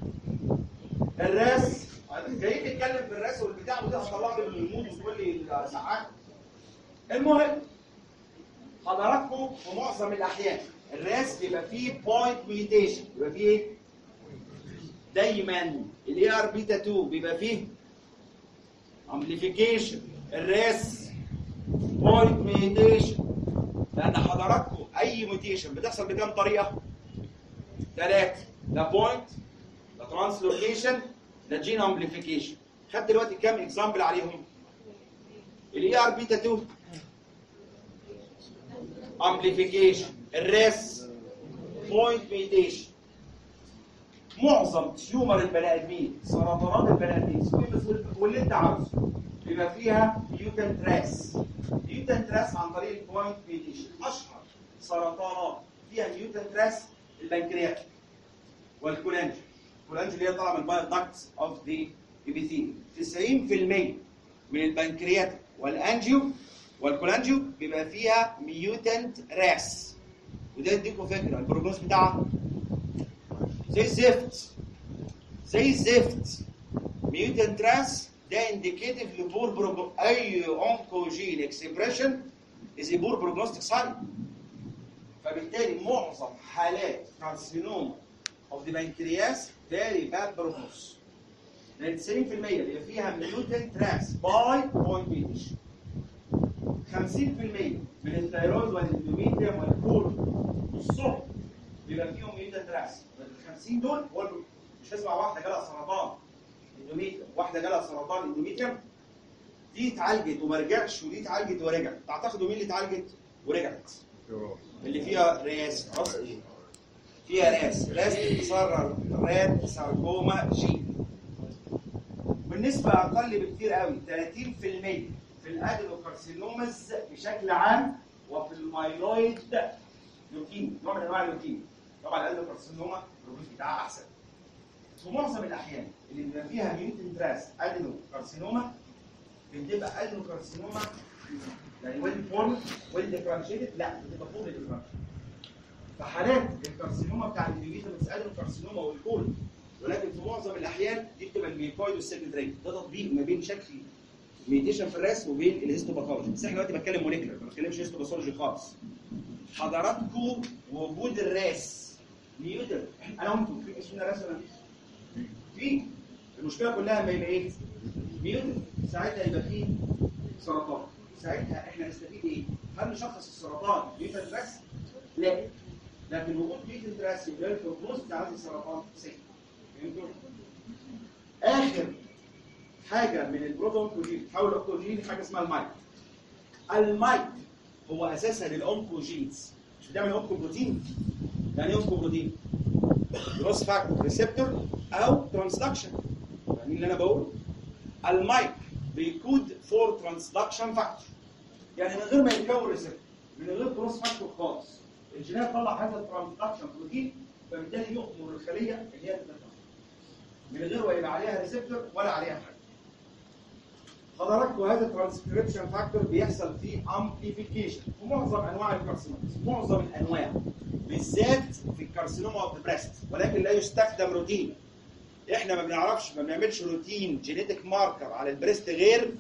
الراس جاي نتكلم في الراس والبتاع وده هطلع لي المود وتقول لي ساعات المهم حضراتكم في معظم الاحيان الراس بيبقى فيه بوينت ميوتيشن بيبقى فيه ايه؟ دايما الاي ار بيتا 2 بيبقى فيه امبليفيكيشن الراس بوينت ميوتيشن لان حضراتكم اي ميوتيشن بتحصل بكام طريقه؟ ثلاثه ده بوينت ده ترانسلوكيشن ده جين امبليفيكيشن خدت دلوقتي كام اكزامبل عليهم؟ الاي ار بيتا 2 امبليفيكيشن الريس بوينت ميوتيشن معظم تيومر البني ادمين سرطانات البني ادمين سكويمس واللي انت عاوزه بيبقى فيها ميوتنت راس ميوتنت راس عن طريق البوينت ميوتيشن اشهر سرطانات فيها ميوتنت راس البنكرياتيك والكولانجي الكولانجي اللي هي طالعه من البايو داكتس اوف ذا ابيثيل 90% من البنكرياتيك والانجيو والكولانجيو بيبقى فيها ميوتنت راس وده يديكم فكره البروجنوز بتاعها زي الزفت زي الزفت ميوتنت راس ده انديكيتيف لبور بروجو اي اونكوجين اكسبريشن از بور بروجنوستيك ساين فبالتالي معظم حالات كارسينوما اوف ذا بنكرياس فيري باد بروجنوس لان 90% اللي فيها ميوتنت راس باي بوينت ميوتيشن 50% من الثيرويد والاندوميتريوم والكول والصهر بيبقى فيهم ميوتنت راس ال 50 دول هو مش هسمع واحده جالها سرطان اندوميتريوم واحده جالها سرطان اندوميتريوم دي اتعالجت وما رجعش ودي اتعالجت ورجعت تعتقدوا مين اللي اتعالجت ورجعت اللي فيها راس خلاص فيها راس راس بتتصرر راد ساركوما جين بالنسبه اقل بكتير قوي 30% في الادينوكارسينومز بشكل عام وفي المايلويد لوكيميا نوع من انواع اللوكيميا طبعا الادينوكارسينوما البروجنوز بتاعها احسن في معظم الاحيان اللي بيبقى فيها ميوتن تراس ادينوكارسينوما بتبقى ادينوكارسينوما يعني ويل فورم ويل ديفرنشيتد لا بتبقى فول ديفرنشيتد فحالات الكارسينوما بتاع الاندوميتريوم ادينوكارسينوما والكول ولكن في معظم الاحيان دي بتبقى الميكويد والسكندري ده تطبيق ما بين شكل ميديشن في الراس وبين الهيستوباثولوجي بس احنا دلوقتي بتكلم موليكولر ما بتكلمش هيستوباثولوجي خالص حضراتكم وجود الراس ميوتر انا وانتم في اسمنا راس ولا في المشكله كلها ما يبقى ايه؟ ميوتر ساعتها يبقى فيه سرطان ساعتها احنا نستفيد ايه؟ هل نشخص السرطان ميوتر راس؟ لا لكن وجود ميوتر راس يبقى البروجنوز بتاع هذا السرطان سيء فهمتوا؟ اخر حاجه من البروتونكوجين تحول الاونكوجين حاجه اسمها المايك المايك هو اساسا الاونكوجينز مش بتعمل اونكوبروتين يعني ايه اونكوبروتين جروس فاكتور ريسبتور او ترانسدكشن يعني اللي انا بقوله المايك بيكود فور ترانسدكشن فاكتور يعني من غير ما يتكون ريسبتور من غير جروس فاكتور خالص الجينات تطلع هذا الترانسدكشن بروتين فبالتالي يؤمر الخليه ان هي تتفاعل من غير ما يبقى عليها ريسبتور ولا عليها حاجه حضراتكم هذا الترانسكريبشن فاكتور بيحصل فيه امبليفيكيشن في معظم انواع الكارسينومز معظم الانواع بالذات في الكارسينوما اوف ذا بريست ولكن لا يستخدم روتين احنا ما بنعرفش ما بنعملش روتين جينيتك ماركر على البريست غير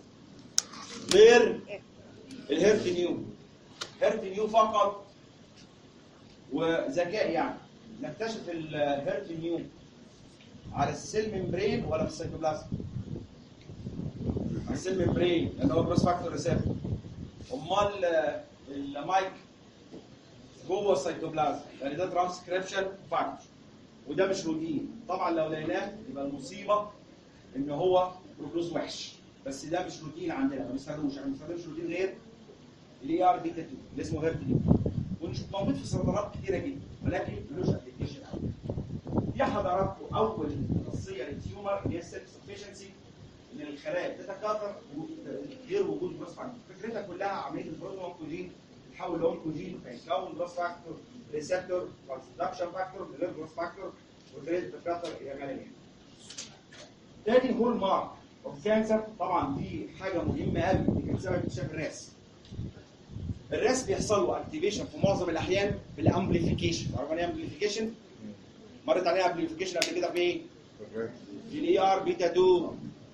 غير الهيرت نيو هيرت نيو فقط وذكاء يعني نكتشف الهيرت نيو على السيل ممبرين ولا في السيتوبلازم على السيل ممبرين اللي هو بروس فاكتور ريسبتور امال آه، المايك جوه السيتوبلازم يعني ده ترانسكريبشن فاكتور وده مش روتين طبعا لو لقيناه يبقى المصيبه ان هو بروجنوز وحش بس ده مش روتين عندنا ما بنستخدموش احنا ما بنستخدمش روتين غير الاي ار بيتا 2 اللي اسمه هيرت ونش موجود في سرطانات كتيره جدا ولكن ملوش ابلكيشن قوي دي حضراتكم اول خاصيه للتيومر اللي هي السيلف سفشنسي ان الخلايا بتتكاثر غير وجود جروس فاكتور فكرتها كلها عمليه البروتونكوجين تحول لاونكوجين فيكون جروس فاكتور ريسبتور ترانسدكشن فاكتور غير جروس فاكتور والخليه بتتكاثر الى ما لا نهايه. تاني هول مارك اوف كانسر طبعا دي حاجه مهمه قوي دي كانت سبب اكتشاف الراس الراس بيحصل له اكتيفيشن في معظم الاحيان بالامبليفيكيشن عارف يعني ايه امبليفيكيشن؟ مرت عليها امبليفيكيشن قبل كده في ايه؟ في الاي ار بيتا 2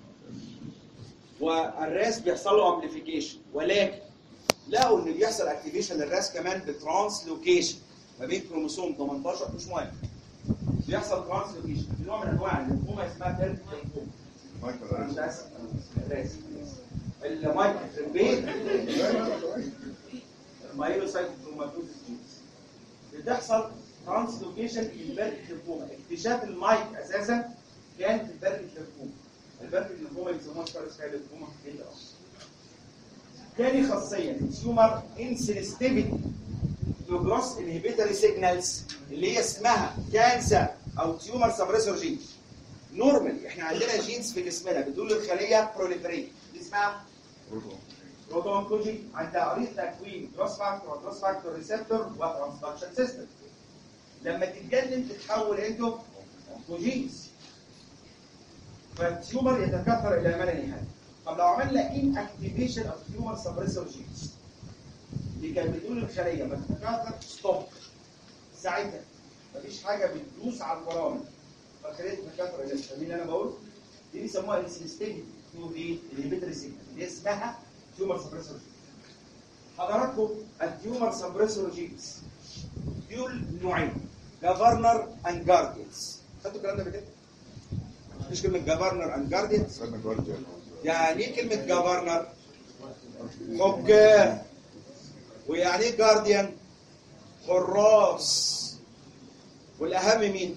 والراس بيحصل له امبليفيكيشن ولكن لقوا ان بيحصل اكتيفيشن للراس كمان بترانسلوكيشن ما بين كروموسوم 18 مش مهم بيحصل ترانسلوكيشن في نوع من انواع الليمفوما اسمها تيرت ليمفوما أنا مش اسف الراس المايك في البيت المايلوسايت بتحصل ترانسلوكيشن في البركه الليمفوما اكتشاف المايك اساسا كان في البركه الليمفوما البركه الليمفوما اللي بيسموها سكارس كاي ليمفوما كده تاني خاصيه التيومر انسنسيتيفيتي تو جروس انهبيتوري سيجنالز اللي هي اسمها كانسر او تيومر سبريسور جين نورمال احنا عندنا جينز في جسمنا بتقول للخليه بروليفريت دي اسمها بروتونكوجي عند طريقه تكوين جروس فاكتور وجروس فاكتور ريسبتور وترانسدكشن سيستم لما تتجنن تتحول انتو اونكوجينز فالتيومر يتكاثر الى ما لا نهايه طب لو عملنا ان اكتيفيشن اوف تيومر سبريسور جينز دي كانت بتقول للخليه ما تتكاثر ستوب ساعتها مفيش حاجه بتدوس على الفرامل فالخليه تتكاثر الى مين اللي انا بقول دي بيسموها انسيستيفيتي تو دي انهبيتوري سيجنال دي اسمها تيومر سبريسور جينز حضراتكم التيومر سبريسور جينز دول نوعين جفرنر اند جارديانز خدتوا الكلام ده قبل كده؟ مش كلمه جفرنر اند جارديانز استنى جوارديان يعني ايه كلمه جفرنر؟ حكام ويعني ايه جارديان؟ حراس والاهم مين؟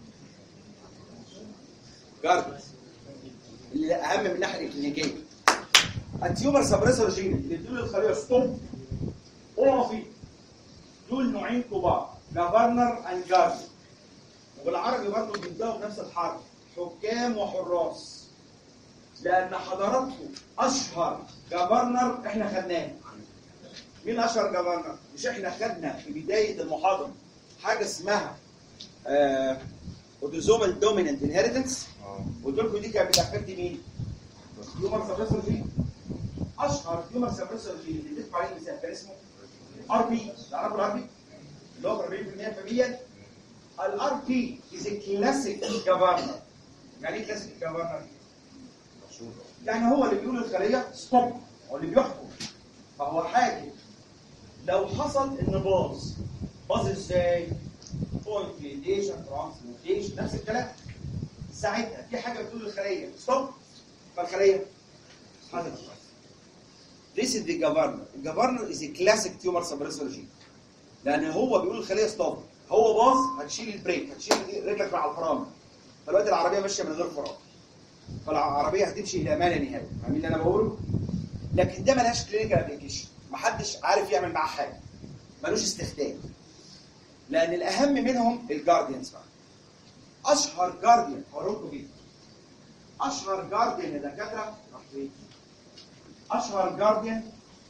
جارديان اللي اهم من الناحيه الكلينيكيه التيومر سبريسور جين اللي بتقول للخليه ستوب اقفي دول نوعين كبار جفرنر اند جارديان وبالعربي برضه بيبداوا بنفس الحرف حكام وحراس لان حضراتكم اشهر جفرنر احنا خدناه مين اشهر جفرنر مش احنا خدنا في بدايه المحاضره حاجه اسمها اوتوزومال دوميننت انهيرتنس اه قلت لكم دي كانت بتافكت مين؟ تيومر سبريسور جين اشهر تيومر سبريسور جين اللي اديتكم عليه مثال كان اسمه ار بي تعرفوا الار بي؟ اللي هو 40% فمية الار بي از كلاسيك جفرنر يعني ايه كلاسيك جفرنر؟ يعني هو اللي بيقول للخليه ستوب هو اللي بيحكم فهو حاكم لو حصل ان باظ باظ ازاي؟ بوينتيشن ترانسلوكيشن نفس الكلام ساعتها في حاجه بتقول للخليه ستوب فالخليه حصلت This is the governor. The governor is a classic tumor suppressor gene. لان هو بيقول للخليه ستوب هو باظ هتشيل البريك هتشيل رجلك على الفرامل فالوقت العربيه ماشيه من غير فرامل فالعربيه هتمشي الى ما لا نهايه فاهمين اللي انا بقوله؟ لكن ده ملهاش كلينيكال ابلكيشن محدش عارف يعمل معاه حاجه ملوش استخدام لان الاهم منهم الجارديانز بقى اشهر جارديان هقول بيه اشهر جارديان يا دكاتره راح فين؟ اشهر جارديان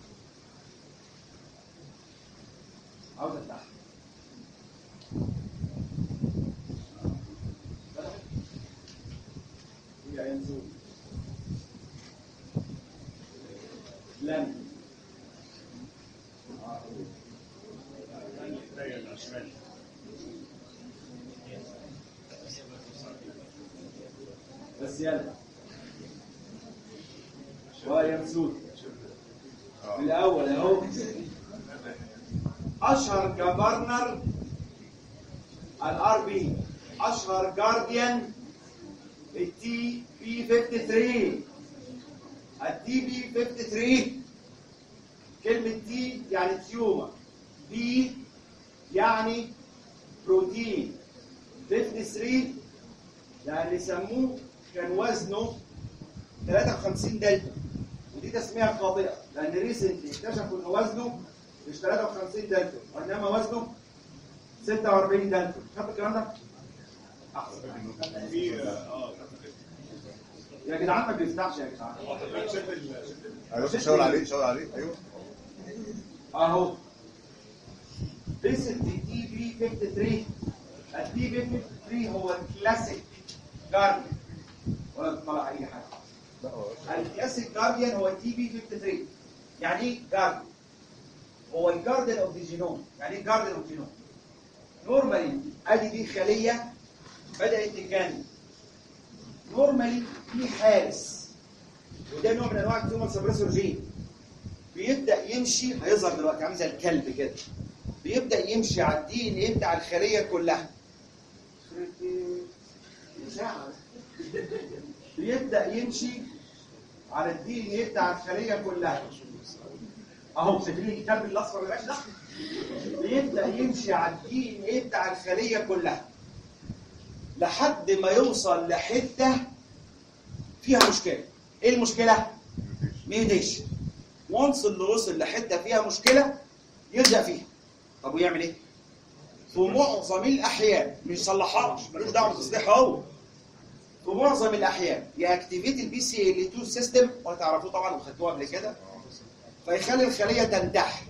عاوز افتح يا ينزل لم بس يلا ويمسود في الاول اهو اشهر جفرنر الار بي اشهر جارديان التي بي 53 التي بي 53 كلمة تي يعني تيومر بي يعني بروتين 53 يعني يسموه كان وزنه 53 دلتا ودي تسمية خاطئة لأن ريسنتلي اكتشفوا إن وزنه مش 53 دلتا وإنما وزنه 46 دلتا خدت الكلام ده؟ أحسن يا جدعان ما بيفتحش يا جدعان ايوه شاور عليه شاور عليه ايوه اهو This is the TB53 ال TB53 هو الكلاسيك جارديان ولا تطلع اي حاجه لا هو الكلاسيك جارديان هو التي بي 53 يعني ايه جارديان؟ هو الجارديان اوف ذا جينوم يعني ايه جارديان اوف جينوم؟ نورمالي ادي دي خليه بدات تتجنن نورمالي في حارس وده نوع من انواع التيومر سبريسور جين بيبدا يمشي هيظهر دلوقتي عامل زي الكلب كده بيبدا يمشي على الدي ان ايه بتاع الخليه كلها ساعة. بيبدا يمشي على الدي ان ايه بتاع الخليه كلها اهو شايفين الكلب الاصفر اللي ماشي ده ويبدا يمشي على الدي ان ايه بتاع الخليه كلها لحد ما يوصل لحته فيها مشكله ايه المشكله ميوتيشن وانس اللي وصل لحته فيها مشكله يبدا فيها طب ويعمل ايه في معظم الاحيان مش صلحهاش ملوش دعوه بتصليحها هو في معظم الاحيان ياكتيفيت البي سي ال 2 سيستم وهتعرفوه طبعا وخدتوه قبل كده فيخلي الخليه تنتحر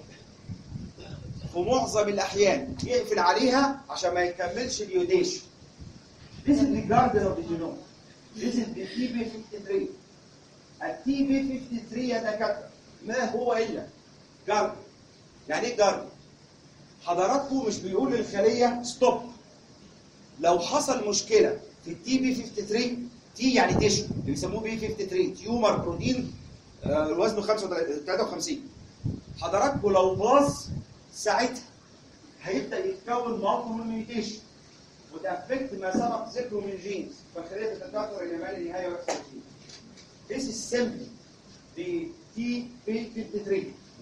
في معظم الاحيان يقفل عليها عشان ما يكملش اليوديشن This is the garden of the genome. This is the TB53. التي بي 53 يا دكاتره ما هو الا جارد يعني ايه جارد؟ حضراتكم مش بيقول للخليه ستوب لو حصل مشكله في التي بي 53 تي يعني تيشو اللي بيسموه بي 53 تيومر بروتين آه، وزنه 35 53 حضراتكم لو باظ ساعتها هيبدا يتكون مالتيبل ميوتيشن وتأفكت ما سبق ذكره من جينز فالخليه تتكاثر الى ما لا نهايه ويحصل جين This is simply the TP53.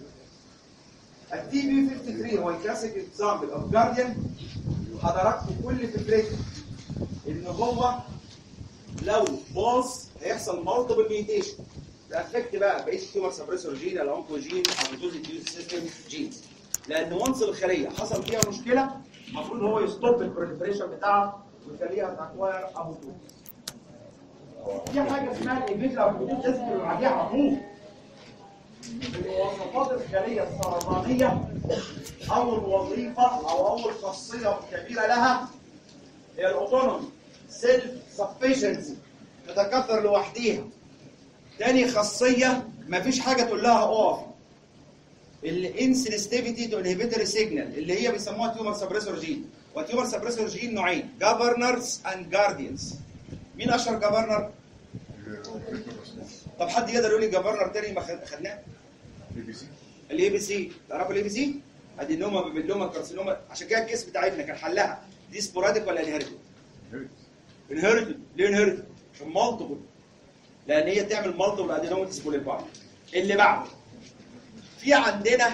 ال TP53 هو الكلاسيك اكزامبل اوف جارديان حضراتكم كل فكرته ان هو لو باظ هيحصل مالتيبل ميوتيشن تأفكت بقى بقيه التيومر سبريسور جين الانكو جين او الدوز ديوز سيستم جينز لان وانس الخليه حصل فيها مشكله المفروض هو يستوب البروليفريشن بتاعها ويخليها تاكواير ابو طول في حاجه اسمها الايفيجا الحدود لازم تبقى عليها عمود المواصفات الخليه السرطانيه اول وظيفه او اول خاصيه كبيره لها هي الاوتونومي سيلف سفيشنسي تتكاثر لوحديها تاني خاصيه مفيش حاجه تقول لها اقف الانسنسيتيفيتي تو انهبيتوري سيجنال اللي هي بيسموها تيومر سبريسور جين والتيومر سبريسور جين نوعين جفرنرز اند جارديانز مين اشهر جفرنر طب حد يقدر يقول لي جفرنر تاني ما خد- خدناه اي بي سي الاي بي سي تعرفوا الاي بي سي ادينوما بيبلوما كارسينوما عشان كده الكيس بتاعتنا كان حلها دي سبوراديك ولا انهيرتد انهيرتد ليه انهيرتد عشان مالتيبل لان هي تعمل مالتيبل ادينوما سبوليفاي اللي بعده في عندنا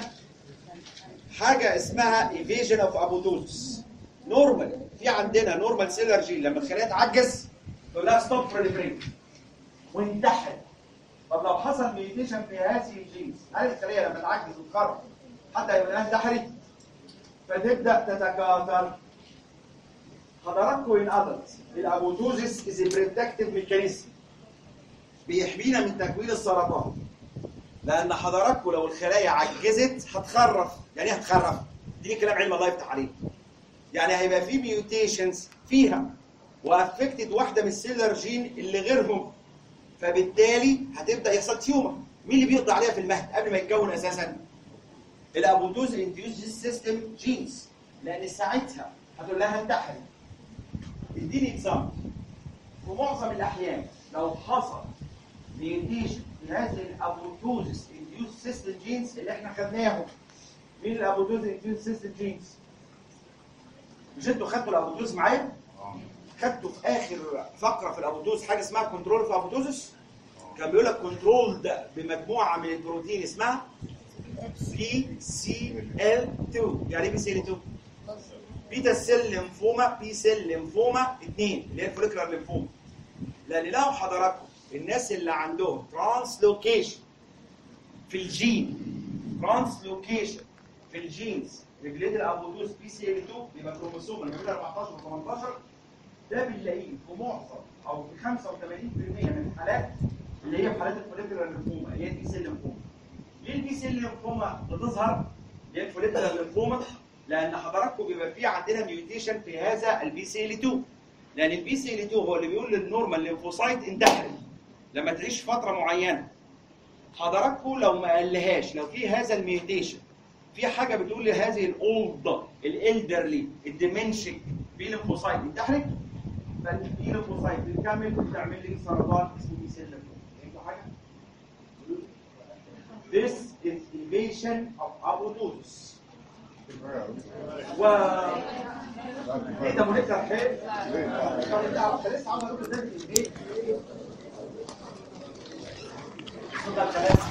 حاجه اسمها ايفيجن اوف ابوتوز نورمال في عندنا نورمال سيلر جين لما الخليه تعجز تقول لها ستوب بروليفريت وانتحر طب لو حصل ميوتيشن في هذه الجينز هل الخليه لما تعجز وتخرج حتى هيقول لها انتحرت فتبدا تتكاثر حضراتكم ان ادلتس الابوتوزيس از بريتكتيف ميكانيزم بيحمينا من تكوين السرطان لان حضراتكم لو الخلايا عجزت هتخرف يعني ايه هتخرف دي كلام علم الله يفتح عليه يعني هيبقى في ميوتيشنز فيها وافكتد واحده من السيلر جين اللي غيرهم فبالتالي هتبدا يحصل تيومر مين اللي بيقضي عليها في المهد قبل ما يتكون اساسا الابوتوز انديوز سيستم جينز لان ساعتها هتقول لها انتحري اديني اكزامبل في معظم الاحيان لو حصل ميوتيشن في هذه الابوتوزس انديوز سيستم جينز اللي احنا خدناهم مين الابوتوز انديوز سيستم جينز مش انتوا خدتوا الابوتوز معايا خدتوا في اخر فقره في الابوتوز حاجه اسمها كنترول في الابوتوزس كان بيقول لك كنترول ده بمجموعه من البروتين اسمها بي سي ال 2 يعني ايه بي سي ال 2 بيتا سيل ليمفوما بي سيل ليمفوما 2 اللي هي الفوليكولار ليمفوما لان لو حضراتكم الناس اللي عندهم ترانسلوكيشن في الجين ترانسلوكيشن في الجينز ريجليت الابوتوز بي سي ال 2 بيبقى كروموسوم اللي بين 14 و 18 ده بنلاقيه في معظم او في 85% من الحالات اللي هي في حالات الفوليكولار ليمفوما اللي هي البي سيل ليمفوما ليه البي سيل ليمفوما بتظهر؟ اللي هي الفوليكولار ليمفوما لان حضراتكم بيبقى في عندنا ميوتيشن في هذا البي سي ال 2 لان البي سي ال 2 هو اللي بيقول للنورمال ليمفوسايت انتحري لما تعيش فتره معينه حضراتكم لو ما قالهاش لو في هذا الميوتيشن في حاجه بتقول لهذه الاولد الالدرلي الديمنشك بي ليمفوسايت انتحري فالبي ليمفوسايت بتكمل وتعمل لي سرطان اسمه بي سيل ليمفوما فهمتوا حاجه؟ This is invasion of apoptosis. و ايه ده موليكولار حيل؟ طب انت انت لسه عاوز اقول ازاي في البيت؟ اتفضل يا كلام